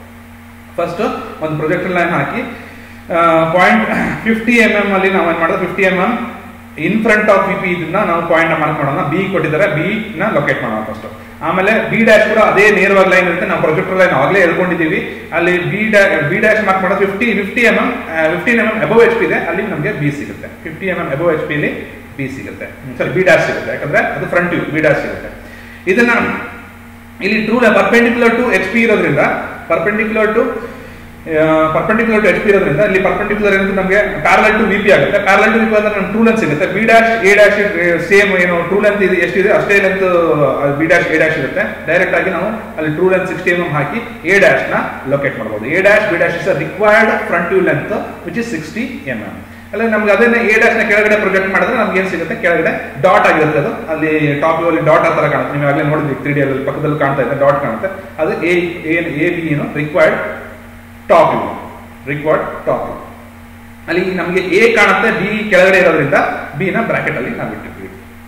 ಫಸ್ಟ್ ಒಂದು ಪ್ರೊಜೆಕ್ಟರ್ ಲೈನ್ ಹಾಕಿ ಪಾಯಿಂಟ್ ಫಿಫ್ಟಿ ಎಂ ಎಂ ಅಲ್ಲಿ ನಾವು ಏನ್ ಮಾಡೋದು fifty M M in front of B P ಇದನ್ನ ನಾವು ಪಾಯಿಂಟ್ ಮಾರ್ಕ್ ಮಾಡೋಣ ಬಿ ಕೊಟ್ಟಿದ್ದಾರೆ ಬಿ ನ ಲೊಕೇಟ್ ಮಾಡೋಣ ಫಸ್ಟ್ ಆಮೇಲೆ ಬಿ ಡ್ಯಾಶ್ ಕೂಡ ಅದೇ ನೇರವಾಗಿ ಲೈನ್ ಇರುತ್ತೆ ನಾವು ಪ್ರೊಜೆಕ್ಟರ್ ಲೈನ್ ಆಗಲೇ ಹೇಳ್ಕೊಂಡಿದ್ದೀವಿ ಅಲ್ಲಿ ಬಿ ಬಿ ಡ್ಯಾಶ್ ಮಾರ್ಕ್ ಮಾಡೋದು fifty fifty M M fifteen M M above H P ಇದೆ ಅಲ್ಲಿ ನಮಗೆ ಬಿ ಸಿಗುತ್ತೆ fifty M M above H P ಅಲ್ಲಿ ಬಿ ಸಿಗುತ್ತೆ ಸಾರಿ ಬಿ ಡ್ಯಾಶ್ ಸಿಗುತ್ತೆ ಯಾಕಂದ್ರೆ ಅದು ಫ್ರಂಟ್ ವ್ಯೂ ಬಿ ಡ್ಯಾಶ್ ಸಿಗುತ್ತೆ ಇದನ್ನ ಇಲ್ಲಿ true perpendicular to H P ಇರೋದ್ರಿಂದ perpendicular to perpendicular to H P ಇರೋದ್ರಿಂದ ಇಲ್ಲಿ ಪರ್ಪೆಂಡಿಕ್ಯುಲರ್ ಏನಂದ್ರೆ ನಮಗೆ ಪ್ಯಾರಲಲ್ ಟು ವಿ ಪಿ ಆಗುತ್ತೆ ಪ್ಯಾರಲಲ್ ಟು ವಿ ಪಿ ಅಂದ್ರೆ ನಮ್ಗೆ ಟ್ರೂ ಲೆಂತ್ ಸಿಗುತ್ತೆ B dash A dash same ಏನು ಟ್ರೂ ಲೆಂತ್ ಇದೆ ಎಷ್ಟಿದೆ ಅಷ್ಟೇ length B dash A dash ಇರುತ್ತೆ ಡೈರೆಕ್ಟ್ ಆಗಿ ನಾವು ಅಲ್ಲಿ true length sixty M M ಹಾಕಿ ಎ ಡ್ಯಾಶ್ ನ ಲೊಕೇಟ್ ಮಾಡಬಹುದು A dash B dash is required front view length which is sixty M M ಅಲ್ಲ ನಮ್ಗೆ ಅದನ್ನ ಎ ಡ್ಯಾಶ್ ನ ಕೆಳಗಡೆ ಪ್ರೊಜೆಕ್ಟ್ ಮಾಡಿದ್ರೆ ನಮ್ಗೆ ಏನ್ ಸಿಗುತ್ತೆ ಕೆಳಗಡೆ ಡಾಟ್ ಆಗಿರುತ್ತೆ ಅದು ಅಲ್ಲಿ ಟಾಪ್ ಅಲ್ಲಿ ಡಾಟ್ ಆ ತರ ಕಾಣುತ್ತೆ ನೀವು ಆಗಲೇ ನೋಡಿದ್ವಿ ತ್ರೀ ಡಿ ಅಲ್ಲಿ ಪಕ್ಕದಲ್ಲಿ ಕಾಣ್ತಾ ಇದೆ ಡಾಟ್ ಕಾಣುತ್ತೆ ಅದು ಎ ಎ ಬಿ ಏನು required top view required top view ಅಲ್ಲಿ ನಮಗೆ ಎ ಕಾಣುತ್ತೆ ಬಿ ಕೆಳಗಡೆ ಇರೋದ್ರಿಂದ ಬಿ ನ ಬ್ರಾಕೆಟ್ ಅಲ್ಲಿ ನಾವು ಇಟ್ಟಿರ್ತೀವಿ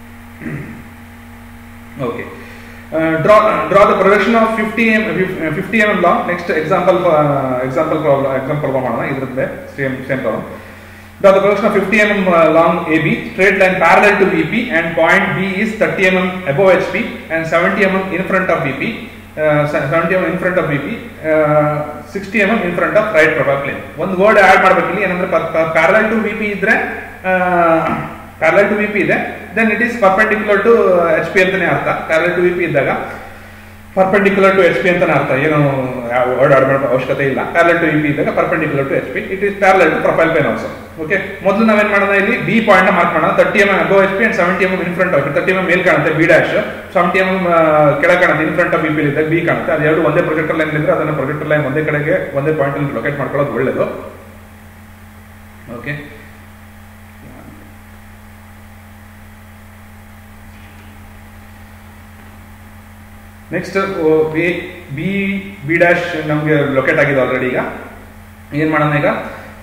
okay draw draw the production of fifty M fifty M M long next example example problem example ಮಾಡೋಣ ಇದ್ರದ್ದೇ same same problem Draw the projection of 50 mm uh, long AB, straight line parallel to VP, and point B is 30 mm above HP and 70 mm in front of VP. Uh, 70 mm in front of VP, uh, 60 mm in front of right profile plane. ಒಂದು word add ಮಾಡ್ಬೇಕಿಲ್ಲಿ ಏನಂದ್ರೆ parallel to V P ಇದ್ರೆ parallel to V P ಇದೆ then it is perpendicular to H P ಅಂತಾನೆ ಅರ್ಥ parallel to V P ಇದ್ದಾಗ perpendicular to H P ಅಂತಾನೆ ಅರ್ಥ ಏನು ವರ್ಡ್ ಆಡ್ ಮಾಡೋ ಅವಶ್ಯಕತೆ ಇಲ್ಲ ಪ್ಯಾರಲಲ್ ಟು ಇ ಪಿ ಇದ್ದಾಗ perpendicular to H P it is parallel to profile plane also okay ಮೊದಲು ನಾವೇನ್ ಮಾಡೋಣ ಇಲ್ಲಿ ಬಿ ಪಾಯಿಂಟ್ ಮಾರ್ಕ್ ಮಾಡೋಣ thirty M above H P and seventy M in front of thirty M ಮೇಲ್ ಕಾಣುತ್ತೆ B dash seventy M ಕೆಳಗೆ ಕಾಣುತ್ತೆ in front of B P ಇದೆ ಬಿ ಕಾಣುತ್ತೆ ಅದು ಎರಡು ಒಂದೇ ಪ್ರೊಜೆಕ್ಟರ್ ಲೈನ್ ಇದ್ರೆ ಅದನ್ನ ಪ್ರೊಜೆಕ್ಟರ್ ಲೈನ್ ಒಂದೇ ಕಡೆಗೆ ಒಂದೇ ಪಾಯಿಂಟ್ ಅಲ್ಲಿ ಲೊಕೇಟ್ ಮಾಡ್ಕೊಳ್ಳೋದು ಒಳ್ಳೇದು okay next B B dash ನಮಗೆ ಲೊಕೇಟ್ ಆಗಿದೆ ಆಲ್ರೆಡಿ ಈಗ ಏನ್ ಮಾಡೋಣ ಈಗ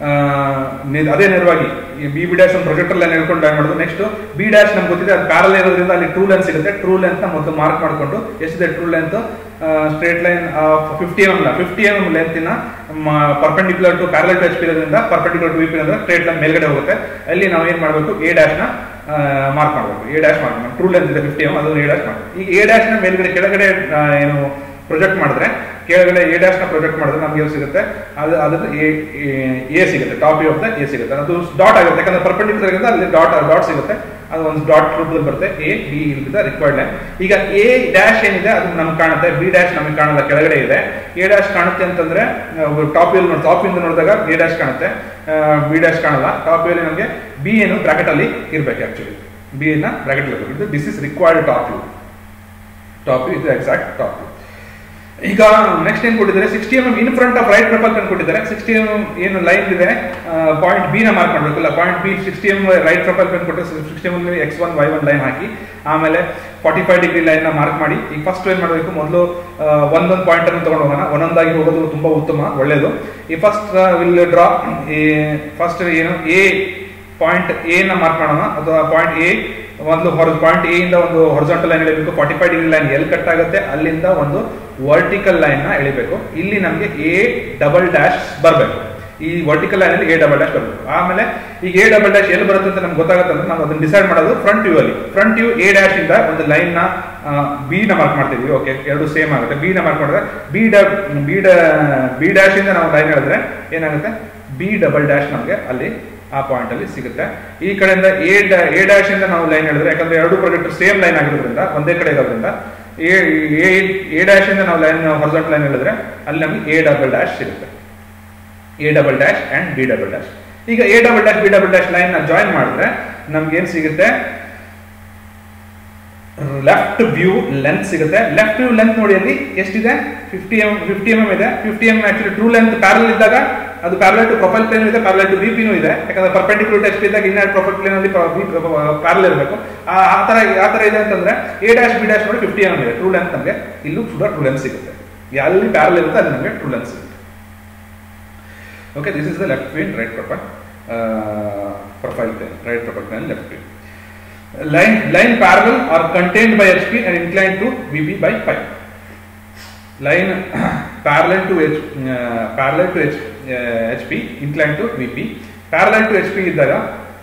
ಅದೇ ನೇರವಾಗಿ ಬಿ ಬಿ ಡ್ಯಾಶ್ ಒಂದು ಪ್ರೊಜೆಕ್ಟರ್ ಲೈನ್ ಹೇಳ್ಕೊಂಡು ಲೈನ್ ಮಾಡೋದು ನೆಕ್ಸ್ಟ್ ಬಿ ಡ್ಯಾಶ್ ನಮ್ಗೆ ಗೊತ್ತಿದೆ ಅದು ಪ್ಯಾರಲ್ ಇರೋದ್ರಿಂದ ಅಲ್ಲಿ ಟ್ರೂ ಲೆಂತ್ ಸಿಗುತ್ತೆ ಟ್ರೂ ಲೆಂತ್ ಮೊದಲು ಮಾರ್ಕ್ ಮಾಡಿಕೊಂಡು ಎಷ್ಟಿದೆ true length straight line fifty M ಅಲ್ಲ ಫಿಫ್ಟಿ ಎಮ್ ಲೆಂತಿನ perpendicular to parallel to H P ಇರೋದ್ರಿಂದ ಪರ್ಪೆಂಡಿಕ್ಯುಲರ್ ಟು ವಿ ಪಿ ಅಂದ್ರೆ ಸ್ಟ್ರೇಟ್ ಲೈನ್ ಮೇಲ್ಗಡೆ ಹೋಗುತ್ತೆ ಅಲ್ಲಿ ನಾವು ಏನ್ ಮಾಡಬೇಕು ಎ ಡ್ಯಾಶ್ ನ ಮಾರ್ಕ್ ಮಾಡಬೇಕು A dash mark true length ಇದೆ ಫಿಫ್ಟಿ ಎಮ್ ಅದನ್ನು ಎ ಡ್ಯಾಶ್ ಮಾಡಬೇಕು ಈಗ ಎ ಡ್ಯಾಶ್ ನ ಮೇಲ್ಗಡೆ ಕೆಳಗಡೆ ಆ, ಏನು ಪ್ರೊಜೆಕ್ಟ್ ಮಾಡಿದ್ರೆ ಕೆಳಗಡೆ ಎ ಡ್ಯಾಶ್ ನ ಪ್ರೊಜೆಕ್ಟ್ ಮಾಡಿದ್ರೆ ನಮ್ಗೆ ಏನು ಸಿಗುತ್ತೆ ಅದು ಅದ್ರ ಎ ಸಿಗುತ್ತೆ ಟಾಪ್ ಆಫ್ ದ ಎ ಸಿಗುತ್ತೆ ಅದು ಡಾಟ್ ಆಗುತ್ತೆ ಯಾಕಂದ್ರೆ ಪರ್ಪೆಂಡಿಕ್ಯುಲರ್ ಇರುತ್ತೆ ಅಲ್ಲಿ ಡಾಟ್ ಡಾಟ್ ಸಿಗುತ್ತೆ ಅದು ಒಂದು ಡಾಟ್ ರೂಪದಲ್ಲಿ ಬರುತ್ತೆ ಎ ಬಿ ಇಲ್ಲಿಂದ ರಿಕ್ವೈರ್ಡ್ ಲೈನ್ ಈಗ ಎ ಡ್ಯಾಶ್ ಏನಿದೆ ಅದು ನಮ್ಗೆ ಕಾಣುತ್ತೆ ಬಿ ಡ್ಯಾಶ್ ನಮಗೆ ಕಾಣಲ್ಲ ಕೆಳಗಡೆ ಇದೆ ಎ ಡ್ಯಾಶ್ ಕಾಣುತ್ತೆ ಅಂತಂದ್ರೆ ಟಾಪ್ ಇಲ್ಲಿ ನೋಡಿ ಟಾಪ್ ಇಂದ ನೋಡಿದಾಗ ಎ ಡ್ಯಾಶ್ ಕಾಣುತ್ತೆ ಬಿ ಡ್ಯಾಶ್ ಕಾಣಲ್ಲ ಟಾಪ್ ಅಲ್ಲಿ ನಮಗೆ ಬಿ ಏನು ಬ್ರಾಕೆಟ್ ಅಲ್ಲಿ ಇರ್ಬೇಕು ಆಕ್ಚುಲಿ ಬಿ ನ ಬ್ರಾಕೆಟ್ ಅಲ್ಲಿ ಇರಬೇಕು this is required top view top ಇದು ಎಕ್ಸಾಕ್ಟ್ ಟಾಪ್ ಈಗ ನೆಕ್ಸ್ಟ್ ಏನ್ ಕೊಟ್ಟಿದ್ದಾರೆ sixty M in front of right profile ಅನ್ನು ಕೊಟ್ಟಿದ್ದಾರೆ ಸಿಕ್ಸ್ಟಿ ಎಂ ಏನು ಲೈನ್ ಇದೆ ಪಾಯಿಂಟ್ ಬಿ ನ ಮಾರ್ಕ್ ಮಾಡಬೇಕಲ್ಲ point B sixty M right profile plane ಕೊಟ್ಟರೆ sixty M X one Y one line ಹಾಕಿ ಆಮೇಲೆ ಫಾರ್ಟಿ ಫೈವ್ ಡಿಗ್ರಿ ಲೈನ್ ನ ಮಾರ್ಕ್ ಮಾಡಿ ಈಗ ಫಸ್ಟ್ ಏನ್ ಮಾಡಬೇಕು ಮೊದಲು ಒಂದೊಂದು ಪಾಯಿಂಟ್ ಅನ್ನು ತಗೊಂಡು ಹೋಗೋಣ ಒಂದೊಂದಾಗಿ ಹೋಗೋದು ತುಂಬಾ ಉತ್ತಮ ಒಳ್ಳೇದು ಈ ಫಸ್ಟ್ ವಿಲ್ ಡ್ರಾ ಫಸ್ಟ್ ಏನು ಎ ಪಾಯಿಂಟ್ ಎ ನ ಮಾರ್ಕ್ ಮಾಡೋಣ ಅಥವಾ ಪಾಯಿಂಟ್ ಎ ಒಂದು ಹೊರ ಪಾಯಿಂಟ್ ಎ ಇಂದ ಒಂದು ಹೊರಜಾಂಟಲ್ ಲೈನ್ ಎಳಿಬೇಕು ಫಾರ್ಟಿ ಫೈವ್ ಡಿಗ್ರಿ ಲೈನ್ ಎಲ್ಲಿ ಕಟ್ ಆಗುತ್ತೆ ಅಲ್ಲಿಂದ ಒಂದು ವರ್ಟಿಕಲ್ ಲೈನ್ ನ ಎಳಿಬೇಕು ಇಲ್ಲಿ ನಮಗೆ ಎ ಡಬಲ್ ಡ್ಯಾಶ್ ಬರಬೇಕು ಈ ವರ್ಟಿಕಲ್ ಲೈನ್ ಅಲ್ಲಿ ಎ ಡಬಲ್ ಡ್ಯಾಶ್ ಬರಬೇಕು ಆಮೇಲೆ ಈಗ ಎ ಡಬಲ್ ಡ್ಯಾಶ್ ಎಲ್ಲಿ ಬರುತ್ತೆ ಅಂತ ನಮ್ಗೆ ಗೊತ್ತಾಗುತ್ತೆ ಅಂದ್ರೆ ನಾವು ಅದನ್ನ ಡಿಸೈಡ್ ಮಾಡೋದು ಫ್ರಂಟ್ ವ್ಯೂ ಅಲ್ಲಿ ಫ್ರಂಟ್ ವ್ಯೂ ಎ ಡ್ಯಾಶ್ ಇಂದ ಒಂದು ಲೈನ್ ನ ಬಿ ನ ಮಾರ್ಕ್ ಮಾಡ್ತೀವಿ ಓಕೆ ಎರಡು ಸೇಮ್ ಆಗುತ್ತೆ ಬಿ ನ ಮಾರ್ಕ್ ಮಾಡಿದ್ರೆ ಬಿ ಡ ಬಿ ಡ ಬಿ ಡ್ಯಾಶ್ ಇಂದ ನಾವು ಲೈನ್ ಹೇಳಿದ್ರೆ ಏನಾಗುತ್ತೆ ಬಿ ಡಬಲ್ ಡ್ಯಾಶ್ ನಮಗೆ ಅಲ್ಲಿ ಆ ಪಾಯಿಂಟ್ ಅಲ್ಲಿ ಸಿಗುತ್ತೆ ಈ ಕಡೆಯಿಂದ ಎ ಎ ಡ್ಯಾಶ್ ಇಂದ ನಾವು ಲೈನ್ ಹೇಳಿದ್ರೆ ಯಾಕಂದ್ರೆ ಎರಡು ಪ್ರಾಜೆಕ್ಟ್ ಸೇಮ್ ಲೈನ್ ಆಗಿರೋದ್ರಿಂದ ಒಂದೇ ಕಡೆ ಇರೋದ್ರಿಂದ ಎ ಡ್ಯಾಶ್ ಇಂದ ನಾವು ಲೈನ್ ಹೊರಜಾಂಟ್ ಲೈನ್ ಹೇಳಿದ್ರೆ ಅಲ್ಲಿ ನಮಗೆ ಎ ಡಬಲ್ ಡ್ಯಾಶ್ ಸಿಗುತ್ತೆ A double dash and B double dash ಈಗ A double dash B double dash line ನ ಜಾಯಿನ್ ಮಾಡಿದ್ರೆ ನಮ್ಗೆ ಏನ್ ಸಿಗುತ್ತೆ ಲೆಫ್ಟ್ ವ್ಯೂ ಲೆಂತ್ ಸಿಗುತ್ತೆ ಲೆಫ್ಟ್ ವ್ಯೂ ಲೆಂತ್ ನೋಡಿ ಅಲ್ಲಿ ಎಷ್ಟಿದೆ ಫಿಫ್ಟಿ ಎಂ ಫಿಫ್ಟಿ ಎಂ ಇದೆ fifty M actually true length parallel ಇದ್ದಾಗ ಅದು ಪ್ಯಾರಲ್ ಟು ಪ್ರೊಫೈಲ್ ಪ್ಲೇನ್ ಇದೆ ಪ್ಯಾರಲ್ ಟು ವಿಪಿನೂ ಇದೆ ಯಾಕಂದ್ರೆ ಪರ್ಪೆಂಡಿಕ್ಯುಲರ್ ಟೆಸ್ಟ್ ಇದ್ದಾಗ ಇನ್ನೆರಡು ಪ್ರೊಫೈಲ್ ಪ್ಲೇನ್ ಅಲ್ಲಿ ಪ್ಯಾರಲ್ ಇರಬೇಕು ಆ ತರ ಆ ತರ ಇದೆ ಅಂತಂದ್ರೆ ಎ ಡ್ಯಾಶ್ ಬಿ ಡ್ಯಾಶ್ ನೋಡಿ ಫಿಫ್ಟಿ ಎಂ ಇದೆ ಟ್ರೂ ಲೆಂತ್ ನಮಗೆ ಇಲ್ಲೂ ಕೂಡ ಟ್ರೂ ಲೆಂತ್ ಸಿಗುತ್ತೆ ಎಲ್ಲಿ ಪ್ಯಾರಲ್ ಇರುತ್ತೆ ಅಲ್ಲಿ ನಮಗೆ ಟ್ರೂ ಲೆಂತ್ ಸಿಗುತ್ತೆ okay this is the left view right profile profile plane right profile plane left view line line parallel are contained by HP and inclined to VP by pi. Line parallel to H, uh, parallel to H, uh, HP inclined to VP. Parallel to HP ಇದ್ದಾಗ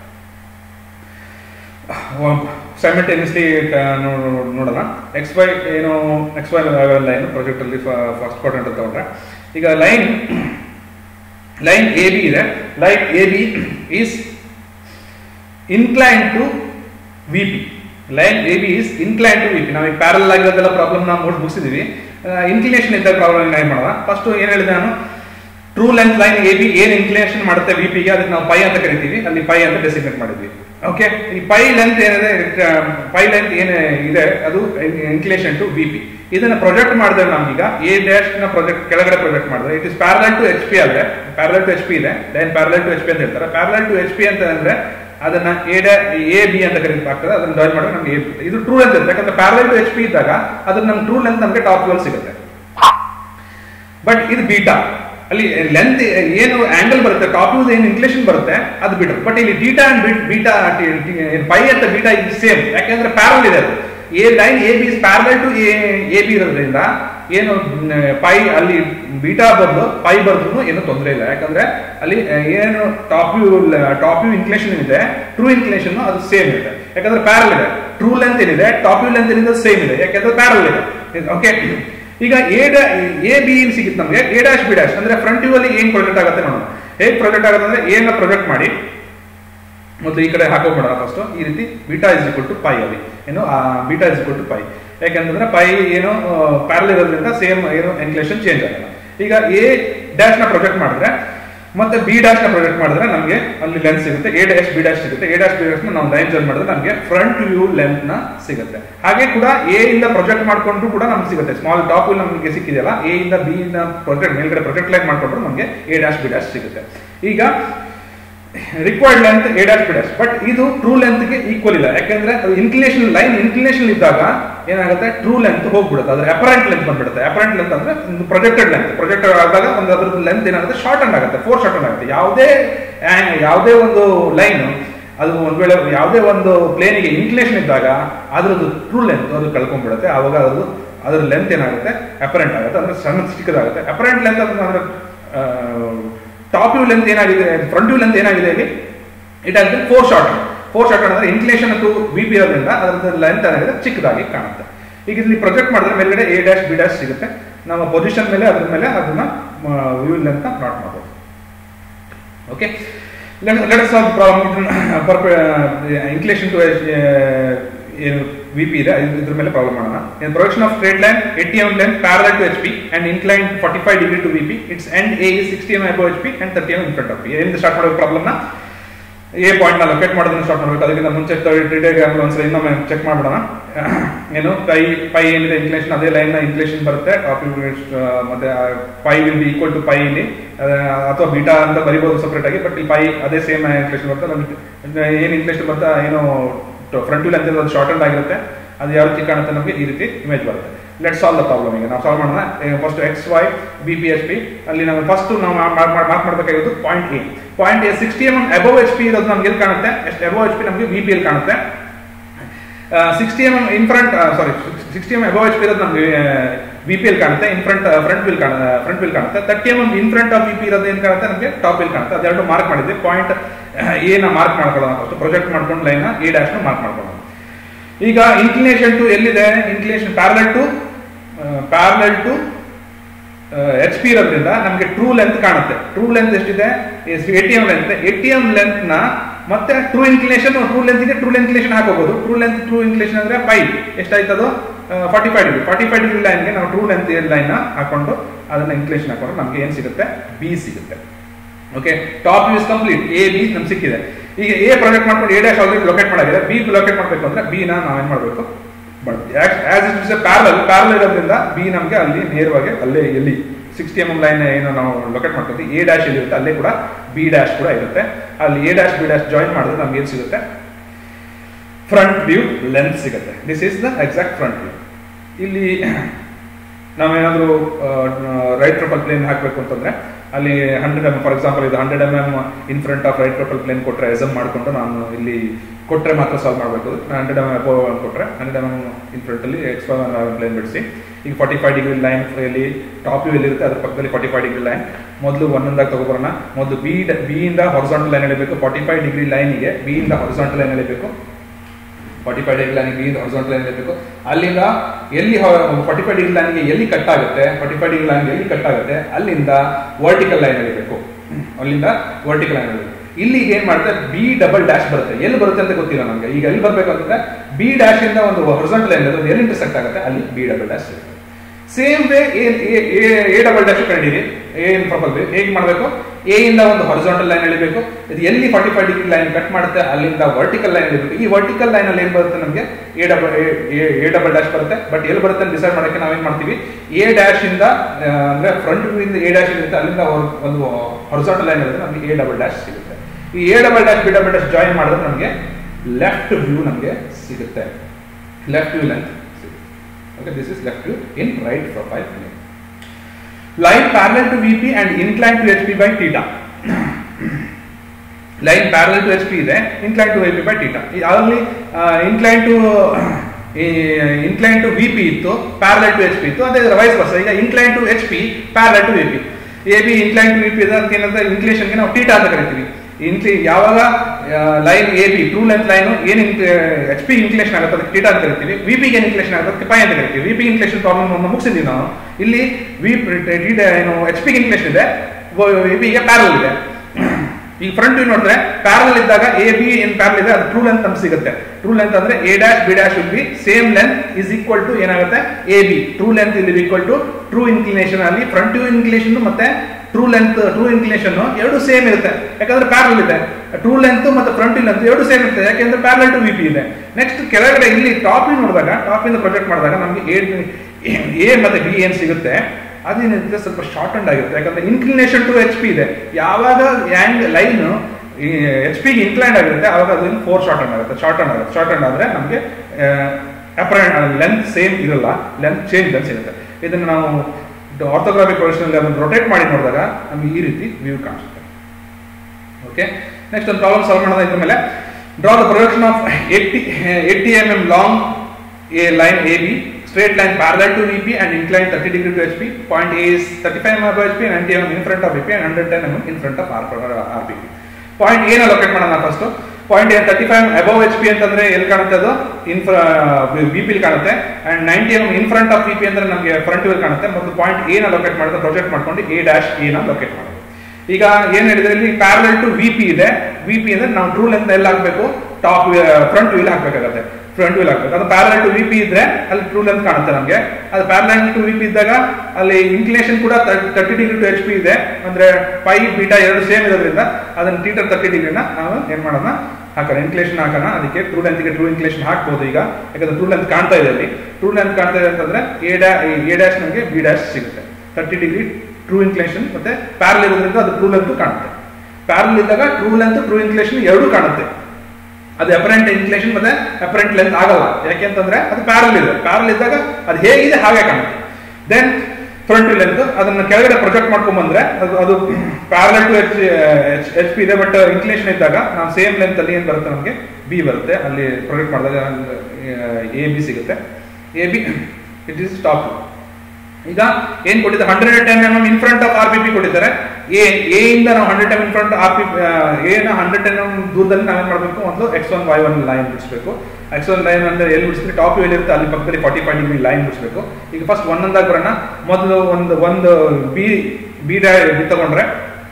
simultaneously ನೋಡೋಣ X Y ಏನು X Y line project ಅಲ್ಲಿ first quadrant ಅಂತ ತಗೊಂಡ್ರೆ ಈಗ line line A B ಇದೆ line A B is incline to V P line A B is incline to V P ನಾವು ಈಗ ಪ್ಯಾರಲ್ ಆಗಿರೋದೆಲ್ಲ ಪ್ರಾಬ್ಲಮ್ ನಾವು ನೋಡಿ ಮುಗಿಸಿದೀವಿ ಇನ್ಕ್ಲಿನೇಷನ್ ಇದ್ದ ಪ್ರಾಬ್ಲಮ್ ಏನು ಮಾಡೋಣ ಫಸ್ಟ್ ಏನ್ ಹೇಳಿದೆ ನಾನು true length line A B ಏನ್ ಇನ್ಕ್ಲಿನೇಷನ್ ಮಾಡುತ್ತೆ ವಿ ಪಿಗೆ ಅದಕ್ಕೆ ನಾವು ಪೈ ಅಂತ ಕರಿತೀವಿ ಅಲ್ಲಿ ಪೈ ಅಂತ ಡೆಸಿಗ್ನೇಟ್ ಮಾಡಿದ್ವಿ ಓಕೆ ಈ ಪೈ ಲೆಂತ್ ಏನಿದೆ ಪೈ ಲೆಂತ್ ಏನು ಇದೆ ಅದು ಇನ್ಕ್ಲಿನೇಷನ್ ಟು ವಿ ಪಿ ಇದನ್ನ ಪ್ರೊಜೆಕ್ಟ್ ಮಾಡಿದ್ರೆ ನಮ್ಗೀಗ ಎ ಡ್ಯಾಶ್ ನ ಪ್ರಾಜೆಕ್ಟ್ ಕೆಳಗಡೆ ಪ್ರೊಜೆಕ್ಟ್ ಮಾಡಿದ್ರೆ it is parallel to H P ಆದ್ರೆ ಪ್ಯಾರಲಲ್ ಟು ಎಚ್ ಪಿ ಇದೆ line parallel to H P ಅಂತ ಹೇಳ್ತಾರೆ ಪ್ಯಾರಲಲ್ ಟು ಎಚ್ ಪಿ ಅಂತ ಅಂದ್ರೆ ಅದನ್ನ ಎ ಎ ಬಿ ಅಂತ ಕರೀಬೇಕಾಗ್ತದೆ ಅದನ್ನ ಜಾಯಿನ್ ಮಾಡಿದ್ರೆ ನಮ್ಗೆ ಎ ಇದು ಟ್ರೂ ಲೆಂತ್ ಇರುತ್ತೆ ಯಾಕಂದ್ರೆ ಪ್ಯಾರಲಲ್ ಟು ಎಚ್ ಪಿ ಇದ್ದಾಗ ಅದ್ರ ನಮ್ಗೆ ಟ್ರೂ ಲೆಂತ್ ನಮಗೆ ಟಾಪ್ ಲೆವೆಲ್ ಸಿಗುತ್ತೆ ಬಟ್ ಇದು ಬೀಟಾ ಅಲ್ಲಿ ಲೆಂತ್ ಏನು ಆಂಗಲ್ ಬರುತ್ತೆ ಟಾಪ್ ಯೂಸ್ ಏನು ಇನ್ಕ್ಲೇಷನ್ ಬರುತ್ತೆ ಅದು ಬೀಟಾ ಬಟ್ ಇಲ್ಲಿ ಡೀಟಾ ಅಂಡ್ ಬೀಟಾ ಪೈ ಅಂತ ಬೀಟಾ ಇದು ಸೇಮ್ ಯಾಕೆಂದ್ರೆ ಪ್ಯಾರಲ್ ಇದೆ ಅದು A line A B is parallel to A B ಇರೋದ್ರಿಂದ ಏನು ಪೈ ಅಲ್ಲಿ ಬೀಟಾ ಬದಲು ಪೈ ಬರೆದ್ರು ಏನು ತೊಂದರೆ ಇಲ್ಲ ಯಾಕಂದ್ರೆ ಅಲ್ಲಿ ಏನು top view top view inclination ಇದೆ ಟ್ರೂ ಇನ್ಕ್ಲೇಷನ್ ಅದು ಸೇಮ್ ಇದೆ ಯಾಕಂದ್ರೆ ಪ್ಯಾರಲ್ ಇದೆ ಟ್ರೂ ಲೆಂತ್ ಏನಿದೆ ಟಾಪ್ ಯು ಲೆಂತ್ ಏನಿದೆ ಸೇಮ್ ಇದೆ ಯಾಕಂದ್ರೆ ಪ್ಯಾರಲ್ ಇದೆ ಓಕೆ ಈಗ ಎ ಎ ಬಿ ಇಲ್ಲಿ ಸಿಗುತ್ತೆ ನಮಗೆ ಎ ಡ್ಯಾಶ್ ಬಿ ಡ್ಯಾಶ್ ಅಂದ್ರೆ ಫ್ರಂಟ್ ವ್ಯೂ ಅಲ್ಲಿ ಏನ್ ಪ್ರೊಜೆಕ್ಟ್ ಆಗುತ್ತೆ ನೋಡೋಣ ಹೇಗೆ ಪ್ರೊಜೆಕ್ಟ್ ಆಗುತ್ತೆ ಅಂದ್ರೆ ಎ ನ ಪ್ರೊಜೆಕ್ಟ್ ಮಾಡಿ ಮೊದಲು ಈ ಕಡೆ ಹಾಕೋಬೇಡ ಫಸ್ಟ್ ಈ ರೀತಿ beta is equal to phi ಅಲ್ಲಿ ಏನು beta is equal to phi ಯಾಕಂತಂದ್ರೆ ಪೈ ಏನು ಪ್ಯಾರಲ್ ಇರೋದ್ರಿಂದ ಸೇಮ್ ಏನು ಎನ್ಕ್ಲೇಷನ್ ಚೇಂಜ್ ಆಗಲ್ಲ ಈಗ ಎ ಡ್ಯಾಶ್ ನ ಪ್ರೊಜೆಕ್ಟ್ ಮಾಡಿದ್ರೆ ಮತ್ತೆ ಬಿ ಡ್ಯಾಶ್ ನ ಪ್ರೊಜೆಕ್ಟ್ ಮಾಡಿದ್ರೆ ನಮಗೆ ಅಲ್ಲಿ ಲೆಂತ್ ಸಿಗುತ್ತೆ ಎ ಡ್ಯಾಶ್ ಬಿ ಡ್ಯಾಶ್ ಸಿಗುತ್ತೆ ಎ ಡ್ಯಾಶ್ ಬಿ ಡ್ಯಾಶ್ ನಾವು ಲೈನ್ ಜಾಯಿನ್ ಮಾಡಿದ್ರೆ ನಮಗೆ ಫ್ರಂಟ್ ವ್ಯೂ ಲೆಂತ್ ನ ಸಿಗುತ್ತೆ ಹಾಗೆ ಕೂಡ ಎ ಇಂದ ಪ್ರೊಜೆಕ್ಟ್ ಮಾಡ್ಕೊಂಡ್ರು ಕೂಡ ನಮ್ಗೆ ಸಿಗುತ್ತೆ ಸ್ಮಾಲ್ ಟಾಪ್ ನಮಗೆ ಸಿಕ್ಕಿದೆಯಲ್ಲ ಎ ಇಂದ ಬಿ ಇಂದ ಪ್ರೊಜೆಕ್ಟ್ ಮೇಲ್ಗಡೆ ಪ್ರೊಜೆಕ್ಟ್ ಲೈನ್ ಮಾಡ್ಕೊಂಡ್ರು ನಮಗೆ ಎ ಡ್ಯಾಶ್ ಬಿ ಡ್ಯಾಶ್ ಸಿಗುತ್ತೆ ಈಗ required length A dash B dash but ಇದು ಟ್ರೂ ಲೆಂತ್ಗೆ ಈಕ್ವಲ್ ಇಲ್ಲ ಯಾಕಂದ್ರೆ ಅದು ಇನ್ಕ್ಲಿನೇಷನ್ ಲೈನ್ ಇನ್ಕ್ಲಿನೇಷನ್ ಇದ್ದಾಗ ಏನಾಗುತ್ತೆ ಟ್ರೂ ಲೆಂತ್ ಹೋಗ್ಬಿಡುತ್ತೆ ಅದ್ರ ಅಪರೆಂಟ್ ಲೆಂತ್ ಬಂದ್ಬಿಡುತ್ತೆ ಅಪರೆಂಟ್ ಲೆಂತ್ ಅಂದ್ರೆ ಒಂದು ಪ್ರೊಜೆಕ್ಟೆಡ್ ಲೆಂತ್ ಪ್ರೊಜೆಕ್ಟೆಡ್ ಆದಾಗ ಒಂದು ಅದ್ರದ್ದು ಲೆಂತ್ ಏನಾಗುತ್ತೆ ಶಾರ್ಟ್ ಅಂಡ್ ಆಗುತ್ತೆ ಫೋರ್ ಶಾರ್ಟ್ ಅಂಡ್ ಆಗುತ್ತೆ ಯಾವುದೇ ang- ಯಾವುದೇ ಒಂದು ಲೈನ್ ಅದು ಒಂದ್ ವೇಳೆ ಯಾವುದೇ ಒಂದು ಪ್ಲೇನಿಗೆ ಇನ್ಕ್ಲಿನೇಷನ್ ಇದ್ದಾಗ ಅದ್ರದ್ದು ಟ್ರೂ ಲೆಂತ್ ಅದು ಕಳ್ಕೊಂಡ್ಬಿಡುತ್ತೆ ಆವಾಗ ಅದು ಅದ್ರ ಲೆಂತ್ ಏನಾಗುತ್ತೆ ಅಪರೆಂಟ್ ಆಗುತ್ತೆ ಅಂದ್ರೆ ಸಣ್ಣ ಚಿಕ್ಕದಾಗುತ್ತೆ ಅಪರೆಂಟ್ ಲೆಂತ್ ಅಂದ್ರೆ ಟಾಪ್ ವ್ಯೂ ಲೆಂತ್ ಏನಾಗಿದೆ ಫ್ರಂಟ್ ವ್ಯೂ ಲೆಂತ್ ಏನಾಗಿದೆ ಇಲ್ಲಿ it has been fore short fore short ಅಂದ್ರೆ ಇನ್ಕ್ಲೇಷನ್ ಟು ವಿ ಪಿ ಇರೋದ್ರಿಂದ ಅದರ ಲೆಂತ್ ಏನಾಗಿದೆ ಚಿಕ್ಕದಾಗಿ ಕಾಣುತ್ತೆ ಈಗ ಇಲ್ಲಿ ಪ್ರೊಜೆಕ್ಟ್ ಮಾಡಿದ್ರೆ ಮೇಲ್ಗಡೆ ಎ ಡ್ಯಾಶ್ ಬಿ ಡ್ಯಾಶ್ ಸಿಗುತ್ತೆ ನಮ್ಮ ಪೊಸಿಷನ್ ಮೇಲೆ ಅದ್ರ ಮೇಲೆ ಅದನ್ನ ವ್ಯೂ ಲೆಂತ್ ನಾಟ್ ಮಾಡ್ಬೋದು okay let solve problem inclination to V P ಇದೆ ಇದ್- ಇದ್ರ ಮೇಲೆ ಪ್ರಾಬ್ಲಮ್ ಮಾಡೋಣ in production of straight line eighty M length parallel to H P and incline forty five degree to V P its end A sixty M above H P and thirty M in front of P ಎಲ್ಲಿಂದ start ಮಾಡಬೇಕು ಪ್ರಾಬ್ಲಮ್ನ A point ನ locate ಮಾಡೋದನ್ನ start ಮಾಡಬೇಕು ಅದಕ್ಕಿಂತ ಮುಂಚೆ diagram ಒಂದ್ಸಲ ಇನ್ನೊಮ್ಮೆ ಚೆಕ್ ಮಾಡ್ಬಿಡೋಣ ಏನು ಪೈ ಪೈ ಏನಿದೆ ಇನ್ಕ್ಲೇಷನ್ ಅದೇ ಲೈನ್ ನ ಇನ್ಕ್ಲೇಷನ್ ಬರುತ್ತೆ ಟಾಪ್ ಮತ್ತೆ phi will be equal to phi ಇಲ್ಲಿ ಅಥವಾ ಬೀಟಾ ಅಂತ ಬರಿಬಹುದು ಸಪರೇಟ್ ಆಗಿ ಬಟ್ ಈ ಪೈ ಅದೇ ಸೇಮ್ ಇನ್ಕ್ಲೇಷನ್ ಬರುತ್ತೆ ನಮ್ಗೆ ಏನ್ ಇನ್ಕ್ಲೇಷನ್ ಬರ್ತಾ ಏನು ಫ್ರಂಟ್ ವೀಲ್ ಅಂತ ಅದು ಶಾರ್ಟ್ ಆಗಿರುತ್ತೆ ಅದು ಯಾವ ರೀತಿ ಕಾಣುತ್ತೆ ನಮಗೆ ಈ ರೀತಿ ಇಮೇಜ್ ಬರುತ್ತೆ ಲೆಟ್ ಸಾಲ್ವ್ ದ ಪ್ರಾಬ್ಲಮ್ ಈಗ ನಾವು ಸಾಲ್ವ್ ಮಾಡೋಣ first X Y B P H P ಅಲ್ಲಿ ನಾವು ಫಸ್ಟ್ ನಾವು ಮಾರ್ಕ್ ಮಾಡಬೇಕಾಗಿರೋದು point A point A sixty M above H P ಇರೋದು ನಮ್ಗೆ ಎಲ್ಲಿ ಕಾಣುತ್ತೆ ಎಷ್ಟು ಅಬವ್ ಎಚ್ ಪಿ ನಮಗೆ ವಿ ಪಿ ಎಲ್ ಕಾಣುತ್ತೆ sixty M in front sorry sixty M above H P ಇರೋದು ನಮಗೆ ವಿ ಪಿ ಎಲ್ ಕಾಣುತ್ತೆ ಇನ್ ಫ್ರಂಟ್ ಫ್ರಂಟ್ ವೀಲ್ ಕಾಣ ಫ್ರಂಟ್ ವೀಲ್ ಕಾಣುತ್ತೆ thirty M in front of V P ಇರೋದು ಏನು ಕಾಣುತ್ತೆ ನಮಗೆ ಟಾಪ್ ವೀಲ್ ಕಾಣುತ್ತೆ ಅದೆರಡು ಮಾರ್ಕ್ ಮಾಡಿದ್ದೆ ಪಾಯಿಂಟ್ ಎ ನ ಮಾರ್ಕ್ ಮಾಡ್ಕೊಳ್ಳೋಣ ಫಸ್ಟ್ ಪ್ರೊಜೆಕ್ಟ್ ಮಾಡ್ಕೊಂಡು ಲೈನ್ ಎ ಡ್ಯಾಶ್ ನ ಮಾರ್ಕ್ ಮಾಡ್ಕೊಳ್ಳೋಣ ಈಗ ಇನ್ಕ್ಲಿನೇಷನ್ ಟು ಎಲ್ಲಿದೆ inclination parallel to parallel to H P ಇರೋದ್ರಿಂದ ನಮಗೆ ಟ್ರೂ ಲೆಂತ್ ಕಾಣುತ್ತೆ ಟ್ರೂ ಲೆಂತ್ ಎಷ್ಟಿದೆ A T M length A T M length ನ ಮತ್ತೆ ಟ್ರೂ ಇನ್ಕ್ಲಿನೇಷನ್ ಟ್ರೂ ಲೆಂತ್ಗೆ ಟ್ರೂ ಇನ್ಕ್ಲಿನೇಷನ್ ಹಾಕೋಬಹುದು ಟ್ರೂ ಲೆಂತ್ ಟ್ರೂ ಇನ್ಕ್ಲಿನೇಷನ್ ಅಂದ್ರೆ ಪೈ ಎಷ್ಟಾಯ್ತದು forty five degree forty five degree ಲೈನ್ಗೆ ನಾವು ಟ್ರೂ ಲೆಂತ್ ಲೈನ್ ಹಾಕೊಂಡು ಅದನ್ನ ಇನ್ಕ್ಲಿನೇಷನ್ ಹಾಕೊಂಡು ನಮಗೆ ಏನ್ ಸಿಗುತ್ತೆ ಬಿ ಸಿಗುತ್ತೆ okay top is complete A B ನಮ್ಗೆ ಸಿಕ್ಕಿದೆ ಈಗ ಎ ಪ್ರಾಜೆಕ್ಟ್ ಮಾಡ್ಕೊಂಡು ಎ ಡ್ಯಾಶ್ ಆಲ್ರೆಡಿ ಲೊಕೇಟ್ ಮಾಡಾಗಿದೆ ಬಿ ಲೊಕೇಟ್ ಮಾಡಬೇಕು ಅಂದ್ರೆ ಬಿ ನ ನಾವೇನ್ ಮಾಡಬೇಕು as it is parallel parallel ಇರೋದ್ರಿಂದ ಬಿ ನಮಗೆ ಅಲ್ಲಿ ನೇರವಾಗಿ ಅಲ್ಲೇ ಎಲ್ಲಿ ಸಿಕ್ಸ್ಟಿ ಎಂ ಎಂ ಲೈನ್ ಏನು ನಾವು ಲೊಕೇಟ್ ಮಾಡ್ತೀವಿ ಎ ಡ್ಯಾಶ್ ಎಲ್ಲಿ ಇರುತ್ತೆ ಅಲ್ಲೇ ಕೂಡ ಬಿ ಡ್ಯಾಶ್ ಕೂಡ ಇರುತ್ತೆ ಅಲ್ಲಿ A dash B dash join ಮಾಡಿದ್ರೆ ನಮ್ಗೆ ಏನು ಸಿಗುತ್ತೆ ಫ್ರಂಟ್ ವ್ಯೂ ಲೆಂತ್ ಸಿಗುತ್ತೆ this is the exact front view ಇಲ್ಲಿ ನಾವೇನಾದರೂ ರೈಟ್ ಟ್ರಿಪಲ್ ಪ್ಲೇನ್ ಹಾಕಬೇಕು ಅಂತಂದ್ರೆ ಅಲ್ಲಿ ಹಂಡ್ರೆಡ್ ಎಮ್ ಫಾರ್ ಎಕ್ಸಾಂಪಲ್ ಇದು hundred M M in front of right triple plane ಕೊಟ್ಟರೆ ಎಸಮ್ ಮಾಡಿಕೊಂಡು ನಾನು ಇಲ್ಲಿ ಕೊಟ್ಟರೆ ಮಾತ್ರ ಸಾಲ್ವ್ ಮಾಡಬೇಕು ಹಂಡ್ರೆಡ್ ಎಮ್ ಎಮ್ ಕೊಟ್ಟರೆ hundred M M in front ಅಲ್ಲಿ ಎಕ್ಸ್ ಪ್ಲೇನ್ ಬಿಡಿಸಿ ಈಗ ಫಾರ್ಟಿ ಫೈವ್ ಡಿಗ್ರಿ ಲೈನ್ ಇಲ್ಲಿ ಟಾಪ್ ವ್ಯೂ ಇರುತ್ತೆ ಅದ್ರ ಪಕ್ಕದಲ್ಲಿ ಫಾರ್ಟಿ ಫೈವ್ ಡಿಗ್ರಿ ಲೈನ್ ಮೊದಲು ಒಂದೊಂದಾಗಿ ತಗೊಬರೋಣ ಮೊದಲು ಬಿ ಬಿ ಇಂದ ಹಾರಿಸಾಂಟಲ್ ಲೈನ್ ಎಳಿಬೇಕು ಫಾರ್ಟಿ ಫೈವ್ ಡಿಗ್ರಿ ಲೈನ್ಗೆ ಬಿ ಇಂದ ಹಾರಿಸಾಂಟಲ್ ಲೈನ್ ಎಳಿಬೇಕು forty five degree line B ಇಂದ ಹಾರಿಸಾಂಟಲ್ ಲೈನ್ ಎಳಿಬೇಕು ಅಲ್ಲಿಂದ ಎಲ್ಲಿ ಫಾರ್ಟಿ ಫೈವ್ ಡಿಗ್ರಿ ಲೈನ್ಗೆ ಎಲ್ಲಿ ಕಟ್ ಆಗುತ್ತೆ ಫಾರ್ಟಿ ಫೈವ್ ಡಿಗ್ರಿ ಲೈನ್ಗೆ ಎಲ್ಲಿ ಕಟ್ ಆಗುತ್ತೆ ಅಲ್ಲಿಂದ ವರ್ಟಿಕಲ್ ಲೈನ್ ಎಳಿಬೇಕು ಅಲ್ಲಿಂದ ವರ್ಟಿಕಲ್ ಲೈನ್ ಎಳಿಬೇಕು ಇಲ್ಲಿ ಏನ್ ಮಾಡುತ್ತೆ ಬಿ ಡಬಲ್ ಡ್ಯಾಶ್ ಬರುತ್ತೆ ಎಲ್ಲಿ ಬರುತ್ತೆ ಅಂತ ಗೊತ್ತಿಲ್ಲ ನಮಗೆ ಈಗ ಎಲ್ಲಿ ಬರ್ಬೇಕು ಅಂತಂದ್ರೆ ಬಿ ಡ್ಯಾಶ್ ಇಂದ ಒಂದು ಹೊರಿಸಾಂಟಲ್ ಲೈನ್ ಅದು ಎಲ್ಲಿ ಇಂಟರ್ಸೆಕ್ಟ್ ಆಗುತ್ತೆ ಅಲ್ಲಿ ಬಿ ಡಬಲ್ ಡ್ಯಾಶ್ ಸಿಗುತ್ತೆ same way A double dash ಕಂಡಿರಿ ಎ ಇನ್ ಪ್ರಪಲ್ ವೇ ಹೇಗೆ ಮಾಡಬೇಕು ಎ ಇಂದ ಒಂದು ಹಾರಿಸಾಂಟಲ್ ಲೈನ್ ಎಳಿಬೇಕು ಇದು ಎಲ್ಲಿ forty five degree line cut ಮಾಡುತ್ತೆ ಅಲ್ಲಿಂದ ವರ್ಟಿಕಲ್ ಲೈನ್ ಎಳಿಬೇಕು ಈ ವರ್ಟಿಕಲ್ ಲೈನ್ ಅಲ್ಲಿ ಏನ್ ಬರುತ್ತೆ ನಮಗೆ A double A double dash ಬರುತ್ತೆ ಬಟ್ ಎಲ್ಲಿ ಬರುತ್ತೆ ಅಂತ ಡಿಸೈಡ್ ಮಾಡಕ್ಕೆ ನಾವೇನ್ ಮಾಡ್ತೀವಿ ಎ ಡ್ಯಾಶ್ ಇಂದ ಆ, ಅಂದ್ರೆ ಫ್ರಂಟ್ ವ್ಯೂ ಇಂದ ಎ ಡ್ಯಾಶ್ ಇರುತ್ತೆ ಅಲ್ಲಿಂದ ಒಂದು- ಒಂದು ಹಾರಿಸಾಂಟಲ್ ಲೈನ್ ಇರುತ್ತೆ ನಮಗೆ ಎ ಡಬಲ್ ಡ್ಯಾಶ್ ಸಿಗುತ್ತೆ ಈ A double dash B double dash join ಮಾಡಿದ್ರೆ ನಮಗೆ ಲೆಫ್ಟ್ ವ್ಯೂ ನಮಗೆ ಸಿಗುತ್ತೆ left view length Okay, this is left view in right profile plane. Line parallel to VP and inclined to HP by theta. Line parallel to HP ಇದೆ inclined to VP by theta. ಅಲ್ಲಿ inclined to incline to V P ಇತ್ತು parallel to H P ಇತ್ತು ಅದೇ vice versa ಈಗ incline to H P parallel to V P A B incline to V P ಅದಕ್ಕೆ ಏನಂದ್ರೆ ಇನ್ಕ್ಲೇಷನ್ಗೆ ನಾವು theta ಅಂತ ಕರಿತೀವಿ ಇನ್ಕ್ಲಿ ಯಾವಾಗ line A B true length line ಏನು ಎಚ್ ಪಿ ಇನ್ಕ್ಲೇಷನ್ ಆಗುತ್ತೆ ಅದಕ್ಕೆ ಟೀಟಾ ಅಂತ ಕರಿತೀವಿ ವಿ ಪಿಗೆ ಇನ್ಕ್ಲೇಷನ್ ಆಗುತ್ತೆ ಅದಕ್ಕೆ ಪೈ ಅಂತ ಕರಿತೀವಿ ವಿ ಪಿ ಇನ್ಕ್ಲೇಷನ್ ಪ್ರಾಬ್ಲಮ್ ಅನ್ನು ಮುಗಿಸಿದ್ವಿ ನಾವು ಇಲ್ಲಿ ವಿ ಏನು ಎಚ್ ಪಿ ಇನ್ಕ್ಲೇಷನ್ ಇದೆ ವಿ ಪಿಗೆ ಪ್ಯಾರಲ್ ಇದೆ ಈಗ ಫ್ರಂಟ್ ವ್ಯೂ ನೋಡಿದ್ರೆ ಪ್ಯಾರಲ್ ಇದ್ದಾಗ ಎ ಬಿ ಏನ್ ಪ್ಯಾರಲ್ ಇದೆ ಅದು ಟ್ರೂ ಲೆಂತ್ ನಮ್ಗೆ ಸಿಗುತ್ತೆ ಟ್ರೂ ಲೆಂತ್ ಅಂದ್ರೆ A dash B dash will be same length is equal to ಏನಾಗುತ್ತೆ ಎ ಬಿ ಟ್ರೂ ಲೆಂತ್ ಇಲ್ಲಿ ಈಕ್ವಲ್ ಟು ಟ್ರೂ ಇನ್ಕ್ಲಿನೇಷನ್ ಅಲ್ಲಿ ಫ್ರಂಟ್ ವ್ಯೂ ಇನ್ಕ್ಲಿನೇಷನ್ ಮತ್ತೆ ಟ್ರೂ ಲೆಂತ್ ಟ್ರೂ ಇನ್ಕ್ಲಿನೇಷನ್ ಎರಡು ಸೇಮ್ ಇರುತ್ತೆ ಯಾಕಂದ್ರೆ ಪ್ಯಾರಲ್ ಇದೆ ಟ್ರೂ ಲೆಂತ್ ಮತ್ತೆ ಫ್ರಂಟ್ ವ್ಯೂ ಲೆಂತ್ ಎರಡು ಸೇಮ್ ಇರುತ್ತೆ ಯಾಕೆಂದ್ರೆ ಪ್ಯಾರಲ್ ಟು ವಿ ಪಿ ಇದೆ ನೆಕ್ಸ್ಟ್ ಕೆಳಗಡೆ ಇಲ್ಲಿ ಟಾಪ್ ವ್ಯೂ ನೋಡಿದಾಗ ಟಾಪ್ ಇಂದ ಪ್ರೊಜೆಕ್ಟ್ ಮಾಡಿದಾಗ ನಮಗೆ ಎ ಮತ್ತೆ ಬಿ ಏನ್ ಸಿಗುತ್ತೆ ಅದೇನಿರುತ್ತೆ ಸ್ವಲ್ಪ ಶಾರ್ಟ್ ಅಂಡ್ ಆಗಿರುತ್ತೆ ಯಾಕಂದ್ರೆ ಇನ್ಕ್ಲಿನೇಷನ್ ಟು ಎಚ್ ಪಿ ಇದೆ ಯಾವಾಗ ಯಾಂಗ್ ಲೈನ್ ಈ ಎಚ್ ಪಿಗೆ ಇನ್ಕ್ಲೈಂಡ್ ಆಗಿರುತ್ತೆ ಅವಾಗ ಅದು ಫೋರ್ ಶಾರ್ಟ್ ಅಂಡ್ ಆಗುತ್ತೆ ಶಾರ್ಟ್ ಅಂಡ್ ಆಗುತ್ತೆ ಶಾರ್ಟ್ ಅಂಡ್ ಆದರೆ ನಮಗೆ ಅಪ್ರೆಂಟ್ ಲೆಂತ್ ಸೇಮ್ ಇರಲ್ಲ ಲೆಂತ್ ಚೇಂಜ್ ಲೆಂತ್ ಸಿಗುತ್ತೆ ಇದನ್ನು ನಾವು ಆರ್ಥೋಗ್ರಾಫಿಕ್ ಪ್ರೊಫೆಷನಲ್ಲಿ ಅದನ್ನು ರೊಟೇಟ್ ಮಾಡಿ ನೋಡಿದಾಗ ನಮಗೆ ಈ ರೀತಿ ವ್ಯೂ ಕಾಣಿಸುತ್ತೆ ಓಕೆ ನೆಕ್ಸ್ಟ್ ಒಂದು ಪ್ರಾಬ್ಲಮ್ ಸಾಲ್ವ್ ಮಾಡೋದ ಇದ್ರ ಮೇಲೆ draw the production of eighty eighty M M long A line A B straight line parallel to VP and inclined 30 degree to HP. Point A is 35 mm above HP and 90 mm in front of VP and 110 mm in front of RPP. Point ಏನ locate ಮಾಡೋಣ first point ಏನ್ thirty five above H P ಅಂತಂದ್ರೆ ಎಲ್ಲಿ ಕಾಣುತ್ತೆ ಅದು ಇನ್ಫ್ರ B P ಕಾಣುತ್ತೆ and ninety M in front of B P ಅಂದ್ರೆ ನಮಗೆ ಫ್ರಂಟ್ ವ್ಯೂ ಕಾಣುತ್ತೆ ಮತ್ತು ಪಾಯಿಂಟ್ ಏನ ಲೊಕೇಟ್ ಮಾಡಿದ್ರೆ ಪ್ರೊಜೆಕ್ಟ್ ಮಾಡ್ಕೊಂಡು ಎ ಡ್ಯಾಶ್ ಎನ ಲೊಕೇಟ್ ಮಾಡೋದು ಈಗ ಏನ್ ಹೇಳಿದ್ರೆ ಇಲ್ಲಿ ಪ್ಯಾರಲ್ ಟು ವಿ ಪಿ ಇದೆ ವಿ ಪಿ ಅಂದ್ರೆ ನಾವು ಟ್ರೂ ಲೆಂತ್ ಎಲ್ಲಿ ಹಾಕ್ಬೇಕು ಟಾಪ್ ಫ್ರಂಟ್ ವೀಲ್ ಹಾಕ್ಬೇಕಾಗತ್ತೆ ಫ್ರಂಟ್ ವೀಲ್ ಹಾಕ್ಬೇಕು ಅದು ಪ್ಯಾರಲ್ ಟು ವಿ ಪಿ ಇದ್ರೆ ಅಲ್ಲಿ ಟ್ರೂ ಲೆಂತ್ ಕಾಣುತ್ತೆ ನಮಗೆ ಅದು ಪ್ಯಾರಲ್ ಟು ವಿ ಪಿ ಇದ್ದಾಗ ಅಲ್ಲಿ ಇನ್ಕ್ಲೇಷನ್ ಕೂಡ thirty degree to H P ಇದೆ ಅಂದ್ರೆ ಪೈ ಬೀಟಾ ಎರಡು ಸೇಮ್ ಇರೋದ್ರಿಂದ ಅದನ್ನ ಟೀಟರ್ ತರ್ಟಿ ಡಿಗ್ರಿನ ನಾವು ಏನ್ ಮಾಡೋಣ ಹಾಕೋಣ ಇನ್ಕ್ಲೇಷನ್ ಹಾಕೋಣ ಅದಕ್ಕೆ ಟ್ರೂ ಲೆಂತ್ಗೆ ಟ್ರೂ ಇನ್ಕ್ಲೇಷನ್ ಹಾಕ್ಬೋದು ಈಗ ಯಾಕಂದ್ರೆ ಟ್ರೂ ಲೆಂತ್ ಕಾಣ್ತಾ ಇದೆ ಅಲ್ಲಿ ಟ್ರೂ ಲೆಂತ್ ಕಾಣ್ತಾ ಇದೆ ಅಂತಂದ್ರೆ ಎ ಡ್ಯಾ ಎ ಡ್ಯಾಶ್ ನಮಗೆ ಬಿ ಡ್ಯಾಶ್ ಸಿಗುತ್ತೆ ತರ್ಟಿ ಡಿಗ್ರಿ ಟ್ರೂ ಇನ್ಕ್ಲೇಷನ್ ಮತ್ತೆ ಪ್ಯಾರಲ್ ಇರೋದ್ರಿಂದ ಅದು ಟ್ರೂ ಲೆಂತ್ ಕಾಣುತ್ತೆ ಪ್ಯಾರಲ್ ಇದ್ದಾಗ ಟ್ರೂ ಲೆಂತ್ ಟ್ರೂ ಇನ್ಕ್ಲೇಷನ್ ಎರಡೂ ಕಾಣುತ್ತೆ ಅದು ಅಪರೆಂಟ್ ಇನ್ಕ್ಲೇಷನ್ ಮತ್ತೆ ಅಪರೆಂಟ್ ಲೆಂತ್ ಆಗಲ್ಲ ಯಾಕೆ ಅಂತಂದ್ರೆ ಅದು ಪ್ಯಾರಲ್ ಇದೆ ಪ್ಯಾರಲ್ ಇದ್ದಾಗ ಅದು ಹೇಗಿದೆ ಹಾಗೆ ಕಾಣುತ್ತೆ ದೆನ್ ಫ್ರಂಟ್ ಲೆಂತ್ ಅದನ್ನ ಕೆಳಗಡೆ ಪ್ರೊಜೆಕ್ಟ್ ಮಾಡ್ಕೊಂಡ್ ಬಂದ್ರೆ ಅದು ಅದು parallel to H H P ಇದೆ ಬಟ್ ಇನ್ಕ್ಲೇಷನ್ ಇದ್ದಾಗ ನಾವು ಸೇಮ್ ಲೆಂತ್ ಅಲ್ಲಿ ಏನ್ ಬರುತ್ತೆ ನಮಗೆ ಬಿ ಬರುತ್ತೆ ಅಲ್ಲಿ ಪ್ರೊಜೆಕ್ಟ್ ಮಾಡಿದಾಗ ಎ ಬಿ ಸಿಗುತ್ತೆ A B it is top ಈಗ ಏನ್ ಕೊಟ್ಟಿದ್ದಾರೆ hundred ten M M in front of R P P ಕೊಟ್ಟಿದ್ದಾರೆ ಎ ಎ ಇಂದ ನಾವು hundred ten in front R P A ನ ಹಂಡ್ರೆಡ್ ಟೆನ್ ಎಂ ದೂರದಲ್ಲಿ ನಾವೇನ್ ಮಾಡಬೇಕು ಒಂದು X one Y one line ಬಿಡಿಸಬೇಕು ಎಕ್ಸ್ ಒನ್ ಲೈನ್ ಅಂದ್ರೆ ಎಲ್ಲಿ ಬಿಡಿಸ್ತೀವಿ ಟಾಪ್ ಎಲ್ಲಿ ಇರುತ್ತೆ ಅಲ್ಲಿ ಪಕ್ಕದಲ್ಲಿ ಫಾರ್ಟಿ ಫೈವ್ ಡಿಗ್ರಿ ಲೈನ್ ಬಿಡಿಸಬೇಕು ಈಗ ಫಸ್ಟ್ ಒಂದೊಂದಾಗ ಬರೋಣ ಮೊದಲು ಒಂದು ಒಂದು ಬಿ ಬಿ ಡಾ ಬಿ ತಗೊಂಡ್ರೆ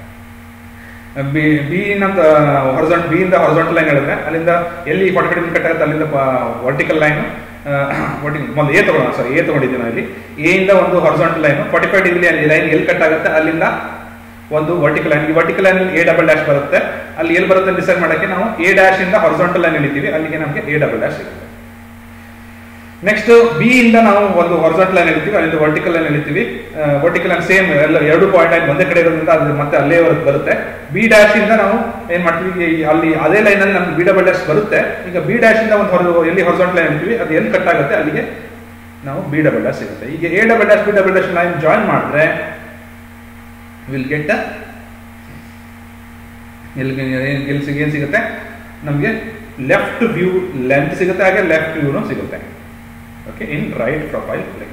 ಬಿ ಬಿ ಅಂತ ಹೊರಜಾಂಟ್ ಬಿ ಇಂದ ಹಾರಿಜಾಂಟಲ್ ಲೈನ್ ಹೇಳಿದ್ರೆ ಅಲ್ಲಿಂದ ಎಲ್ಲಿ ಫಾರ್ಟಿ ಫೈವ್ ಡಿಗ್ರಿ ಕಟ್ ಆಗುತ್ತೆ ಅಲ್ಲಿಂದ ವರ್ಟಿಕಲ್ ಲೈನ್ ಒಂದು ಎ ತಗೊಳ್ಳೋಣ ಸಾರಿ ಎ ತಗೊಂಡಿದ್ದೀನಿ ಅಲ್ಲಿ ಎ ಇಂದ ಒಂದು horizontal line forty five degree line ಎಲ್ಲಿ ಕಟ್ ಆಗುತ್ತೆ ಅಲ್ಲಿಂದ ಒಂದು ವರ್ಟಿಕಲ್ ಲೈನ್ ಈ vertical line A double dash ಬರುತ್ತೆ ಅಲ್ಲಿ ಎಲ್ಲಿ ಬರುತ್ತೆ ಡಿಸೈಡ್ ಮಾಡಕ್ಕೆ ನಾವು ಎ ಡ್ಯಾಶ್ ಇಂದ ಹಾರಿಜಾಂಟಲ್ ಲೈನ್ ಎಳಿತೀವಿ ಅಲ್ಲಿಗೆ ನಮಗೆ ಎ ಡಬಲ್ ಡ್ಯಾಶ್ ಸಿಗುತ್ತೆ ನೆಕ್ಸ್ಟ್ ಬಿ ಇಂದ ನಾವು ಒಂದು ಹಾರಿಜಾಂಟಲ್ ಲೈನ್ ಎಳಿತೀವಿ ಅಲ್ಲಿಂದ ವರ್ಟಿಕಲ್ ಲೈನ್ ಎಳಿತೀವಿ ವರ್ಟಿಕಲ್ ಲೈನ್ ಸೇಮ್ ಎಲ್ಲ ಎರಡು ಪಾಯಿಂಟ್ ಲೈನ್ ಒಂದೇ ಕಡೆ ಇರೋದ್ರಿಂದ ಅದು ಮತ್ತೆ ಅಲ್ಲೇ ಬರುತ್ತೆ ಬಿ ಡ್ಯಾಶ್ ಇಂದ ನಾವು ಏನ್ ಮಾಡ್ತೀವಿ ಅಲ್ಲಿ ಅದೇ ಲೈನ್ ಅಲ್ಲಿ ನಮ್ಗೆ ಬಿ ಡಬಲ್ ಡ್ಯಾಶ್ ಬರುತ್ತೆ ಈಗ ಬಿ ಡ್ಯಾಶ್ ಇಂದ ಒಂದು ಹೊರ ಎಲ್ಲಿ ಹಾರಿಜಾಂಟಲ್ ಲೈನ್ ಎಳಿತೀವಿ ಅದು ಎಲ್ಲಿ ಕಟ್ ಆಗುತ್ತೆ ಅಲ್ಲಿಗೆ ನಾವು ಬಿ ಡಬಲ್ ಡ್ಯಾಶ್ ಸಿಗುತ್ತೆ ಈಗ A double dash B double dash line join ಮಾಡಿದ್ರೆ ವಿಲ್ ಗೆಟ್ ಎಲ್ಲಿ ಎಲ್ಲಿ ಏನ್ ಸಿಗುತ್ತೆ ನಮಗೆ ಲೆಫ್ಟ್ ವ್ಯೂ ಲೆಂತ್ ಸಿಗುತ್ತೆ ಹಾಗೆ ಲೆಫ್ಟ್ ವ್ಯೂನು ಸಿಗುತ್ತೆ okay in right profile plane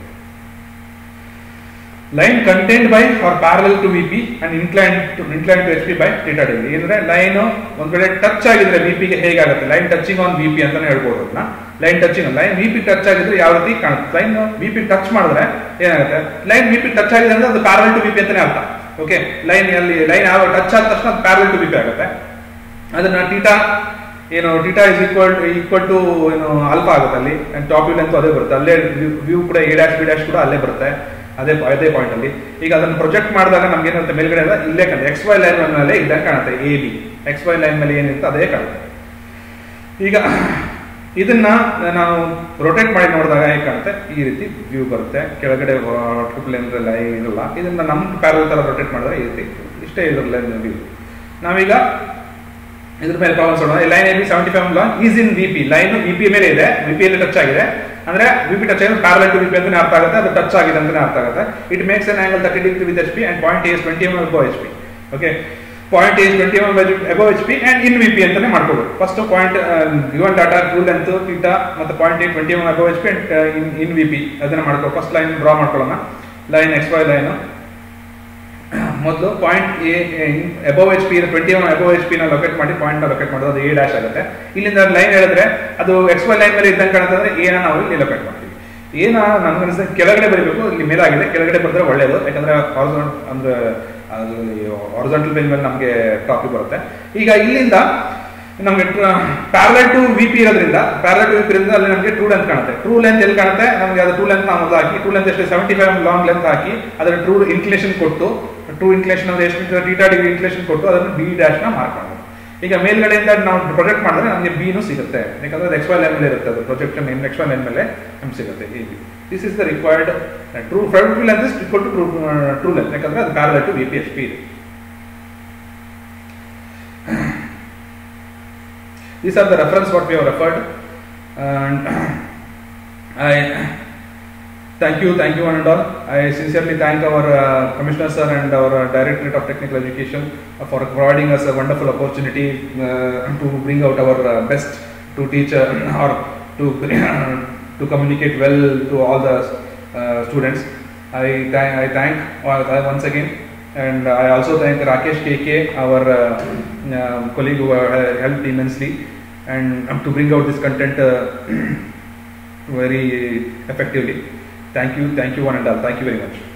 line contained by R parallel to V P and incline to incline to H P by theta degree ಏನಂದ್ರೆ ಲೈನ್ ಒಂದ್ ಕಡೆ ಟಚ್ ಆಗಿದ್ರೆ ವಿ ಪಿಗೆ ಹೇಗಾಗುತ್ತೆ line touching on V P ಅಂತಾನೆ ಹೇಳ್ಬೋದು ಅದನ್ನ line touching line V P touch ಆಗಿದ್ರೆ ಯಾವ ರೀತಿ ಕಾಣುತ್ತೆ ಲೈನ್ ವಿ ಪಿ ಟಚ್ ಮಾಡಿದ್ರೆ ಏನಾಗುತ್ತೆ ಲೈನ್ ವಿ ಪಿ ಟಚ್ ಆಗಿದೆ ಅಂದ್ರೆ ಅದು ಪ್ಯಾರಲ್ ಟು ವಿ ಪಿ ಅಂತಾನೆ ಅರ್ಥ ಓಕೆ ಲೈನ್ ಅಲ್ಲಿ ಲೈನ್ ಯಾವ ಟಚ್ ಆದ ತಕ್ಷಣ ಪ್ಯಾರಲ್ ಟು ವಿ ಪಿ ಆಗುತ್ತೆ ಅದನ್ನ ಟೀಟಾ ಏನು theta is equal equal to ಏನು ಅಲ್ಫಾ ಆಗುತ್ತೆ ಅಲ್ಲಿ ಟಾಪ್ ವ್ಯೂ ಅಂತೂ ಅದೇ ಬರುತ್ತೆ ಅಲ್ಲೇ ವ್ಯೂ ಕೂಡ ಎ ಡ್ಯಾಶ್ ಬಿ ಡ್ಯಾಶ್ ಕೂಡ ಅಲ್ಲೇ ಬರುತ್ತೆ ಅದೇ ಅದೇ ಪಾಯಿಂಟ್ ಅಲ್ಲಿ ಈಗ ಅದನ್ನು ಪ್ರೊಜೆಕ್ಟ್ ಮಾಡಿದಾಗ ನಮ್ಗೆ ಏನಾಗುತ್ತೆ ಮೇಲ್ಗಡೆ ಎಲ್ಲ ಇಲ್ಲೇ ಕಾಣುತ್ತೆ ಎಕ್ಸ್ ವೈ ಲೈನ್ ಮೇಲೆ ಇದ್ದಂಗೆ ಕಾಣುತ್ತೆ A B X Y line ಮೇಲೆ ಏನಿರುತ್ತೆ ಅದೇ ಕಾಣುತ್ತೆ ಈಗ ಇದನ್ನ ನಾವು ರೊಟೇಟ್ ಮಾಡಿ ನೋಡಿದಾಗ ಹೇಗೆ ಕಾಣುತ್ತೆ ಈ ರೀತಿ ವ್ಯೂ ಬರುತ್ತೆ ಕೆಳಗಡೆ ಟ್ರಿಪಲ್ ಲೈನ್ ಇರಲ್ಲ ಇದನ್ನ ನಮ್ಮ ಪ್ಯಾರಲ್ ತರ ರೊಟೇಟ್ ಮಾಡಿದ್ರೆ ಈ ರೀತಿ ಇಷ್ಟೇ ಇದ್ರ ಲೈನ್ ವ್ಯೂ ನಾವೀಗ ಇದ್ರ ಮೇಲೆ ಪ್ರಾಬ್ಲಮ್ಸ್ ನೋಡೋಣ ಲೈನ್ ಎಲ್ಲಿ seventy five long is in V P line V P ಮೇಲೆ ಇದೆ ವಿ ಪಿ ಟಚ್ ಆಗಿದೆ ಅಂದ್ರೆ ವಿ ಪಿ ಟಚ್ ಆಗಿದೆ ಪ್ಯಾರಲ್ ಟು ವಿ ಪಿ ಅಂತಾನೆ ಅರ್ಥ ಆಗುತ್ತೆ ಅದು ಟಚ್ ಆಗಿದೆ ಅಂತಾನೆ ಅರ್ಥ ಆಗುತ್ತೆ it makes an angle thirty degree with H P and point A's twenty M above H P okay point A's twenty M above H P and in V P ಅಂತಾನೆ ಮಾಡ್ಕೋಬಹುದು first point given data rule ಅಂತ theta ಮತ್ತೆ point eight twenty M above H P and in in V P ಅದನ್ನ ಮಾಡ್ಕೋ first line draw ಮಾಡ್ಕೊಳ್ಳೋಣ line X Y line ಮೊದಲು point A above H P twenty one above H P ನ locate ಮಾಡಿ point ನ locate ಮಾಡೋದು ಅದು A dash ಆಗುತ್ತೆ ಇಲ್ಲಿಂದ ಲೈನ್ ಹೇಳಿದ್ರೆ ಅದು ಎಕ್ಸ್ ವೈ ಲೈನ್ ಮೇಲೆ ಇದ್ದಂಗೆ ಕಾಣುತ್ತೆ ಅಂದ್ರೆ ಎ ನಾವು ಇಲ್ಲಿ ಲೊಕೇಟ್ ಮಾಡ್ತೀವಿ ಏನ ನನ್ಗನ್ಸಿದ ಕೆಳಗಡೆ ಬರೀಬೇಕು ಇಲ್ಲಿ ಮೇಲಾಗಿದೆ ಕೆಳಗಡೆ ಬಂದ್ರೆ ಒಳ್ಳೇದು ಯಾಕಂದ್ರೆ ಅಂದ್ರೆ ಅದು ಹಾರಿಜಾಂಟಲ್ ಲೈನ್ ಮೇಲೆ ನಮಗೆ ಟಾಪಿಕ್ ಬರುತ್ತೆ ಈಗ ಇಲ್ಲಿಂದ ನಮಗೆ ಪ್ಯಾರಲಲ್ ಟು ವಿ ಪಿ ಇರೋದ್ರಿಂದ ಪ್ಯಾರಲಲ್ ಟು ವಿ ಪಿ ಇರೋದ್ರಿಂದ ಅಲ್ಲಿ ನಮಗೆ ಟ್ರೂ ಲೆಂತ್ ಕಾಣುತ್ತೆ ಟ್ರೂ ಲೆಂತ್ ಎಲ್ಲಿ ಕಾಣುತ್ತೆ ನಮಗೆ ಅದು ಟ್ರೂ ಲೆಂತ್ ನಾವು ಹಾಕಿ ಟ್ರೂ ಲೆಂತ್ ಎಷ್ಟು ಸೆವೆಂಟಿ ಫೈವ್ ಲಾಂಗ್ ಲೆಂತ್ ಹಾಕಿ ಅದರ ಟ್ರೂ ಇನ್ಕ್ಲೇಷನ್ ಕೊಟ್ಟು ಟ್ರೂ ಇನ್ಕ್ಲೇಷನ್ ಅಂದ್ರೆ ಎಷ್ಟು ಟೀಟಾ ಡಿಗ್ರಿ ಇನ್ಕ್ಲೇಷನ್ ಕೊಟ್ಟು ಅದನ್ನು ಬಿ ಡ್ಯಾಶ್ ನ ಮಾರ್ಕ್ ಮಾಡೋದು ಈಗ ಮೇಲ್ಗಡೆಯಿಂದ ನಾವು ಪ್ರೊಜೆಕ್ಟ್ ಮಾಡಿದ್ರೆ ನಮಗೆ ಬಿನು ಸಿಗುತ್ತೆ ಯಾಕಂದ್ರೆ ಅದು ಎಕ್ಸ್ ವೈ ಲೈನ್ ಮೇಲೆ ಇರುತ್ತೆ ಅದು projection in X Y line ಮೇಲೆ ನಮ್ಗೆ ಸಿಗುತ್ತೆ ಈ B this is the required true front length is equal to true true length ಯಾಕಂದ್ರೆ ಅದು parallel to V P H P ಇದೆ these are the reference what we have referred and I thank you thank you one and all I sincerely thank our uh, commissioner sir and our uh, directorate of technical education uh, for providing us a wonderful opportunity uh, to bring out our uh, best to teach uh, or to to communicate well to all the uh, students I thank I thank uh, once again and I also thank Rakesh KK, our uh, uh, colleague who uh, helped immensely, and um, to bring out this content uh, very effectively. Thank you, thank you one and all. Thank you very much.